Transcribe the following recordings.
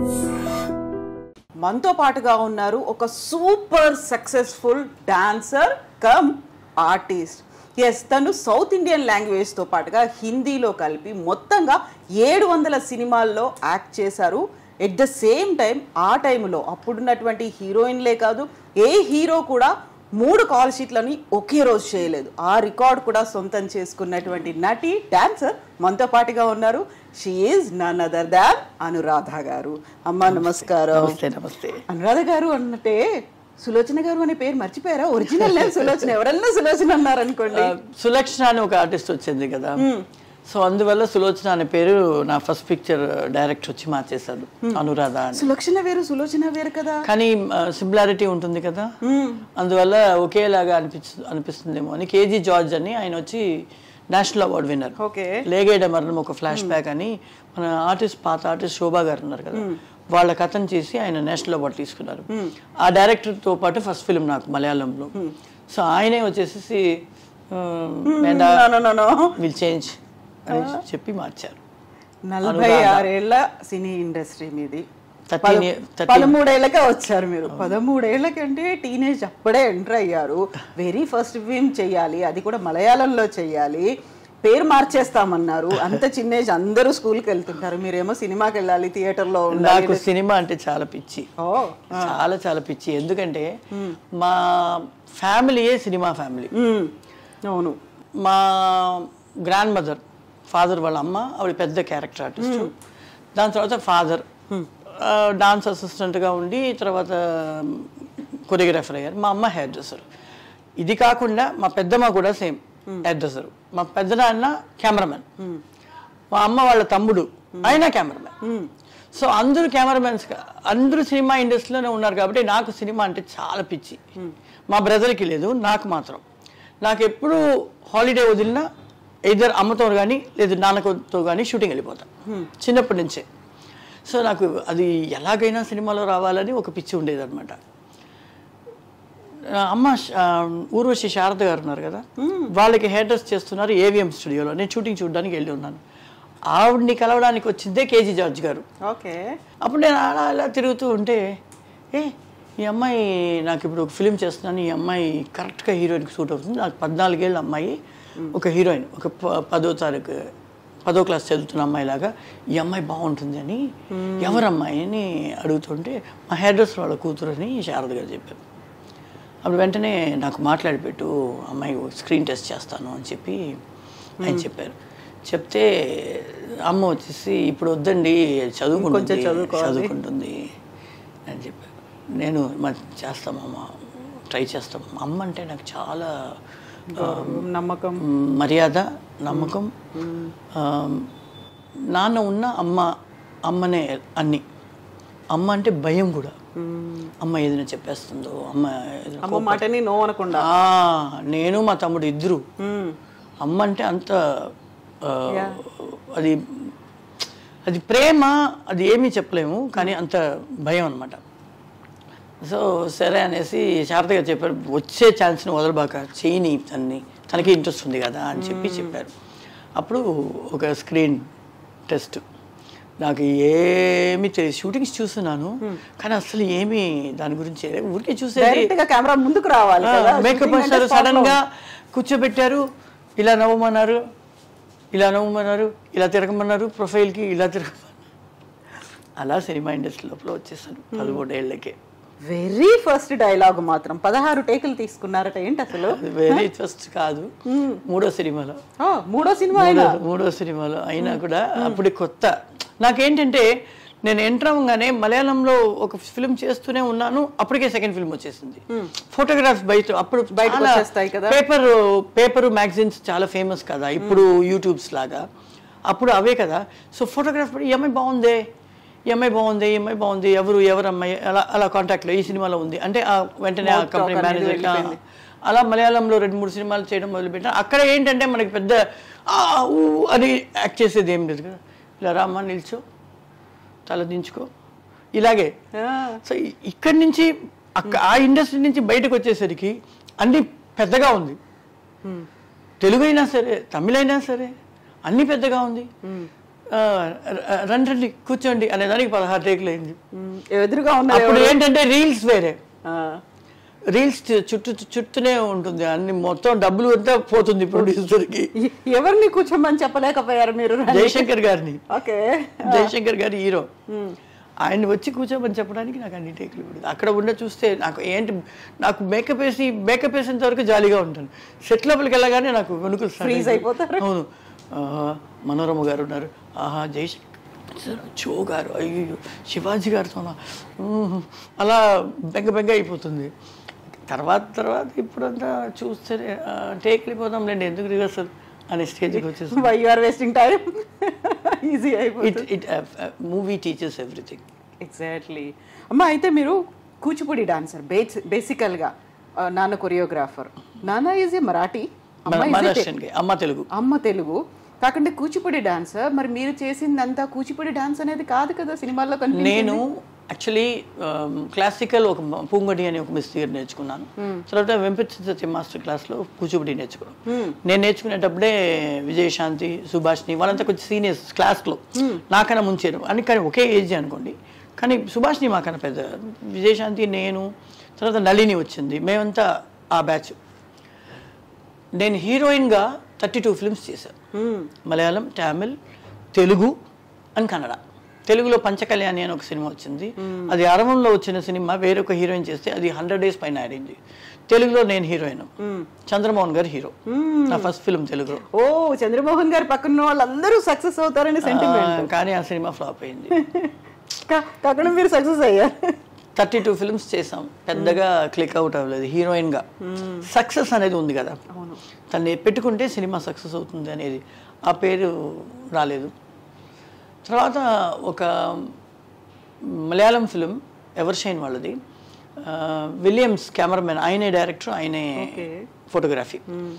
మనతో పాటుగా ఉన్నారు ఒక super successful dancer cum artist yes తను సౌత్ ఇండియన్ లాంగ్వేజ్తో పాటుగా హిందీలో కలిపి మొత్తంగా ఏడు వందల సినిమాల్లో యాక్ట్ చేశారు ఎట్ ద సేమ్ టైం ఆ టైంలో అప్పుడున్నటువంటి హీరోయిన్లే కాదు ఏ హీరో కూడా మూడు కాల్ షీట్లని ఒకే రోజు చేయలేదు ఆ రికార్డ్ కూడా సొంతం చేసుకున్నటువంటి నటి డాన్సర్ మనతో పాటుగా ఉన్నారు she is none other than Anuradha garu అమ్మ నమస్కారం నమస్తే నమస్తే అనురాధ గారు అన్నట్టే సులోచన గారు అనే పేరు మర్చిపోయారా ఒరిజినల్ నేమ్ సులోచన ఎవరన్నా సులోచన అన్నారు అనుకోండి ఆ, సులక్షణ అని ఒక ఆర్టిస్ట్ వచ్చింది కదా సో అందువల్ల సులోచన అనే పేరు నా ఫస్ట్ పిక్చర్ డైరెక్ట్ వచ్చి మార్చేశాడు అనురాధ అని సులక్షణ వేరు సులోచన వేరు కదా కానీ సిమిలారిటీ ఉంటుంది కదా అందువల్ల ఒకేలాగా అనిపించు అనిపిస్తుందేమో అని కేజీ జార్జ్ అని ఆయన వచ్చి నేషనల్ అవార్డ్ విన్నర్ ఓకే లేగేడ మరణం ఒక ఫ్లాష్ బ్యాక్ అని మన ఆర్టిస్ట్ పాత ఆర్టిస్ట్ శోభా గారు ఉన్నారు కదా వాళ్ళ కథను చేసి ఆయన నేషనల్ అవార్డు తీసుకున్నారు ఆ డైరెక్టర్తో పాటు ఫస్ట్ ఫిల్మ్ నాకు మలయాళంలో సో ఆయనే వచ్చేసి No, no, no, no. Will change అని చెప్పి మార్చారు నలభై ఆరేళ్ల సినీ ఇండస్ట్రీ మీది థర్టీన్ పద- పదమూడేళ్లకే వచ్చారు మీరు పదమూడేళ్లకంటే టీనేజ్ అప్పుడే ఎంటర్ అయ్యారు వెరీ ఫస్ట్ ఫిల్మ్ చెయ్యాలి అది కూడా మలయాళంలో చెయ్యాలి పేరు మార్చేస్తామన్నారు అంత చిన్న ఏజ్ అందరూ స్కూల్కి వెళ్తుంటారు మీరేమో సినిమాకి వెళ్ళాలి థియేటర్లో ఉండాలి నాకు సినిమా అంటే చాలా పిచ్చి ఓ చాలా చాలా పిచ్చి ఎందుకంటే మా ఫ్యామిలీయే సినిమా ఫ్యామిలీ మ్మ్. అవును మా గ్రాండ్ మదర్ ఫాదర్ వాళ్ళ అమ్మ ఆవిడ పెద్ద క్యారెక్టర్ ఆర్టిస్ట్ దాని తర్వాత ఫాదర్ డాన్స్ అసిస్టెంట్గా ఉండి తర్వాత కొరియోగ్రాఫర్ అయ్యారు మా అమ్మ హెయిర్ డ్రెస్సర్ ఇది కాకుండా మా పెద్దమ్మ కూడా సేమ్ హెయిర్ డ్రెస్సర్ మా పెద్దనాన్న కెమెరామెన్ మా అమ్మ వాళ్ళ తమ్ముడు ఆయన కెమెరామెన్ సో అందరూ కెమెరామెన్స్ అందరూ సినిమా ఇండస్ట్రీలోనే ఉన్నారు కాబట్టి నాకు సినిమా అంటే చాలా పిచ్చి మా బ్రదర్కి లేదు నాకు మాత్రం నాకు ఎప్పుడు హాలిడే వదిలినా ఇద్దరు అమ్మతో కానీ లేదు నాన్నతో కానీ షూటింగ్ వెళ్ళిపోతా చిన్నప్పటి నుంచే సో నాకు అది ఎలాగైనా సినిమాలో రావాలని ఒక పిచ్చి ఉండేది అనమాట అమ్మ ఆ, ఊర్వశి శారద గారు ఉన్నారు కదా వాళ్ళకి హెయిర్ డ్రెస్ చేస్తున్నారు ఏవిఎం స్టూడియోలో నేను షూటింగ్ చూడడానికి వెళ్ళి ఉన్నాను ఆవిడ్ని కలవడానికి వచ్చిందే కేజీ జార్జ్ గారు ఓకే అప్పుడు నేను అలా అలా తిరుగుతూ ఉంటే ఏ ఈ అమ్మాయి నాకు ఇప్పుడు ఒక ఫిలిం చేస్తున్నాను ఈ అమ్మాయి కరెక్ట్గా హీరోయిన్కి సూట్ అవుతుంది నాకు పద్నాలుగేళ్ళ అమ్మాయి ఒక హీరోయిన్ ఒక ప- పదో తారీఖు పదో క్లాస్ చదువుతున్న అమ్మాయి లాగా ఈ అమ్మాయి బాగుంటుంది అని ఎవరు అమ్మాయి అని అడుగుతుంటే మా హెయిర్ డ్రెస్ వాళ్ళ కూతురు అని శారద గారు చెప్పారు అప్పుడు వెంటనే నాకు మాట్లాడి పెట్టు అమ్మాయి స్క్రీన్ టెస్ట్ చేస్తాను అని చెప్పి ఆయన చెప్పారు చెప్తే అమ్మ వచ్చేసి ఇప్పుడు వద్దండి చదువుకుంటుంది చదువుకుంటుంది అని చెప్పారు నేను మరి చేస్తామమ్మ ట్రై చేస్తాం అమ్మ అంటే నాకు చాలా ఆ, నమ్మకం మర్యాద నమ్మకం ఆ, నాన్న ఉన్న అమ్మ అమ్మనే అన్ని అమ్మ అంటే భయం కూడా అమ్మ ఏదైనా చెప్పేస్తుందో అమ్మ ఏదైనా అమ్మ మాటని నో అనకుండా ఆ, నేను మా తమ్ముడు ఇద్దరు మ్మ్. అమ్మ అంటే అంత ఆ, అది అది ప్రేమ అది ఏమీ చెప్పలేము కానీ అంత భయం అనమాట సో సరే అనేసి శారదగా చెప్పారు వచ్చే ఛాన్స్ని వదలబాక చేయని తన్ని తనకి ఇంట్రెస్ట్ ఉంది కదా అని చెప్పి చెప్పారు అప్పుడు ఒక స్క్రీన్ టెస్ట్ నాకు ఏమి తెలియదు షూటింగ్స్ చూస్తున్నాను కానీ అసలు ఏమీ దాని గురించి ఊరికే చూసేది డైరెక్ట్ గా కెమెరా ముందుకు రావాలి కదా మేకప్ Shooting అంటే వేస్తారు spot సడన్ లో. గా కూర్చోబెట్టారు ఇలా నవ్వమన్నారు ఇలా నవ్వమన్నారు ఇలా తిరగమన్నారు ప్రొఫైల్కి ఇలా తిరగమన్నారు అలా సినిమా ఇండస్ట్రీ లోపల వచ్చేసాను పదమూడేళ్ళకి వెరీ ఫస్ట్ డైలాగ్ మాత్రం పదహారు టేకులు తీసుకున్నారట ఏంటి అసలు వెరీ ఫస్ట్ కాదు మూడో సినిమాలో ఆ, మూడో సినిమా అయినా మూడో- మూడో సినిమాలో అయినా కూడా అప్పుడు కొత్త నాకేంటంటే నేను ఎంటర్ అవ్వగానే మలయాళంలో ఒక ఫిల్మ్ చేస్తూనే ఉన్నాను అప్పటికే సెకండ్ ఫిల్మ్ వచ్చేసింది ఫోటోగ్రాఫ్ బయట అప్పుడు బయటకు వచ్చేస్తాయి కదా. పేపర్ పేపర్ మ్యాగజైన్స్ చాలా ఫేమస్ కదా ఇప్పుడు యూట్యూబ్స్ లాగా అప్పుడు అవే కదా సో ఫోటోగ్రాఫ్ ఈ అమ్మాయి బాగుందే ఈ అమ్మాయి బాగుంది ఈ అమ్మాయి బాగుంది ఎవరు ఎవరు అమ్మాయి అలా అలా కాంటాక్ట్లో ఈ సినిమాలో ఉంది అంటే ఆ వెంటనే ఆ Mouth talk కంపెనీ అనేది మేనేజర్ వెళ్ళిపోయింది. అలా మలయాళంలో రెండు మూడు సినిమాలు చేయడం మొదలుపెట్టాను అక్కడ ఏంటంటే మనకి పెద్ద ఆ, ఊ అని యాక్ట్ చేసేది ఏం లేదు కదా ఇలా రామ్మా నిల్చో తల దించుకో ఇలాగే ఆ, సో ఇ- ఇక్కడి నుంచి అక్క ఆ ఇండస్ట్రీ నుంచి బయటకు వచ్చేసరికి అన్ని పెద్దగా ఉంది తెలుగు అయినా సరే తమిళ అయినా సరే అన్ని పెద్దగా ఉంది ఆ, ర- రండి రండి కూర్చోండి అనేదానికి పదహారు టేకులు అయింది మ్మ్. ఎదురుగా ఉన్నారు అప్పుడు ఏంటంటే రీల్స్ వేరే ఆ, రీల్స్ చుట్టూ చుట్టూనే ఉంటుంది అన్ని మొత్తం డబ్బులు అంతా పోతుంది ప్రొడ్యూసర్కి ఎ- ఎవరిని కూర్చోమని చెప్పలేకపోయారు మీరు జయశంకర్ గారిని ఓకే జయశంకర్ గారి హీరో ఆయన వచ్చి కూర్చోమని చెప్పడానికి నాకు అన్ని టేకులు పడింది అక్కడ ఉండ చూస్తే నాకు ఏంటి నాకు మేకప్ వేసి మేకప్ వేసేంత వరకు జాలీగా ఉంటాను సెట్ లోపలికి వెళ్ళగానే నాకు వెనుకలు start Freeze అయిపోయి- అయిపోతారు. అవును ఆహా, మనోరమ గారు ఉన్నారు ఆహా జయశంకర్ సార్ చో గారు అయ్యో శివాజీ గారితో అలా బెంగ బెంగ అయిపోతుంది తర్వాత తర్వాత ఇప్పుడంతా చూస్తే టేక్ వెళ్ళిపోదాంలేండి ఎందుకు రిహర్సల్ అనే స్టేజ్కి వచ్చేసి why you are wasting time easy అయిపోతుంది it it movie teachers everything exactly అమ్మ అయితే మీరు కూచిపూడి డాన్సర్ బేసికల్గా నాన్న కొరియోగ్రాఫర్ నాన్న ఈజ్ ఏ మరాఠీ అమ్మ is a te- మహారాష్ట్రన్కి అమ్మ తెలుగు అమ్మ తెలుగు కాకుండా కూచిపూడి డాన్సర్ మరి మీరు చేసిందంతా కూచిపూడి డాన్స్ అనేది కాదు కదా సినిమాల్లో కనిపించింది నేను యాక్చువల్లీ క్లాసికల్ ఒక పూంగడి అని ఒక మిస్ దగ్గర నేర్చుకున్నాను తర్వాత వెంపతి సత్య మాస్టర్ క్లాస్లో కూచిపూడి నేర్చుకున్నాను నేను నేర్చుకునేటప్పుడే విజయశాంతి సుభాష్ని వాళ్ళంతా కొంచెం సీనియర్స్ క్లాస్లో నాకన్నా ముంచారు అని కానీ ఒకే ఏజ్ అనుకోండి కానీ సుభాష్ని మాకన్నా పెద్ద విజయశాంతి నేను తర్వాత నళిని వచ్చింది మేమంతా ఆ బ్యాచ్ నేను హీరోయిన్గా థర్టీ టూ ఫిల్మ్స్ చేశాను మలయాళం తమిళ్ తెలుగు అండ్ కన్నడ తెలుగులో పంచకళ్యాణి అని ఒక సినిమా వచ్చింది అది అరవంలో వచ్చిన సినిమా వేరొక హీరోయిన్ చేస్తే అది హండ్రెడ్ డేస్ పైన ఆడింది తెలుగులో నేను హీరోయిన్ చంద్రమోహన్ గారు హీరో నా ఫస్ట్ ఫిల్మ్ తెలుగులో ఓ చంద్రమోహన్ గారు పక్కన వాళ్ళందరూ సక్సెస్ అవుతారని సెంటిమెంట్ ఆ, కానీ ఆ సినిమా ఫ్లాప్ అయింది కాకుండా మీరు సక్సెస్ అయ్యారు థర్టీ టూ ఫిల్మ్స్ చేసాం పెద్దగా క్లిక్ అవుట్ అవ్వలేదు హీరోయిన్గా సక్సెస్ అనేది ఉంది కదా తను పెట్టుకుంటే సినిమా సక్సెస్ అవుతుంది అనేది ఆ పేరు రాలేదు తర్వాత ఒక మలయాళం ఫిలిం ఎవర్షైన్ వాళ్ళది ఆ, విలియమ్స్ కెమెరామెన్ ఆయనే డైరెక్టర్ ఆయనే ఫోటోగ్రఫీ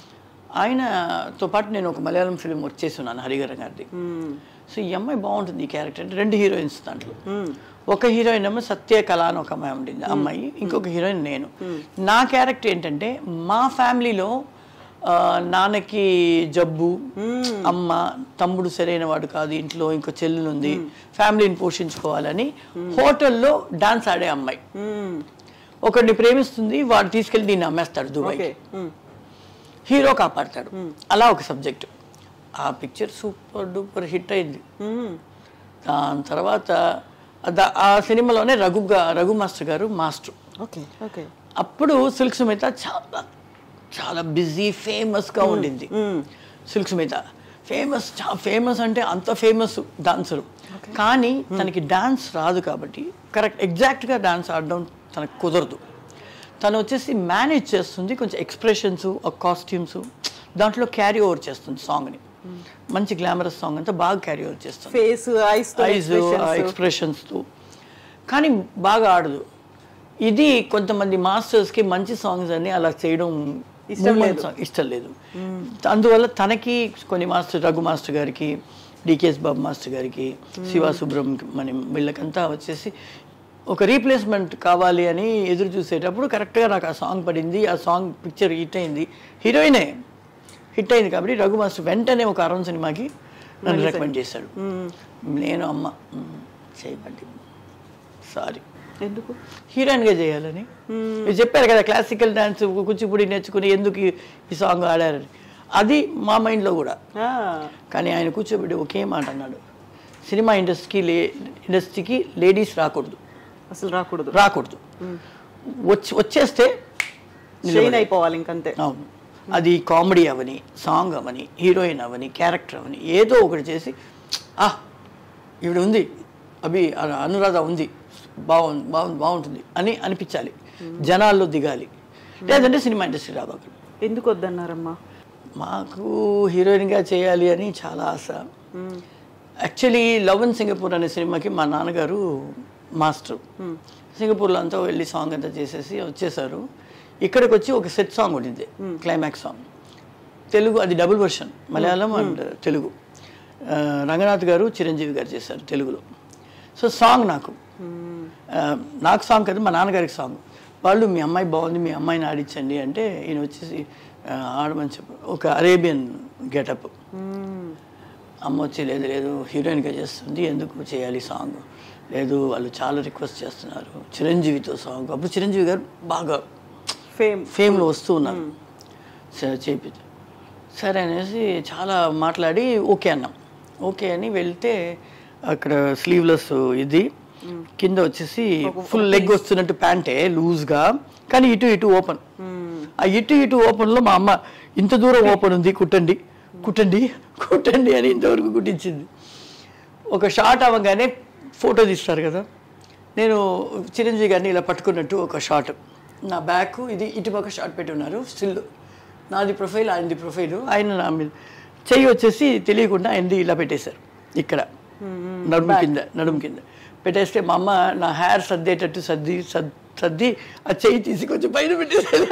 ఆయనతో పాటు నేను ఒక మలయాళం ఫిలిం వర్క్ చేసి ఉన్నాను హరిగరం గారిది సో ఈ అమ్మాయి బాగుంటుంది ఈ క్యారెక్టర్ అంటే రెండు హీరోయిన్స్ దాంట్లో ఒక హీరోయిన్ ఏమో సత్య కళ అని ఒక అమ్మాయి ఉండింది ఆ అమ్మాయి ఇంకొక హీరోయిన్ నేను నా క్యారెక్టర్ ఏంటంటే మా ఫ్యామిలీలో ఆ, నాన్నకి జబ్బు అమ్మ తమ్ముడు సరైన వాడు కాదు ఇంట్లో ఇంకో చెల్లెలు ఉంది ఫ్యామిలీని పోషించుకోవాలని హోటల్లో డాన్స్ ఆడే అమ్మాయి ఒకడిని ప్రేమిస్తుంది వాడు తీసుకెళ్ళి దీన్ని అమ్మేస్తాడు దుబాయ్ ఓకే హీరో కాపాడతాడు అలా ఒక సబ్జెక్ట్ ఆ పిక్చర్ సూపర్ డూపర్ హిట్ అయింది దాని తర్వాత ద- ఆ సినిమాలోనే రఘు గా- Raghu master garu master okay okay అప్పుడు సిల్క్ సుమిత చాలా చాలా బిజీ ఫేమస్గా ఉండింది సిల్క్ సుమిత ఫేమస్ చా ఫేమస్ అంటే అంత ఫేమస్ డాన్సరు కానీ తనకి డాన్స్ రాదు కాబట్టి కరెక్ట్ ఎగ్జాక్ట్గా డాన్స్ ఆడడం తనకు కుదరదు తను వచ్చేసి మేనేజ్ చేస్తుంది కొంచెం ఎక్స్ప్రెషన్స్ కాస్ట్యూమ్స్ దాంట్లో క్యారీ ఓవర్ చేస్తుంది సాంగ్ని మంచి గ్లామరస్ సాంగ్ అంతా బాగా క్యారీ ఓవర్ చేస్తుంది ఫేస్ ఐస్ ఐజ్ ఎక్స్ప్రెషన్స్తో కానీ బాగా ఆడదు ఇది కొంతమంది మాస్టర్స్కి మంచి సాంగ్స్ అని అలా చేయడం ఇష్టం movement song ఇష్టం లేదు అందువల్ల తనకి కొన్ని మాస్టర్ రఘు మాస్టర్ గారికి డికేఎస్ బాబు మాస్టర్ గారికి శివ సుబ్రహ్మణ్యం వీళ్ళకంతా వచ్చేసి ఒక రీప్లేస్మెంట్ కావాలి అని ఎదురు చూసేటప్పుడు కరెక్ట్గా నాకు ఆ సాంగ్ పడింది ఆ సాంగ్ పిక్చర్ హిట్ అయింది హీరోయినే హిట్ అయింది కాబట్టి రఘు మాస్టర్ వెంటనే ఒక అరవన్ సినిమాకి నన్ను రికమెండ్ చేశాడు నేను అమ్మ "మ్మ్, చేయమండి సారీ ఎందుకు హీరోయిన్గా చేయాలని మీరు చెప్పారు కదా క్లాసికల్ డాన్స్ కూచిపూడి నేర్చుకుని ఎందుకు ఈ- ఈ సాంగ్ ఆడారని అది మా మైండ్లో కూడా ఆ, కానీ ఆయన కూర్చోబెట్టి ఒకే మాట అన్నాడు సినిమా ఇండస్ట్రీకి లే ఇండస్ట్రీకి లేడీస్ రాకూడదు అసలు రాకూడదు రాకూడదు వచ్చి వచ్చేస్తే షైన్ అయిపోవాలి ఇంకంతే అవును అది కామెడీ అవని సాంగ్ అవని హీరోయిన్ అవని క్యారెక్టర్ అవని ఏదో ఒకటి చేసి ఆ ఈవిడ ఉంది అభి అను- అనురాధ ఉంది బాగుంది బాగుంది బాగుంటుంది అని అనిపించాలి జనాల్లో దిగాలి లేదంటే సినిమా ఇండస్ట్రీ రాబాకు ఎందుకు వద్దన్నారమ్మా మాకు హీరోయిన్గా చేయాలి అని చాలా ఆశ యాక్చువల్లీ లవ్ ఇన్ సింగపూర్ అనే సినిమాకి మా నాన్నగారు మాస్టర్ సింగపూర్లో అంతా వెళ్ళి సాంగ్ అంతా చేసేసి వచ్చేసారు ఇక్కడికి వచ్చి ఒక సెట్ సాంగ్ ఉండింది క్లైమాక్స్ సాంగ్ తెలుగు అది double version Malayalam and Telugu ఆ, రంగనాథ్ గారు చిరంజీవి గారు చేశారు తెలుగులో సో సాంగ్ నాకు ఆ, నాకు సాంగ్ కదా మా నాన్నగారికి సాంగ్ వాళ్ళు మీ అమ్మాయి బాగుంది మీ అమ్మాయిని ఆడించండి అంటే ఈయన వచ్చేసి ఆ, ఆడమని చెప్పు ఒక అరేబియన్ గెటప్ అమ్మ వచ్చి లేదు లేదు హీరోయిన్గా చేస్తుంది ఎందుకు చేయాలి సాంగ్ లేదు వాళ్ళు చాలా రిక్వెస్ట్ చేస్తున్నారు చిరంజీవితో సాంగ్ అప్పుడు చిరంజీవి గారు బాగా ఫేమ్ ఫేమ్లో వస్తూ ఉన్నారు సరే చేపి సరే అనేసి చాలా మాట్లాడి ఓకే అన్నాం ఓకే అని వెళ్తే అక్కడ స్లీవ్లెస్ ఇది కింద వచ్చేసి ఫుల్ లెగ్ వస్తున్నట్టు ప్యాంటే లూజ్గా కానీ ఇటు ఇటు ఓపెన్ ఆ ఇటు ఇటు ఓపెన్లో మా అమ్మ ఇంత దూరం ఓపెన్ ఉంది కుట్టండి కుట్టండి కుట్టండి అని ఇంతవరకు కుట్టించింది ఒక షార్ట్ అవ్వగానే ఫోటో తీస్తారు కదా నేను చిరంజీవి గారిని ఇలా పట్టుకున్నట్టు ఒక షాట్ నా బ్యాక్ ఇది ఇటుపక్క షాట్ పెట్టి ఉన్నారు స్టిల్ నాది ప్రొఫైల్ ఆయనది ప్రొఫైల్ ఆయన నా మీద చెయ్యి వచ్చేసి తెలియకుండా ఆయనది ఇలా పెట్టేశారు ఇక్కడ నడుము కింద నడుము కింద పెట్టేస్తే మా అమ్మ నా హెయిర్ సర్దేటట్టు సర్ది సద్ సర్ది ఆ చెయ్యి తీసి కొంచెం పైన పెట్టేసారు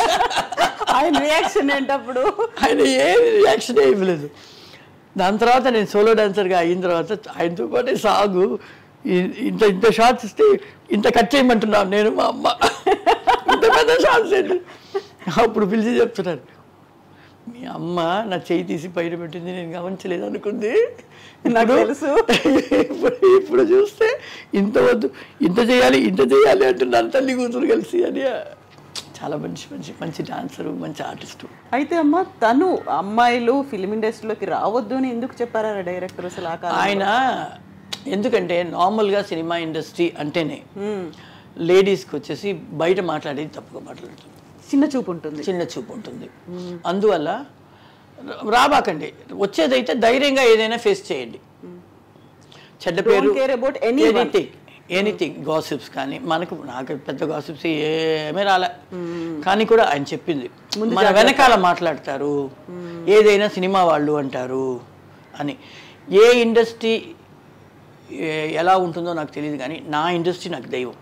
ఆయన రియాక్షన్ ఏంటప్పుడు ఆయన ఏ రియాక్షన్ ఇవ్వలేదు దాని తర్వాత నేను సోలో డాన్సర్గా అయిన తర్వాత ఆయనతో పాటే సాగు ఇ- ఇంత ఇంత షార్ట్స్ ఇస్తే ఇంత కట్ చేయమంటున్నాను నేను మా అమ్మ ఇంత పెద్ద షార్ట్స్ ఏంటి అప్పుడు పిలిచి చెప్తున్నారు మీ అమ్మ నా చేయి తీసి పైన పెట్టింది నేను గమనించలేదు అనుకుంది నాకు ఇప్పుడు- తెలుసు. ఇప్పుడు ఇప్పుడు చూస్తే ఇంత వద్దు ఇంత చేయాలి ఇంత చేయాలి అంటున్నారు తల్లి కూతురు కలిసి అని చాలా మంచి మంచి మంచి డాన్సరు మంచి ఆర్టిస్టు అయితే అమ్మ తను అమ్మాయిలు ఫిలిం ఇండస్ట్రీలోకి రావద్దు అని ఎందుకు చెప్పారా డైరెక్టర్ అసలు ఆ కాలం ఆయన ఎందుకంటే నార్మల్గా సినిమా ఇండస్ట్రీ అంటేనే లేడీస్కి వచ్చేసి బయట మాట్లాడేది తప్పుగా మాట్లాడుతుంది చిన్న చూపు ఉంటుంది చిన్న చూపు ఉంటుంది అందువల్ల రాబాకండి వచ్చేదైతే ధైర్యంగా ఏదైనా ఫేస్ చేయండి చెడ్డ పేరు Don't care about anyone. Anything anything gossips కానీ మనకు నాకు పెద్ద గాసిప్స్ ఏమీ రాలే కానీ కూడా ఆయన చెప్పింది మన వెనకాల మాట్లాడతారు ఏదైనా సినిమా వాళ్ళు అంటారు అని ఏ ఇండస్ట్రీ ఎలా ఉంటుందో నాకు తెలియదు కానీ నా ఇండస్ట్రీ నాకు దైవం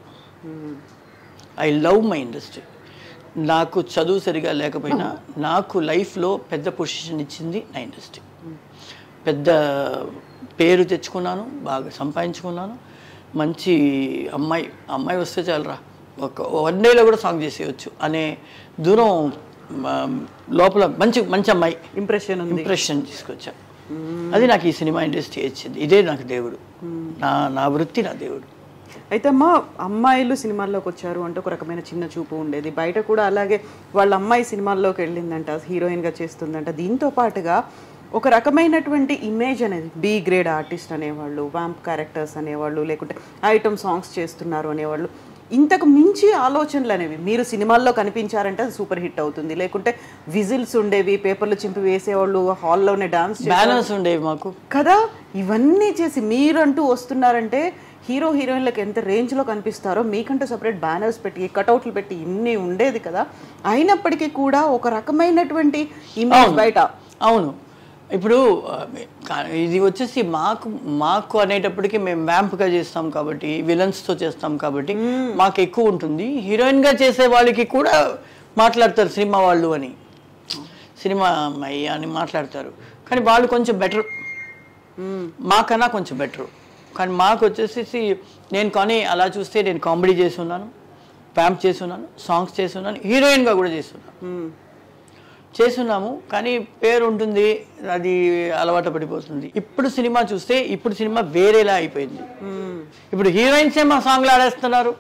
ఐ లవ్ మై ఇండస్ట్రీ నాకు చదువు సరిగా లేకపోయినా నాకు లైఫ్లో పెద్ద పొజిషన్ ఇచ్చింది నా ఇండస్ట్రీ పెద్ద పేరు తెచ్చుకున్నాను బాగా సంపాదించుకున్నాను మంచి అమ్మాయి అమ్మాయి వస్తే చాలరా ఒక వన్ డేలో కూడా సాంగ్ చేసేయచ్చు అనే దూరం ఆ, లోపల మంచి మంచి అమ్మాయి ఇంప్రెషన్ ఉంది ఇంప్రెషన్ తీసుకొచ్చా అది నాకు ఈ సినిమా ఇండస్ట్రీ ఇచ్చింది ఇదే నాకు దేవుడు నా నా వృత్తి నా దేవుడు అయితే అమ్మ అమ్మాయిలు సినిమాల్లోకి వచ్చారు అంటే ఒక రకమైన చిన్న చూపు ఉండేది బయట కూడా అలాగే వాళ్ళ అమ్మాయి సినిమాల్లోకి వెళ్ళిందంట హీరోయిన్గా చేస్తుందంట దీంతో పాటుగా ఒక రకమైనటువంటి ఇమేజ్ అనేది బి గ్రేడ్ ఆర్టిస్ట్ అనేవాళ్ళు వ్యాంప్ క్యారెక్టర్స్ అనేవాళ్ళు లేకుంటే ఐటమ్ సాంగ్స్ చేస్తున్నారు అనేవాళ్ళు ఇంతకు మించి ఆలోచనలు అనేవి మీరు సినిమాల్లో కనిపించారంటే అది సూపర్ హిట్ అవుతుంది లేకుంటే విజిల్స్ ఉండేవి పేపర్లు చింపి వేసేవాళ్ళు హాల్లోనే డాన్స్ బ్యాలెన్స్ ఉండేవి మాకు కదా ఇవన్నీ చేసి మీరంటూ వస్తున్నారంటే హీరో హీరోయిన్లకు ఎంత రేంజ్లో కనిపిస్తారో మీకంటూ సపరేట్ బ్యానర్స్ పెట్టి కటౌట్లు పెట్టి ఇన్ని ఉండేది కదా అయినప్పటికీ కూడా ఒక రకమైనటువంటి ఇమేజ్ బయట అవును ఇప్పుడు ఆ, కా- ఇది వచ్చేసి మాకు మాకు అనేటప్పటికి మేము వ్యాంప్గా చేస్తాం కాబట్టి విలన్స్తో చేస్తాం కాబట్టి మాకు ఎక్కువ ఉంటుంది హీరోయిన్గా చేసే వాళ్ళకి కూడా మాట్లాడతారు సినిమా వాళ్ళు అని సినిమా అమ్మాయి అని మాట్లాడతారు కానీ వాళ్ళు కొంచెం బెటర్ మాకన్నా కొంచెం బెటర్ కానీ మాకు వచ్చేసి నేను కానీ అలా చూస్తే నేను కామెడీ చేసి ఉన్నాను వ్యాంప్ చేసి ఉన్నాను సాంగ్స్ చేసి ఉన్నాను హీరోయిన్గా కూడా చేస్తున్నాను మ్మ్. చేస్తున్నాము కానీ పేరు ఉంటుంది అది అలవాటు పడిపోతుంది ఇప్పుడు సినిమా చూస్తే ఇప్పుడు సినిమా వేరేలా అయిపోయింది మ్మ్. ఇప్పుడు హీరోయిన్సే మా సాంగ్లు ఆడేస్తున్నారు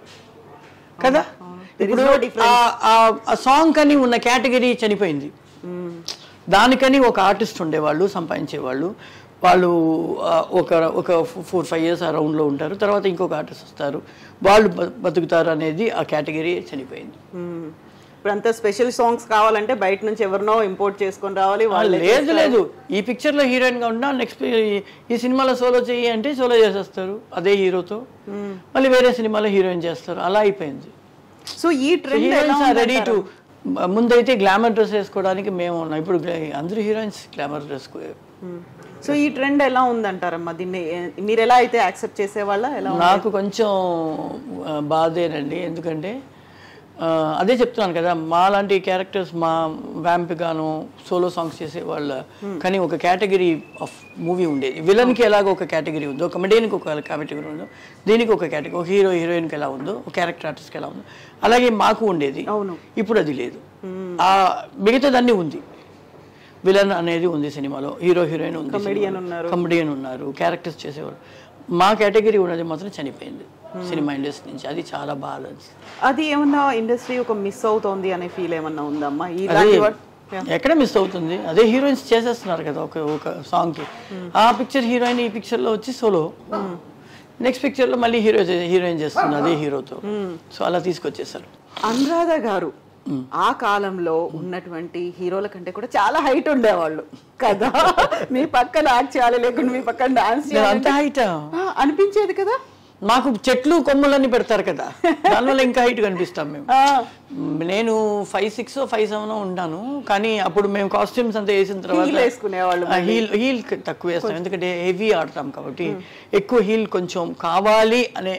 కదా ఇప్పుడు ఆ- ఆ- ఆ సాంగ్ కని ఉన్న కేటగిరీ చనిపోయింది దానికని ఒక ఆర్టిస్ట్ ఉండేవాళ్ళు సంపాదించేవాళ్ళు వాళ్ళు ఆ, ఒక ఒక ఫోర్ ఫైవ్ ఇయర్స్ ఆ రౌండ్లో ఉంటారు తర్వాత ఇంకొక ఆర్టిస్ట్ వస్తారు వాళ్ళు బ- బతుకుతారు అనేది ఆ కేటగిరీ చనిపోయింది మ్మ్. ఇప్పుడు అంతా స్పెషల్ సాంగ్స్ కావాలంటే బయట నుంచి ఎవరినో ఇంపోర్ట్ చేసుకొని రావాలి వాళ్ళే లేదు లేదు ఈ పిక్చర్లో హీరోయిన్గా ఉన్నా నెక్స్ట్ ఈ సినిమాలో సోలో చెయ్యి అంటే సోలో చేసేస్తారు అదే హీరోతో మళ్ళీ వేరే సినిమాలో హీరోయిన్ చేస్తారు అలా అయిపోయింది సో ఈ trend heroines are ready to ముందైతే గ్లామర్ డ్రెస్ వేసుకోవడానికి మేము ఉన్నాం ఇప్పుడు గ్లా- అందరూ హీరోయిన్స్ గ్లామర్ డ్రెస్ సో ఈ ట్రెండ్ ఎలా ఉందంటారమ్మా దీన్ని ఏ- మీరు ఎలా అయితే యాక్సెప్ట్ చేసేవాళ్ళ ఎలా ఉంది? నాకు కొంచెం ఆ, బాధేనండి ఎందుకంటే ఆ, అదే చెప్తున్నాను కదా మా లాంటి క్యారెక్టర్స్ మా వ్యాంప్ గాను సోలో సాంగ్స్ చేసే వాళ్ళ కానీ ఒక కేటగిరీ ఆఫ్ మూవీ ఉండేది విలన్కి ఎలాగో ఒక కేటగిరీ ఉందో కమెడీకి ఒక కేటగిరీ ఉందో దీనికి ఒక కేటగిరీ ఒక హీరో హీరోయిన్కి ఎలా ఉందో ఒక క్యారెక్టర్ ఆర్టిస్ట్కి ఎలా ఉందో అలాగే మాకు ఉండేది అవును ఇప్పుడు అది లేదు ఆ మిగతాదన్నీ ఉంది విలన్ అనేది ఉంది సినిమాలో హీరో హీరోయిన్ ఉంది Comedian ఉన్నారు. కమెడియన్ ఉన్నారు క్యారెక్టర్స్ చేసేవారు మా కేటగిరీ ఉన్నది మాత్రం చనిపోయింది సినిమా ఇండస్ట్రీ నుంచి అది చాలా బాధ అది ఏమన్నా ఇండస్ట్రీ ఒక మిస్ అవుతోంది అనే ఫీల్ ఏమన్నా ఉందమ్మా అదే ఇలాంటి వాట్- ఎక్కడ మిస్ అవుతుంది అదే హీరోయిన్స్ చేసేస్తున్నారు కదా ఒక ఒక సాంగ్ కి ఆ పిక్చర్ హీరోయిన్ ఈ పిక్చర్ లో వచ్చి సోలో నెక్స్ట్ పిక్చర్ లో మళ్ళీ హీరో హీరోయిన్ చేస్తుంది అదే హీరోతో సో అలా తీసుకొచ్చేసారు అనురాధ గారు ఆ కాలంలో ఉన్నటువంటి హీరోల కంటే కూడా చాలా హైట్ ఉండేవాళ్ళు కదా మీ పక్కన యాక్ట్ చేయాలి లేకుంటే మీ పక్కన డాన్స్ నేను అంత హైట్ అనిపించేది కదా మాకు చెట్లు కొమ్మలన్నీ పెడతారు కదా దానివల్ల ఇంకా హైట్ కనిపిస్తాం మేము ఆ, నేను ఫైవ్ సిక్స్ ఫైవ్ సెవెన్ ఉన్నాను కానీ అప్పుడు మేము కాస్ట్యూమ్స్ అంతా వేసిన heel తర్వాత వేసుకునేవాళ్ళు హీల్ హీల్ తక్కువ వేస్తాం ఎందుకంటే హెవీ ఆడతాం కాబట్టి ఎక్కువ హీల్ కొంచెం కావాలి అనే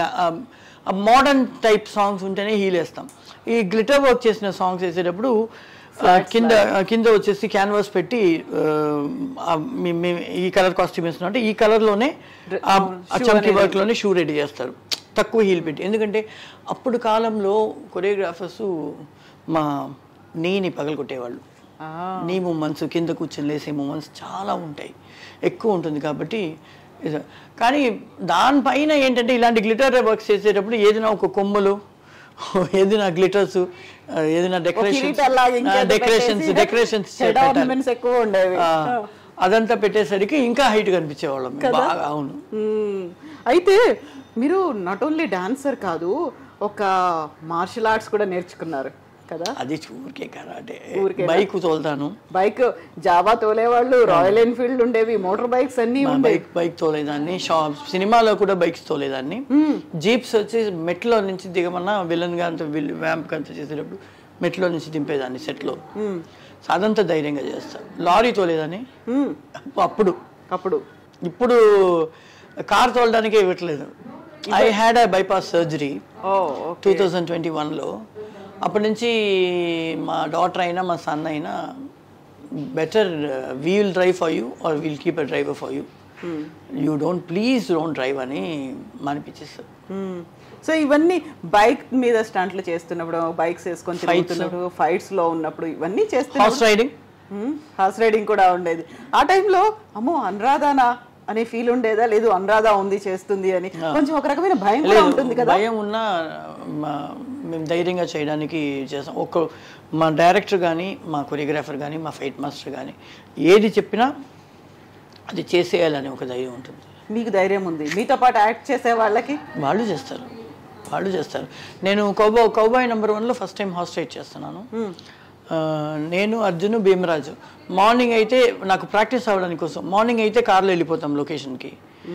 మోడర్న్ టైప్ సాంగ్స్ ఉంటేనే హీల్ వేస్తాం ఈ గ్లిటర్ వర్క్ చేసిన సాంగ్స్ వేసేటప్పుడు ఆ, కింద ఆ, కింద వచ్చేసి క్యాన్వాస్ పెట్టి ఆ, మీ- మీ- ఈ కలర్ కాస్ట్యూమ్ వేస్తున్నాం అంటే ఈ కలర్లోనే ఆ చమ్కీ వర్క్ లోనే షూ రెడీ చేస్తారు తక్కువ హీల్ పెట్టి ఎందుకంటే అప్పుడు కాలంలో కొరియోగ్రాఫర్స్ మా నీని పగలగొట్టేవాళ్ళు ఆ, నీ మూమెంట్స్ కింద కూర్చొని లేసే మూమెంట్స్ చాలా ఉంటాయి ఎక్కువ ఉంటుంది కాబట్టి ఇది- కానీ దానిపైన ఏంటంటే ఇలాంటి గ్లిటర్ వర్క్స్ చేసేటప్పుడు ఏదైనా ఒక కొమ్మలు ఏదైనా గ్లిటర్స్ ఏదైనా కిరీటాలు లాగా ఇంకేదో డెకరేషన్స్ పెట్టేసి డెకరేషన్స్ head ornaments ఎక్కువ ఉండేవి అదంతా పెట్టేసరికి ఇంకా హైట్ కనిపించేవాళ్ళం మేము. బాగా అవును మ్మ్. అయితే మీరు నాట్ ఓన్లీ డాన్సర్ కాదు ఒక మార్షల్ ఆర్ట్స్ కూడా నేర్చుకున్నారు కదా అది ఊరికే కరాటే ఊరికేనా? బైక్ తోలుతాను బైక్ జావా తోలేవాళ్ళు రాయల్ ఎన్ఫీల్డ్ ఉండేవి మోటార్ బైక్స్ అన్ని మా ఉండేవి బైక్ బైక్ తోలేదాన్ని షాప్ సినిమాలో కూడా బైక్స్ తోలేదాన్ని జీప్స్ వచ్చి మెట్లో నుంచి దిగమన్నా విలన్ గా అంత వ్యాంప్ అంత చేసేటప్పుడు మెట్లో నుంచి దింపేదాన్ని సెట్లో సో అదంతా ధైర్యంగా చేస్తాను లారీ తోలేదాన్ని మ్మ్. అప్పుడు అప్పుడు ఇప్పుడు కార్ తోలడానికే ఇవ్వట్లేదు I had a bypass surgery oh two thousand twenty వన్లో అప్పటి నుంచి మా డాటర్ అయినా మా సన్ అయినా better we will drive for you or will keep a driver for you you don't please don't drive అని మనిపించేస్తారు సో ఇవన్నీ బైక్ మీద స్టంట్లు చేస్తున్నప్పుడు బైక్స్ వేసుకొని తిరుగుతున్నప్పుడు ఫైట్స్ లో ఉన్నప్పుడు ఇవన్నీ చేస్తున్నప్పుడు హార్స్ రైడింగ్ హార్స్ రైడింగ్ కూడా ఉండేది ఆ టైంలో అమ్మో అనురాధానా అనే ఫీల్ ఉండేదా లేదు అనురాధ ఉంది చేస్తుంది అని కొంచెం ఒక రకమైన భయం కూడా ఉంటుంది కదా భయం ఉన్నా మా- మేము ధైర్యంగా చేయడానికి చేస్తాం ఒక మా డైరెక్టర్ కానీ మా కొరియోగ్రాఫర్ కానీ మా ఫైట్ మాస్టర్ కానీ ఏది చెప్పినా అది చేసేయాలని ఒక ధైర్యం ఉంటుంది మీకు ధైర్యం ఉంది మీతో పాటు యాక్ట్ చేసే వాళ్ళకి వాళ్ళు చేస్తారు వాళ్ళు చేస్తారు నేను కౌబా కౌబాయ్ నెంబర్ వన్లో ఫస్ట్ టైం హాస్ట్ రైడ్ చేస్తున్నాను ఆ, నేను అర్జున్ భీమరాజు మార్నింగ్ అయితే నాకు ప్రాక్టీస్ అవ్వడానికి కోసం మార్నింగ్ అయితే కార్లో వెళ్ళిపోతాం లొకేషన్కి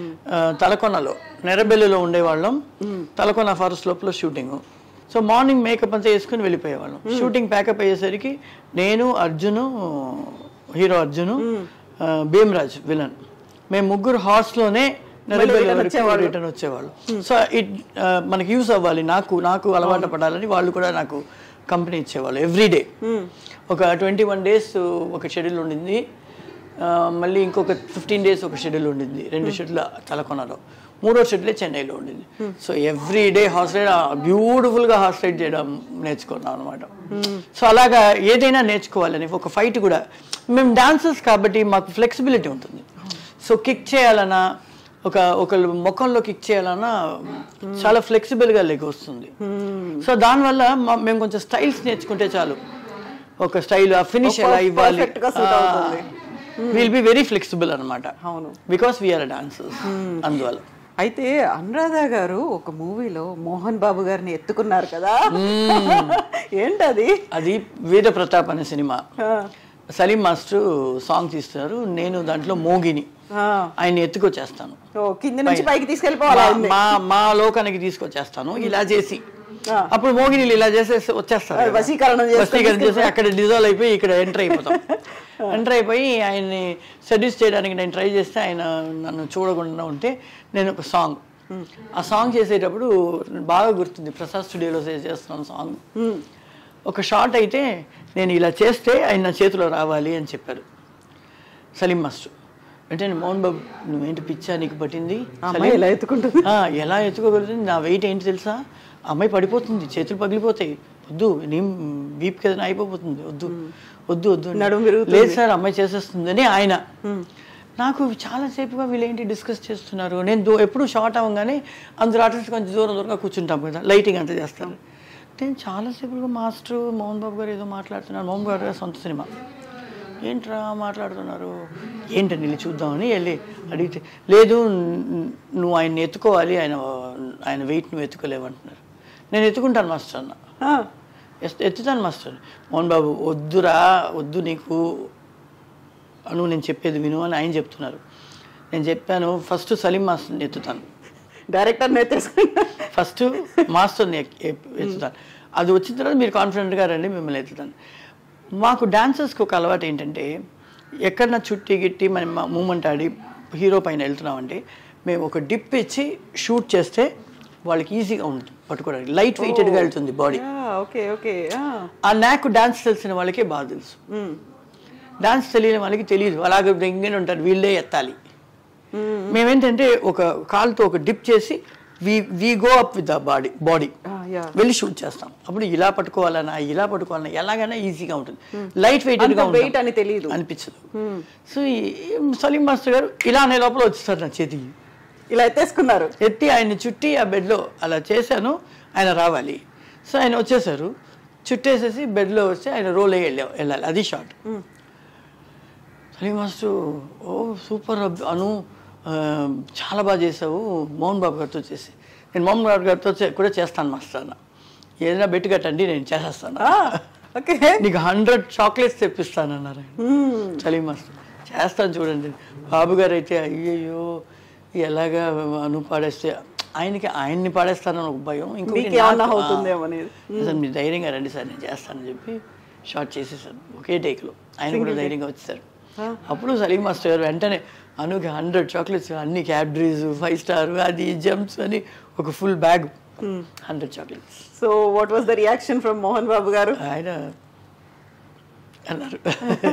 తలకొనలో నెరబెల్లిలో ఉండేవాళ్ళం తలకొన ఫారెస్ట్ లోపల షూటింగ్ సో మార్నింగ్ మేకప్ అంతా వేసుకుని వెళ్ళిపోయేవాళ్ళం షూటింగ్ ప్యాకప్ అయ్యేసరికి నేను అర్జును హీరో అర్జును ఆ, భీమరాజ్ విలన్ మేము ముగ్గురు హార్స్లోనే నెరబెల్లి వరకు రిటర్న్ వచ్చేవాళ్ళు సో ఇట్ మనకి యూస్ అవ్వాలి నాకు నాకు అలవాటు పడాలని వాళ్ళు కూడా నాకు కంపెనీ ఇచ్చేవాళ్ళు ఎవ్రీ డే ఒక ట్వంటీ వన్ డేస్ ఒక షెడ్యూల్ ఉండింది ఆ, మళ్ళీ ఇంకొక ఫిఫ్టీన్ డేస్ ఒక షెడ్యూల్ ఉండింది రెండు షెడ్యూల్ తలకొనలో మూడో షెడ్యూలే చెన్నైలో ఉండింది so every day horse ride బ్యూటిఫుల్గా హార్స్ రైడ్ చేయడం నేర్చుకున్నాం అనమాట సో అలాగా ఏదైనా నేర్చుకోవాలని ఒక ఫైట్ కూడా మేము డాన్సర్స్ కాబట్టి మాకు ఫ్లెక్సిబిలిటీ ఉంటుంది సో కిక్ చేయాలన్నా ఒక ఒకళ్ళు ముఖంలో కిక్ చేయాలన్నా చాలా ఫ్లెక్సిబుల్గా లెగ్ వస్తుంది సో దానివల్ల మా- మేము కొంచెం స్టైల్స్ నేర్చుకుంటే చాలు ఒక స్టైల్ ఆ ఫినిష్ ఎలా ఇవ్వాలి perfect గా suit అవుతుంది. విల్ బి వెరీ ఫ్లెక్సిబుల్ అనమాట అవును బికాస్ వీఆర్ డాన్సర్స్ అందువల్ల అయితే అనురాధ గారు ఒక మూవీలో మోహన్ బాబు గారిని ఎత్తుకున్నారు కదా ఏంటది అది వీర ప్రతాప్ అనే సినిమా ఆ, సలీం మాస్టర్ సాంగ్ తీస్తున్నారు నేను దాంట్లో మోగిని ఆ. ఆయన ఎత్తుకొచ్చేస్తాను ఓ కింద నుంచి పైకి తీసుకెళ్ళిపోవాలి మా- ఆయన్ని. మా మా లోకానికి తీసుకొచ్చేస్తాను ఇలా చేసి ఆ. అప్పుడు మోగినీళ్ళు ఇలా చేసేసి వచ్చేస్తారు కదా. వశీకరణం చేసుకొని వశీకరణ చేసి అక్కడ డిజాల్వ్ అయిపోయి ఇక్కడ ఎంటర్ అయిపోతాం ఎంటర్ అయిపోయి ఆయన్ని సెడ్యూస్ చేయడానికి నేను ట్రై చేస్తే ఆయన నన్ను చూడకుండా ఉంటే నేను ఒక సాంగ్ ఆ సాంగ్ చేసేటప్పుడు బాగా గుర్తుంది ప్రసాద్ స్టూడియోలో చేస్తున్నాను సాంగ్ ఒక షార్ట్ అయితే నేను ఇలా చేస్తే ఆయన నా చేతిలో రావాలి అని చెప్పారు సలీం మాస్టర్ అంటే నేను మోహన్ బాబు నువ్వేంటి పిచ్చా నీకు పట్టింది ఆ అమ్మాయి ఎలా ఎత్తుకుంటుంది ఆ, ఎలా ఎత్తుకోగలుగుతుంది నా వెయిట్ ఏంటి తెలుసా ఆ అమ్మాయి పడిపోతుంది చేతులు పగిలిపోతాయి వద్దు నీ వీప్ ఏదైనా అయిపోతుంది వద్దు వద్దు వద్దు అని. నడుము విరుగుతుంది. లేదు సార్ అమ్మాయి చేసేస్తుందని ఆయన నాకు చాలాసేపుగా వీళ్ళు ఏంటి డిస్కస్ చేస్తున్నారు నేను దూ ఎప్పుడు షార్ట్ అవ్వగానే అందరూ ఆర్టిస్ట్ కొంచెం దూరం దూరంగా కూర్చుంటాం కదా లైటింగ్ అంతా చేస్తాను నేను చాలాసేపుగా మాస్టర్ మోహన్ బాబు గారు ఏదో మాట్లాడుతున్నారు మోహన్ బాబు గారు సొంత సినిమా ఏంట్రా మాట్లాడుతున్నారు ఏంటని వెళ్ళి చూద్దామని వెళ్ళి అడిగితే లేదు న్- నువ్వు ఆయన్ని ఎత్తుకోవాలి ఆయన ఆయన వెయిట్ నువ్వు ఎత్తుకోలేవంటున్నారు నేను ఎత్తుకుంటాను మాస్టర్ అన్న ఆ, ఎస్- ఎత్తుతాను మాస్టర్ మోహన్ బాబు వద్దురా వద్దు నీకు అను నేను చెప్పేది విను అని ఆయన చెప్తున్నారు నేను చెప్పాను ఫస్ట్ సలీం మాస్టర్ని ఎత్తుతాను డైరెక్టర్ నేర్చేసుకున్నా ఫస్ట్ మాస్టర్ని ఎక్- ఎప్- ఎత్తుతాను అది వచ్చిన తర్వాత మీరు కాన్ఫిడెంట్గా రండి మిమ్మల్ని ఎత్తుతాను మాకు డాన్సర్స్కి ఒక అలవాటు ఏంటంటే ఎక్కడన్నా చుట్టి గిట్టి మనం మూమెంట్ ఆడి హీరో పైన వెళ్తున్నామంటే మేము ఒక డిప్ ఇచ్చి షూట్ చేస్తే వాళ్ళకి ఈజీగా ఉంటుంది పట్టుకోవడానికి లైట్ వెయిటెడ్గా వెళ్తుంది బాడీ ఓకే ఓకే ఆ నాకు డాన్స్ తెలిసిన వాళ్ళకే బాగా తెలుసు డాన్స్ తెలియని వాళ్ళకి తెలియదు అలాగే దగ్గర ఉంటారు వీళ్ళే ఎత్తాలి మేమేంటంటే ఒక కాలుతో ఒక డిప్ చేసి we we go up with the body body yeah వెళ్ళి షూట్ చేస్తాం అప్పుడు ఇలా పట్టుకోవాలన్నా ఇలా పట్టుకోవాలన్నా ఎలాగైనా ఈజీగా ఉంటుంది లైట్ అంత వెయిటెడ్గా వెయిట్ అని తెలియదు అనిపించదు సో ఈ సలీం మాస్టర్ గారు ఇలా అనే లోపల వచ్చేస్తారు నా చేతికి ఇలా ఎత్తేసుకున్నారు ఎత్తి ఆయన్ని చుట్టి ఆ బెడ్లో అలా చేశాను ఆయన రావాలి సో ఆయన వచ్చేసారు చుట్టేసేసి బెడ్లో వచ్చి ఆయన రోల్ అయ్యి వెళ్ళా వెళ్ళాలి అది short Salim master oh super అబ్- అను ఆ, చాలా బాగా చేసావు మోహన్ బాబు గారితో చేసి నేను మోహన్ బాబు గారితో చే- కూడా చేస్తాను మాస్టర్ అన్న ఏదైనా బెట్టు కట్టండి నేను చేసేస్తాను ఓకే నీకు హండ్రెడ్ చాక్లెట్స్ తెప్పిస్తానన్నారు ఆయన సలీం మాస్టర్ చేస్తాను చూడండి బాబు గారు అయితే అయ్యయ్యో ఎలాగా అను పాడేస్తే ఆయనకి ఆయన్ని పాడేస్తానని ఒక భయం ఇంకొకటి మీకు ఏమన్నా నాకు, అవుతుందేమో అనేది. ఆ, సార్ మీరు ధైర్యంగా రండి సార్ నేను చేస్తానని చెప్పి షార్ట్ చేసేసాను ఒకే టేక్లో ఆయన కూడా ధైర్యంగా వచ్చేసారు అప్పుడు సలీం మాస్టర్ గారు వెంటనే అనుకి హండ్రెడ్ చాక్లెట్స్ అన్ని క్యాడ్రీస్ ఫైవ్ స్టార్ అది జంప్స్ అని ఒక full bag hundred chocolates so what was the reaction from Mohan Babu garu ఆయన అన్నారు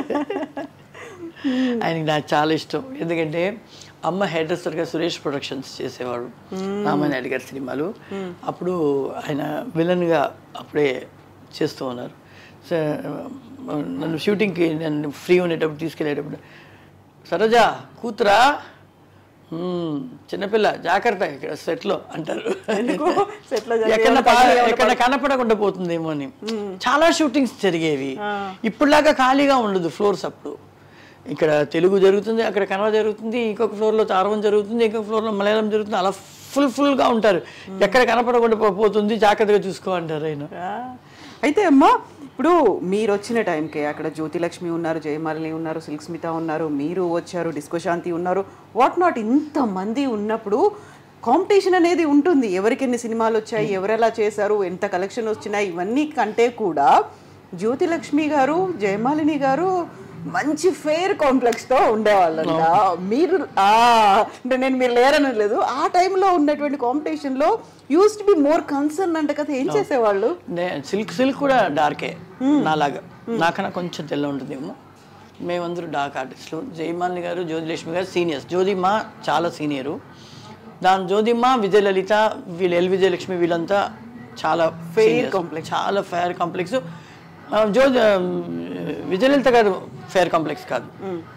ఆయనకి నాకు చాలా ఇష్టం ఎందుకంటే అమ్మ హెయిర్ డ్రెస్సర్గా సురేష్ ప్రొడక్షన్స్ చేసేవాడు రామానాయుడు గారి సినిమాలు అప్పుడు ఆయన విలన్గా అప్పుడే చేస్తూ ఉన్నారు సో నన్ను షూటింగ్కి నన్ను ఫ్రీ ఉండేటప్పుడు తీసుకెళ్ళేటప్పుడు సరోజా కూతురా మ్మ్, చిన్నపిల్ల జాగ్రత్త ఇక్కడ సెట్లో అంటారు ఎందుకు? set లో జరిగే ఎక్కడ వాళ్ళ పనులు ఏమైనా ఎక్కడ కనపడకుండా పోతుందేమో అని చాలా షూటింగ్స్ జరిగేవి ఇప్పుడులాగా ఖాళీగా ఉండదు ఫ్లోర్స్ అప్పుడు ఇక్కడ తెలుగు జరుగుతుంది అక్కడ కన్నడ జరుగుతుంది ఇంకొక ఫ్లోర్లో తారవం జరుగుతుంది ఇంకొక ఫ్లోర్లో మలయాళం జరుగుతుంది అలా ఫుల్ ఫుల్గా ఉంటారు ఎక్కడ కనపడకుండా పో- పోతుంది జాగ్రత్తగా చూసుకో అంటారు ఆయన ఆ, అయితే అమ్మా ఇప్పుడు మీరు వచ్చిన టైంకే అక్కడ జ్యోతిలక్ష్మి ఉన్నారు జయమాలిని ఉన్నారు సిల్క్ స్మిత ఉన్నారు మీరు వచ్చారు డిస్కో శాంతి ఉన్నారు వాట్ నాట్ ఇంతమంది ఉన్నప్పుడు కాంపిటీషన్ అనేది ఉంటుంది ఎవరికి ఎన్ని సినిమాలు వచ్చాయి ఎవరెలా చేశారు ఎంత కలెక్షన్ వచ్చినాయి ఇవన్నీ కంటే కూడా జ్యోతిలక్ష్మి గారు జయమాలిని గారు మంచి ఫెయిర్ కాంప్లెక్స్ తో ఉండేవాళ్ళంట మీరు ఆ, అంటే నేను మీరు లేరని లేదు ఆ టైంలో ఉన్నటువంటి కాంపిటీషన్ లో used to be more concern అంట కదా ఏం చేసేవాళ్ళు నే సిల్క్ సిల్క్ కూడా డార్కే నాలాగా నాకన్నా కొంచెం తెల్ల ఉంటుందేమో మేమందరూ డార్క్ ఆర్టిస్టులు జయమాలిని గారు జ్యోతిలక్ష్మి గారు సీనియర్స్ జ్యోతిమ చాలా సీనియరు దాని జ్యోతిమ విజయలలిత వీళ్ళు ఎల్ విజయలక్ష్మి వీళ్ళంతా చాలా Fair complex చాలా fair complex Jyothi Vijayalalitha garu fair complex కాదు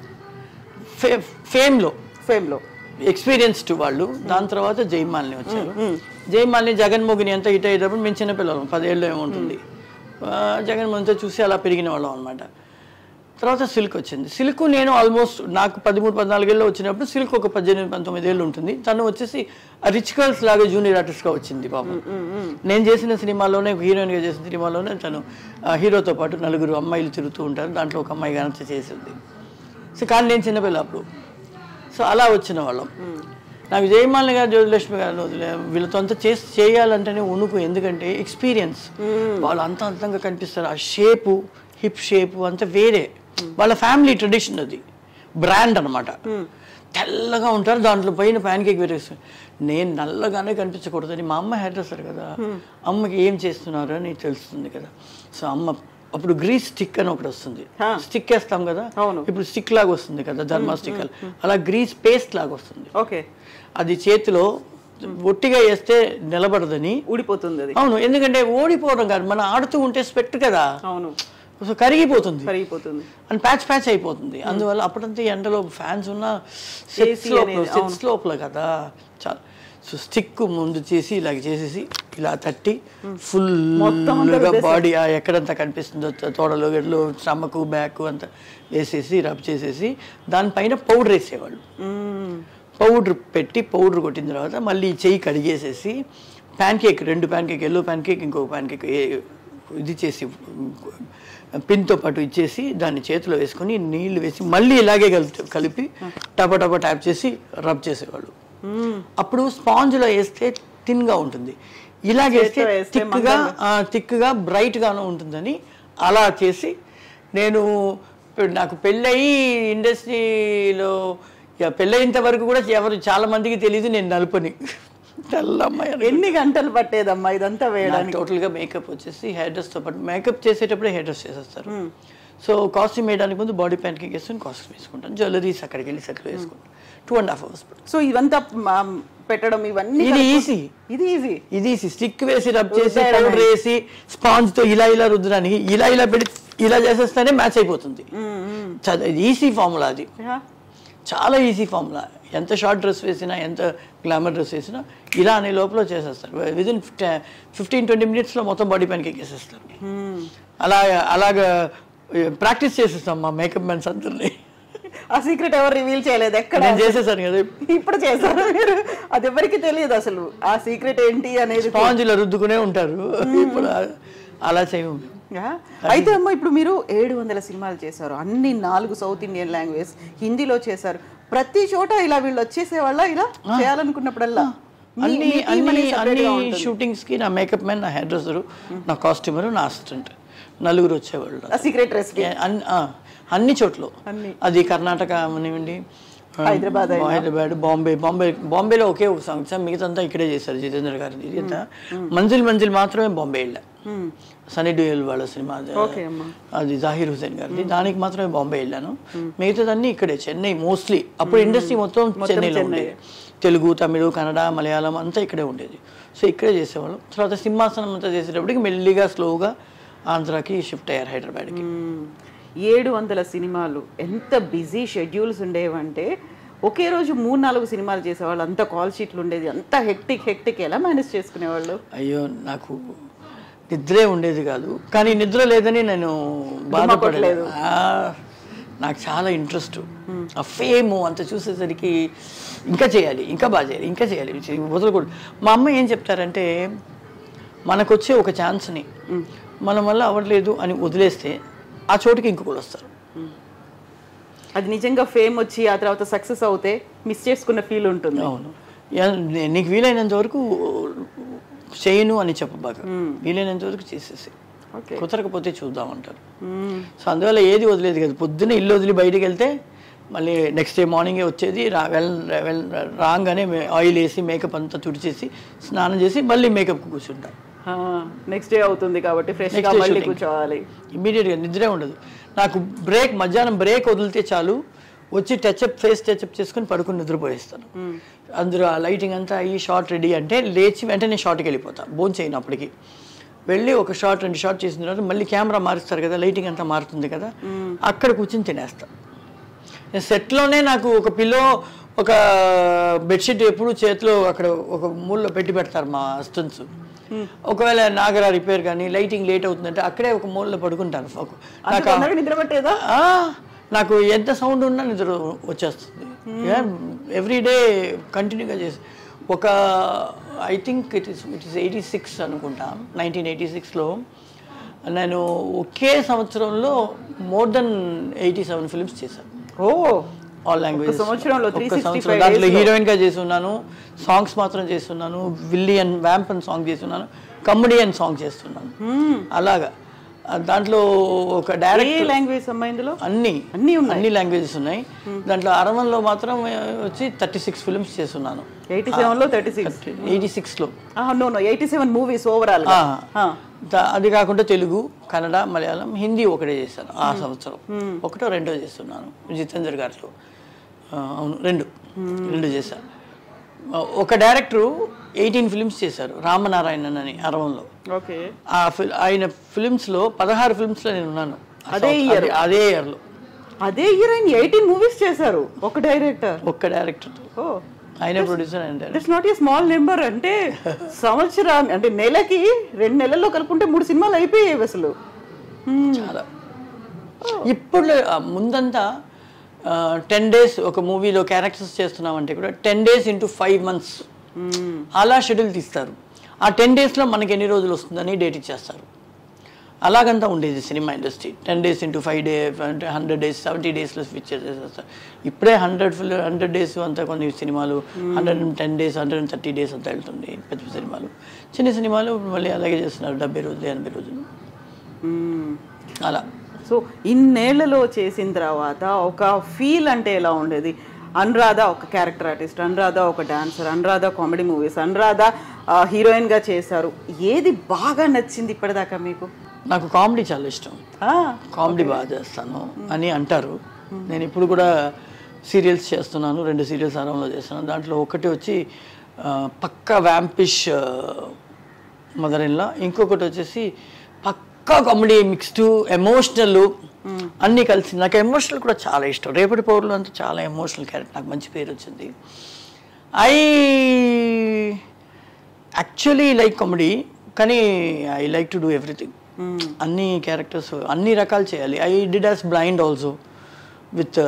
ఫే ఫేమ్లో ఫేమ్ లో ఎక్స్పీరియన్స్డ్ వాళ్ళు దాని తర్వాత జయమాలిని వచ్చారు జయమాలిని జగన్మోహిని అంతా హిట్ అయ్యేటప్పుడు మేము చిన్నపిల్లలం పదేళ్ళు ఏముంటుంది ఆ, జగన్మోహన్తో చూసి అలా పెరిగిన వాళ్ళం అనమాట తర్వాత సిల్క్ వచ్చింది సిల్క్ నేను ఆల్మోస్ట్ నాకు పదమూడు పద్నాలుగేళ్ళు వచ్చినప్పుడు సిల్క్ ఒక పద్దెనిమిది పంతొమ్మిది ఏళ్ళు ఉంటుంది తను వచ్చేసి రిచ్ గర్ల్స్ లాగా జూనియర్ ఆర్టిస్ట్గా వచ్చింది పాపం నేను చేసిన సినిమాలోనే హీరోయిన్గా చేసిన సినిమాలోనే తను ఆ, హీరోతో పాటు నలుగురు అమ్మాయిలు తిరుగుతూ ఉంటారు దాంట్లో ఒక అమ్మాయి గనంత చేసింది సో కానీ నేను చిన్నపిల్ల అప్పుడు సో అలా వచ్చిన వాళ్ళం నాకు జయమాలిని గారు జ్యోతిలక్ష్మి గారు వదిలే వీళ్ళతో అంతా చేసి చేయాలంటేనే వణుకు ఎందుకంటే ఎక్స్పీరియన్స్ వాళ్ళు అంత అంతంగా కనిపిస్తారు ఆ షేపు హిప్ షేపు అంతా వేరే వాళ్ళ ఫ్యామిలీ ట్రెడిషన్ అది బ్రాండ్ అన్నమాట తెల్లగా ఉంటారు దాంట్లో పైన ప్యాన్ కేక్ వేరేస్తారు నేను నల్లగానే కనిపించకూడదని మా అమ్మ హెయిర్ డ్రెస్సర్ కదా అమ్మకి ఏం చేస్తున్నారు అని తెలుస్తుంది కదా సో అమ్మ అప్పుడు గ్రీస్ స్టిక్ అని ఒకటి వస్తుంది స్టిక్ వేస్తాం కదా అవును. ఇప్పుడు స్టిక్ లాగా వస్తుంది కదా ధర్మా స్టిక్ అలా గ్రీస్ పేస్ట్ లాగా వస్తుంది ఓకే అది చేతిలో ఒట్టిగా వేస్తే నిలబడదని ఊడిపోతుంది అది అవును ఎందుకంటే ఓడిపోవడం కాదు మనం ఆడుతూ ఉంటే స్పెక్ట్ కదా అవును సో కరిగిపోతుంది కరిగిపోతుంది అండ్ ప్యాచ్ ప్యాచ్ అయిపోతుంది అందువల్ల అప్పుడంతా ఎండలో ఫ్యాన్స్ ఉన్న సెట్స్ AC లోపల అనేది, సెట్స్ లోపల కదా చాలా సో స్టిక్ ముందు చేసి ఇలాగ చేసేసి ఇలా తట్టి మొత్తం అంతా ఫుల్గా రుద్దేసి- బాడీ ఎక్కడంతా కనిపిస్తుందో తో- తోడలు గడ్లు స్టమక్ బ్యాక్ అంతా వేసేసి రబ్ చేసేసి దానిపైన పౌడర్ వేసేవాళ్ళు పౌడర్ పెట్టి పౌడర్ కొట్టిన తర్వాత మళ్ళీ చెయ్యి కడిగేసేసి ప్యాన్ కేక్ రెండు pancake yellow pancake ఇంకొక ప్యాన్ కేక్ ఇది చేసి పిన్తో పాటు ఇచ్చేసి దాన్ని చేతిలో వేసుకొని నీళ్లు వేసి మళ్ళీ ఇలాగే కలిపి కలిపి టపా టపా ట్యాప్ చేసి రబ్ చేసేవాళ్ళు అప్పుడు స్పాంజ్లో వేస్తే థిన్గా ఉంటుంది ఇలాగేస్తే చేత్తో వేస్తే థిక్గా థిక్గా బ్రైట్గాను ఉంటుందని అలా చేసి నేను ఇప్పుడు నాకు పెళ్ళయి ఇండస్ట్రీలో ఇక పెళ్ళయినంత వరకు కూడా ఎవరు చాలా మందికి తెలియదు నేను నలుపని తెల్లమ్మాయి అని. ఎన్ని గంటలు పట్టేదమ్మా ఇదంతా నాకు వేయడానికి టోటల్గా మేకప్ వచ్చేసి హెయిర్ డ్రెస్తో పాటు మేకప్ చేసేటప్పుడే హెయిర్ డ్రెస్ చేసేస్తారు సో కాస్ట్యూమ్ వేయడానికి ముందు బాడీ ప్యాంట్కి వేసుకొని కాస్ట్యూమ్ వేసుకుంటాను జ్యువెలరీస్ అక్కడికి వెళ్ళి సెటిల్ వేసుకుంటాను two and half hours so ఇవంతా మా- పెట్టడం ఇవన్నీ ఇది కలుపు- ఈజీ ఇది ఈజీ ఇది స్టిక్ వేసి రబ్ చేసి రుద్దడానికి. పౌడర్ వేసి స్పాంజ్ తో ఇలా ఇలా రుద్దడానికి ఇలా ఇలా పెట్టి ఇలా చేసేస్తేనే మ్యాచ్ అయిపోతుంది ఈజీ ఫార్ములా అది చాలా ఈజీ ఫార్ములా ఎంత షార్ట్ డ్రెస్ వేసినా ఎంత గ్లామర్ డ్రెస్ వేసినా ఇలా అనే లోపల చేసేస్తారు విదిన్ ఫిఫ్టీన్ ట్వంటీ మినిట్స్లో మొత్తం బాడీ పైనకి ఎక్కేసేస్తారు అలా అలాగా ప్రాక్టీస్ చేసేస్తాం మా మేకప్ మెన్స్ అందరినీ ఆ సీక్రెట్ ఎవరు రివీల్ చేయలేదు ఎక్కడ నేను చేసేసాను కదా ఇప్పుడు చేశారు మీరు అది ఎవరికి తెలియదు అసలు ఆ సీక్రెట్ ఏంటి అనేది స్పాంజ్ ఇలా రుద్దుకునే ఉంటారు ఇప్పుడు అలా చేయము యా. అయితే అమ్మ ఇప్పుడు మీరు ఏడు వందల సినిమాలు చేశారు అన్ని నాలుగు సౌత్ ఇండియన్ లాంగ్వేజ్ హిందీలో చేశారు ప్రతి చోట ఇలా వీళ్ళు వచ్చేసే వాళ్ళ ఇలా చేయాలనుకున్నప్పుడల్లా మీ- అన్ని మీ team అన్ని అనేది separate అన్ని గా ఉంటుంది. షూటింగ్స్ కి నా మేకప్ మ్యాన్ నా హెయిర్ డ్రెస్సరు నా కాస్ట్యూమర్ నా అసిస్టెంట్ నలుగురు వచ్చేవాళ్ళు ఆ సీక్రెట్ రెసిపీ ఏ, అన్ని ఆ, అన్ని చోట్ల అన్ని. అది కర్ణాటక అవనివ్వండి ఆ, హైదరాబాద్ అయినా. హైదరాబాద్ బాంబే బాంబే బాంబేలో ఒకే ఒక సాంగ్ సార్ మిగతా ఇక్కడే చేశారు జితేంద్ర గారి ఇదంతా మంజిల్ మంజిల్ మాత్రమే బాంబే వెళ్ళా సనీ డ్యూయల్ వాళ్ళ సినిమా అది. ఓకే అమ్మా అది జాహిర్ హుసేన్ గారిది దానికి మాత్రమే బాంబే వెళ్ళాను మిగతాదన్నీ ఇక్కడే చెన్నై మోస్ట్లీ అప్పుడు ఇండస్ట్రీ మొత్తం చెన్నైలో ఉండేది తెలుగు తమిళ కన్నడ మలయాళం అంతా ఇక్కడే ఉండేది సో ఇక్కడే చేసేవాళ్ళం తర్వాత సింహాసనం అంతా చేసేటప్పటికి మెల్లిగా స్లోగా ఆంధ్రాకి షిఫ్ట్ అయ్యారు హైదరాబాద్కి మ్మ్. ఏడు వందల సినిమాలు ఎంత బిజీ షెడ్యూల్స్ ఉండేవంటే ఒకే రోజు మూడు నాలుగు సినిమాలు చేసేవాళ్ళు అంత కాల్ షీట్లు ఉండేది అంత హెక్టిక్ హెక్టిక్ ఎలా మేనేజ్ చేసుకునేవాళ్ళు అయ్యో నాకు నిద్రే ఉండేది కాదు కానీ నిద్ర లేదని నేను బాధపడలేదు ఆ, నాకు చాలా ఇంట్రెస్ట్ ఆ ఫేమ్ అంత చూసేసరికి ఇంకా చేయాలి ఇంకా బాగా చేయాలి ఇంకా చేయాలి చే- వదలకూడదు మా అమ్మ ఏం చెప్తారంటే మనకు వచ్చే ఒక ఛాన్స్ని మన వల్ల అవ్వట్లేదు అని వదిలేస్తే ఆ చోటుకి ఇంకొకరు వస్తారు అది నిజంగా ఫేమ్ వచ్చి ఆ తర్వాత సక్సెస్ అవుతే మిస్ చేసుకున్న ఫీల్ ఉంటుంది అవును యా- నే- నీకు వీలైనంత వరకు చేయను అని చెప్పబాక వీలైనంత వరకు చేసేసి ఓకే కుదరకపోతే చూద్దాం అంటారు సో అందువల్ల ఏది వదిలేదు కదా పొద్దున్న ఇల్లు వదిలి బయటికి వెళ్తే మళ్ళీ నెక్స్ట్ డే మార్నింగే వచ్చేది రా వెల్ వెల్ రాగానే ఆయిల్ వేసి మేకప్ అంతా తుడిచేసి స్నానం చేసి మళ్ళీ మేకప్కి కూర్చుంటాం నెక్స్ట్ డే అవుతుంది కాబట్టి ఫ్రెష్ గా Next day మళ్ళీ shooting. కూర్చోవాలి ఇమీడియట్గా నిద్రే ఉండదు నాకు బ్రేక్ మధ్యాహ్నం బ్రేక్ వదిలితే చాలు వచ్చి టచ్అప్ ఫేస్ టచ్అప్ చేసుకుని పడుకుని నిద్రపోయేస్తాను అందులో ఆ లైటింగ్ అంతా అయ్యి షార్ట్ రెడీ అంటే లేచి వెంటనే షార్ట్కి వెళ్ళిపోతా బోన్ చేయను అప్పటికి వెళ్ళి ఒక షార్ట్ రెండు షార్ట్ చేసిన తర్వాత మళ్ళీ కెమెరా మారుస్తారు కదా లైటింగ్ అంతా మారుతుంది కదా అక్కడ కూర్చొని తినేస్తా సెట్లోనే నాకు ఒక పిల్లో ఒక బెడ్షీట్ ఎప్పుడు చేతిలో అక్కడ ఒక మూలలో పెట్టి పెడతారు మా అసిస్టెంట్స్ ఒకవేళ నాగరా రిపేర్ కానీ లైటింగ్ లేట్ అవుతుందంటే అక్కడే ఒక మూలలో పడుకుంటాను ఒక- అంత నాకు ఆ- తొందరగా నిద్ర పట్టేదా ఆ, నాకు ఎంత సౌండ్ ఉన్నా నిద్ర వచ్చేస్తుంది ఎవ్రీ డే కంటిన్యూగా చేసి ఒక I think it is it is eighty six అనుకుంటా నైన్టీన్ ఎయిటీ సిక్స్లో నేను ఒకే సంవత్సరంలో more than eighty seven films చేశాను ఓ ఆల్ లాంగ్వేజ్ సంవత్సరంలో 365 దాంట్లో days లో. హీరోయిన్ గా చేస్తున్నాను సాంగ్స్ మాత్రం చేస్తున్నాను విల్లీ అండ్ వ్యాంప్ అని సాంగ్ చేస్తున్నాను కమెడియన్ సాంగ్ చేస్తున్నాను అలాగా ఆ, దాంట్లో ఒక ఏ డైరెక్ట్ లాంగ్వేజ్ అమ్మా ఇందులో అన్ని అన్నీ ఉన్నాయి. అన్ని లాంగ్వేజెస్ ఉన్నాయి దాంట్లో అరవన్లో మాత్రం ఆ, వచ్చి థర్టీ సిక్స్ ఫిల్మ్స్ చేస్తున్నాను ఎయిటీ సెవెన్ లో థర్టీ సిక్స్ ఎయిటీ సిక్స్లో no no eighty seven movies overall అది కాకుండా తెలుగు కన్నడ మలయాళం హిందీ ఒకటే చేశాను ఆ సంవత్సరం ఒకటో రెండో చేస్తున్నాను జితేందర్ గారితో ఆ, అవును రెండు రెండు చేశాను ఆ, ఒక డైరెక్టరు ఎయిటీన్ ఫిల్మ్స్ చేశారు రామనారాయణన్ అని అరవంలో ఓకే ఆ ఫిల్ ఆయన ఫిల్మ్స్లో పదహారు ఫిల్మ్స్లో నేను ఉన్నాను అదే year. అదే- అదే ఇయర్లో అదే హీరోయిన్ ఎయిటీన్ మూవీస్ చేశారు ఒక డైరెక్టర్ ఒక్క డైరెక్టర్ ఓ ఆయన ప్రొడ్యూసర్ ఆయన director it's not a small number అంటే సంవత్సరాన్ని అంటే నెలకి రెండు నెలల్లో కలుపుకుంటే మూడు సినిమాలు అయిపోయాయి అసలు చాలా ఇప్పుడు ఆ, ముందంతా టెన్ డేస్ ఒక మూవీలో క్యారెక్టర్స్ చేస్తున్నామంటే కూడా ten days into five months అలా షెడ్యూల్ తీస్తారు ఆ టెన్ డేస్లో మనకి ఎన్ని రోజులు వస్తుందని డేట్ ఇచ్చేస్తారు అలాగంతా ఉండేది cinema industry ten days into five day అంటే హండ్రెడ్ డేస్ సెవెంటీ డేస్లో స్విచ్ చేసేస్తారు ఇప్పుడే హండ్రెడ్ ఫుల్ హండ్రెడ్ డేస్ అంతా కొన్ని సినిమాలు hundred and ten days hundred and thirty days అంతా వెళ్తుంది పెద్ద పెద్ద సినిమాలు చిన్న సినిమాలు మళ్ళీ అలాగే చేస్తున్నారు డెబ్బై రోజులు ఎనభై రోజులు అలా సో ఇన్నేళ్లలో చేసిన తర్వాత ఒక ఫీల్ అంటే ఎలా ఉండేది అనురాధ ఒక క్యారెక్టర్ ఆర్టిస్ట్ అనురాధ ఒక dancer Anuradha comedy movies Anuradha heroine గా చేశారు ఏది బాగా నచ్చింది ఇప్పటిదాకా మీకు నాకు కామెడీ చాలా ఇష్టం ఆ, కామెడీ బాగా చేస్తాను అని అంటారు నేను ఇప్పుడు కూడా సీరియల్స్ చేస్తున్నాను రెండు సీరియల్స్ ఆరంభంలో చేస్తున్నాను దాంట్లో ఒకటి వచ్చి ఆ, పక్కా వ్యాంపిష్ మదర్ ఇన్లా ఇంకొకటి వచ్చేసి పక్కా కామెడీ మిక్స్డ్ ఎమోషనల్ అన్నీ కలిసి నాకు ఎమోషనల్ కూడా చాలా ఇష్టం రేపటి పౌరులు అంతా చాలా ఎమోషనల్ క్యారెక్టర్ నాకు మంచి పేరు వచ్చింది ఐ యాక్చువల్లీ లైక్ కామెడీ కానీ I like to do everything అన్ని క్యారెక్టర్స్ అన్ని రకాలు చేయాలి I did as blind also with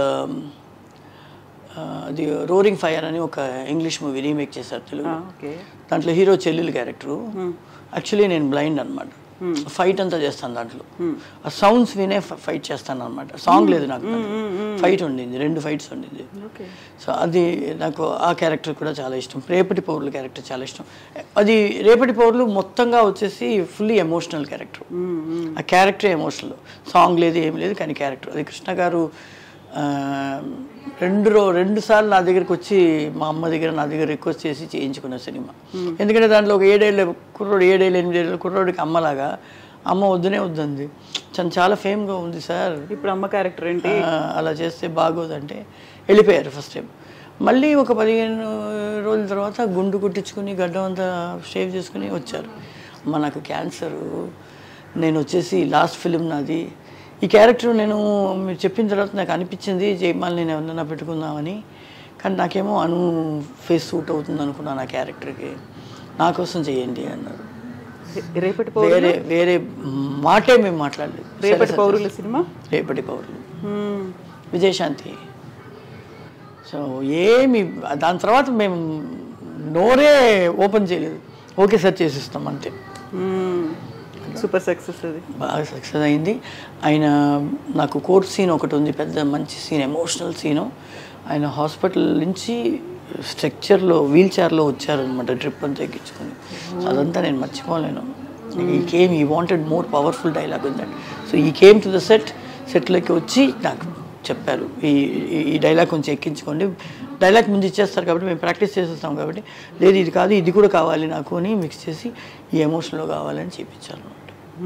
అది రోరింగ్ ఫైర్ అని ఒక ఇంగ్లీష్ మూవీ రీమేక్ చేశారు తెలుగు ఓకే దాంట్లో హీరో చెల్లెలు క్యారెక్టరు యాక్చువల్లీ నేను బ్లైండ్ అనమాట ఫైట్ అంతా చేస్తాను దాంట్లో ఆ సౌండ్స్ వినే ఫైట్ చేస్తాను అనమాట సాంగ్ లేదు నాకు ఫైట్ ఉండింది రెండు ఫైట్స్ ఉండింది ఓకే సో అది నాకు ఆ క్యారెక్టర్ కూడా చాలా ఇష్టం రేపటి పౌరుల క్యారెక్టర్ చాలా ఇష్టం అది రేపటి పౌరులు మొత్తంగా వచ్చేసి ఫుల్లీ ఎమోషనల్ క్యారెక్టర్ ఆ క్యారెక్టర్ ఎమోషనల్ సాంగ్ లేదు ఏం లేదు కానీ క్యారెక్టర్ అది కృష్ణ గారు ఆ, రెండు రో రెండు సార్లు నా దగ్గరికి వచ్చి మా అమ్మ దగ్గర నా దగ్గర రిక్వెస్ట్ చేసి చేయించుకున్న సినిమా ఎందుకంటే దాంట్లో ఒక ఏడేళ్ళ కుర్రోడు ఏడేళ్ళు ఎనిమిదేళ్ళ కుర్రోడికి అమ్మలాగా అమ్మ వద్దునే వద్దంది తను చాలా ఫేమ్గా ఉంది సార్ ఇప్పుడు అమ్మ క్యారెక్టర్ ఏంటి ఆ, అలా చేస్తే బాగోదంటే వెళ్ళిపోయారు ఫస్ట్ టైం మళ్ళీ ఒక పదిహేను రోజుల తర్వాత గుండు కుట్టించుకుని గడ్డం అంతా షేవ్ చేసుకుని వచ్చారు అమ్మ నాకు క్యాన్సరు నేను వచ్చేసి లాస్ట్ ఫిలిం నాది ఈ క్యారెక్టర్ నేను మీరు చెప్పిన తర్వాత నాకు అనిపించింది జయమాల్ నేను ఎవరన్నా పెట్టుకుందామని కానీ నాకేమో అను ఫేస్ సూట్ అవుతుంది అనుకున్నాను ఆ క్యారెక్టర్కి నా కోసం చేయండి అన్నారు రేపటి పౌరులు వేరే వేరే మాటే మేము మాట్లాడలేదు రేపటి పౌరుల సినిమా రేపటి పౌరులు మ్మ్. విజయశాంతి సో ఏమి దాని తర్వాత మేము నోరే ఓపెన్ చేయలేదు ఓకే సార్ చేసిస్తాం అంతే మ్మ్. సూపర్ సక్సెస్ అది బాగా సక్సెస్ అయింది ఆయన నాకు కోర్ట్ సీన్ ఒకటి ఉంది పెద్ద మంచి సీన్ ఎమోషనల్ సీను ఆయన హాస్పిటల్ నుంచి స్ట్రక్చర్లో వీల్ చైర్లో వచ్చారనమాట ట్రిప్ అంతా ఎక్కించుకొని సో అదంతా నేను మర్చిపోలేను ఈ కేమ్ ఈ వాంటెడ్ మోర్ పవర్ఫుల్ డైలాగ్ ఉందండి సో ఈ కేమ్ టు ద సెట్ సెట్లోకి వచ్చి నాకు చెప్పారు ఈ ఈ- ఈ డైలాగ్ కొంచెం ఎక్కించుకోండి డైలాగ్ ముందు ఇచ్చేస్తారు కాబట్టి మేము ప్రాక్టీస్ చేసేస్తాం కాబట్టి లేదు ఇది కాదు ఇది కూడా కావాలి నాకు అని మిక్స్ చేసి ఈ ఎమోషన్లో కావాలని చేయించారు అనమాట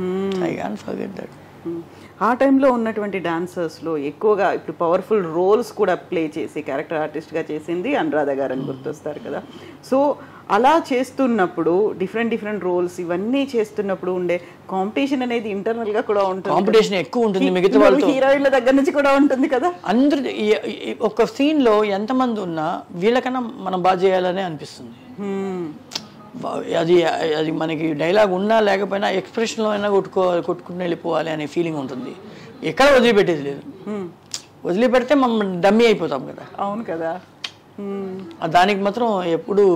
I can forget that hmm. ఆ టైంలో ఉన్నటువంటి డాన్సర్స్లో ఎక్కువగా ఇప్పుడు పవర్ఫుల్ రోల్స్ కూడా ప్లే చేసి క్యారెక్టర్ ఆర్టిస్ట్గా చేసింది అనురాధ గారు అని గుర్తొస్తారు కదా సో అలా చేస్తున్నప్పుడు డిఫరెంట్ డిఫరెంట్ రోల్స్ ఇవన్నీ చేస్తున్నప్పుడు ఉండే కాంపిటీషన్ అనేది ఇంటర్నల్ గా కూడా ఉంటుంది కాంపిటీషన్ ఎక్కువ ఉంటుంది మిగతా వాళ్ళతో హీరోయిన్ల దగ్గర నుంచి కూడా ఉంటుంది కదా అందరు ఈ- ఈ- ఒక సీన్లో ఎంతమంది ఉన్నా వీళ్ళకన్నా మనం బాగా చేయాలనే అనిపిస్తుంది మ్మ్. బా- అది అది మనకి డైలాగ్ ఉన్నా లేకపోయినా ఎక్స్ప్రెషన్లో అయినా కొట్టుకోవాలి కొట్టుకుని వెళ్ళిపోవాలి అనే ఫీలింగ్ ఉంటుంది ఎక్కడ వదిలిపెట్టేది లేదు మ్మ్. వదిలిపెడితే మనం డమ్మీ అయిపోతాం కదా అవును కదా మ్మ్. ఆ దానికి మాత్రం ఎప్పుడు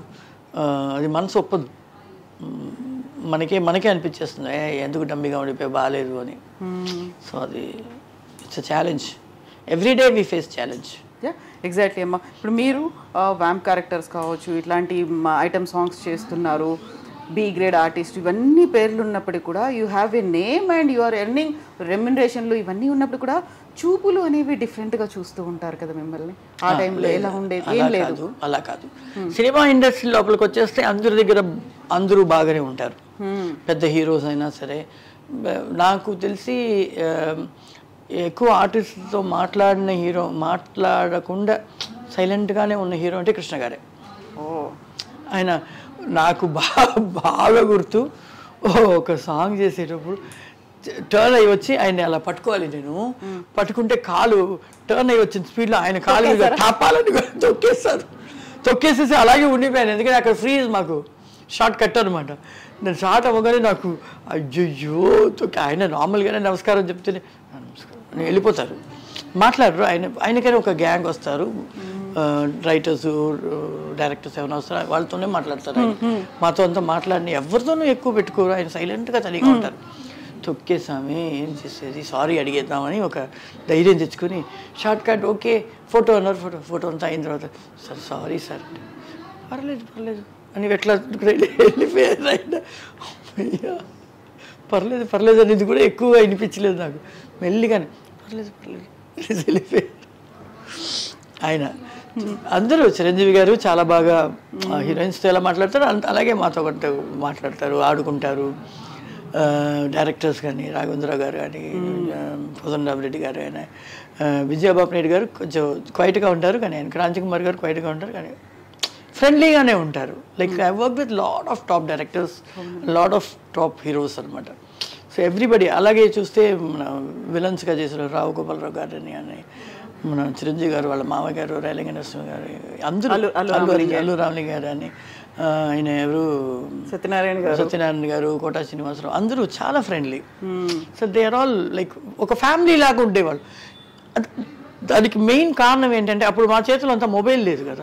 ఆ, అది మనసు ఒప్పదు మ్, మనకే మనకే అనిపించేస్తుంది "ఏ, ఎందుకు డమ్మీగా ఉండిపోయి బాగాలేదు అని మ్మ్. సో అది it's a challenge every day we face challenge yeah exactly అమ్మా ఇప్పుడు మీరు వ్యాంప్ క్యారెక్టర్స్ కావచ్చు ఇట్లాంటి ఐటమ్ సాంగ్స్ చేస్తున్నారు బి గ్రేడ్ ఆర్టిస్ట్ ఇవన్నీ పేర్లు ఉన్నప్పటికీ కూడా you have a name and you are earning రెమ్యునరేషన్లు ఇవన్నీ ఉన్నప్పుడు కూడా చూపులు అనేవి డిఫరెంట్గా చూస్తూ ఉంటారు కదా మిమ్మల్ని ఆ టైంలో ఎలా ఉండేది ఏం అలా లేదు కాదు అలా కాదు సినిమా ఇండస్ట్రీ లోపలికి వచ్చేస్తే అందరి దగ్గర అందరూ బాగానే ఉంటారు పెద్ద హీరోస్ అయినా సరే బ- నాకు తెలిసి ఆ, ఎక్కువ ఆర్టిస్ట్తో మాట్లాడిన హీరో మాట్లాడకుండా సైలెంట్గానే ఉన్న హీరో అంటే కృష్ణ గారే ఓ ఆయన నాకు బాగా బాగా గుర్తు ఓ, ఒక సాంగ్ చేసేటప్పుడు టర్న్ అయ్యి వచ్చి ఆయన అలా పట్టుకోవాలి నేను పట్టుకుంటే కాలు టర్న్ అయ్యి వచ్చిన స్పీడ్లో ఆయన కాలు మీద టాపాలని తొక్కేస్తారు తొక్కేసేసి అలాగే ఉండిపోయాను ఎందుకంటే అక్కడ ఫ్రీజ్ మాకు షార్ట్ కట్ అనమాట నేను షార్ట్ అవ్వగానే నాకు అయ్యయ్యో తొక్కి ఆయన నార్మల్గానే నమస్కారం చెప్తేనే "ఆ, నమస్కారం అని వెళ్ళిపోతారు మాట్లాడరు ఆయన ఆయనకైనా ఒక గ్యాంగ్ వస్తారు రైటర్స్ డైరెక్టర్స్ ఏమైనా వస్తారు వాళ్ళతోనే మాట్లాడతారు ఆయన. మాతో అంతా మాట్లాడిని ఎవరితోనూ ఎక్కువ పెట్టుకోరు ఆయన సైలెంట్గా తనిగా ఉంటారు తొక్కేసామి ఏం చేసేది సారీ అడిగేద్దామని ఒక ధైర్యం తెచ్చుకొని షార్ట్ కట్ ఓకే ఫోటో అన్నారు ఫోటో ఫోటో అంతా అయిన తర్వాత సార్ సారీ సార్ అంటే పర్లేదు పర్లేదు అని ఎట్లా వెళ్ళిపోయారు ఆయన అమ్మయ్య. పర్లేదు పర్లేదు అనేది కూడా ఎక్కువగా వినిపించలేదు నాకు మెల్లిగానే పర్లేదు పర్లేదు అనేసి వెళ్ళిపోయారు ఆయన అందరూ చిరంజీవి గారు చాలా బాగా హీరోయిన్స్తో ఎలా మాట్లాడతారు అంత- అలాగే మాతో కొంత మాట్లాడతారు ఆడుకుంటారు డైరెక్టర్స్ కానీ రాఘవేంద్రరావు గారు కానీ కోదండరామ్ రెడ్డి గారు కానీ విజయబాబు నాయుడు గారు కొంచెం క్వైట్గా ఉంటారు కానీ ఆయన క్రాంతి కుమార్ గారు క్వైట్గా ఉంటారు కానీ ఫ్రెండ్లీగానే ఉంటారు like I work with lot of top directors lot of top heroes అనమాట సో ఎవ్రీబడి అలాగే చూస్తే మన విలన్స్గా చేసిన రావు గోపాలరావు గారిని అని మన చిరంజీవి గారు వాళ్ళ మామ గారు రైలింగ నరసింహ గారు అందరూ అల్లు- అల్లు అల్లు రామలింగ. అల్లు రామలింగ గారు అని ఆ, ఆయన ఎవరు సత్యనారాయణ గారు సత్యనారాయణ గారు కోటా శ్రీనివాసరావు అందరూ చాలా friendly so they are all like ఒక ఫ్యామిలీ లాగా ఉండేవాళ్ళు అద్- దానికి మెయిన్ కారణం ఏంటంటే అప్పుడు మా చేతిలో అంత మొబైల్ లేదు కదా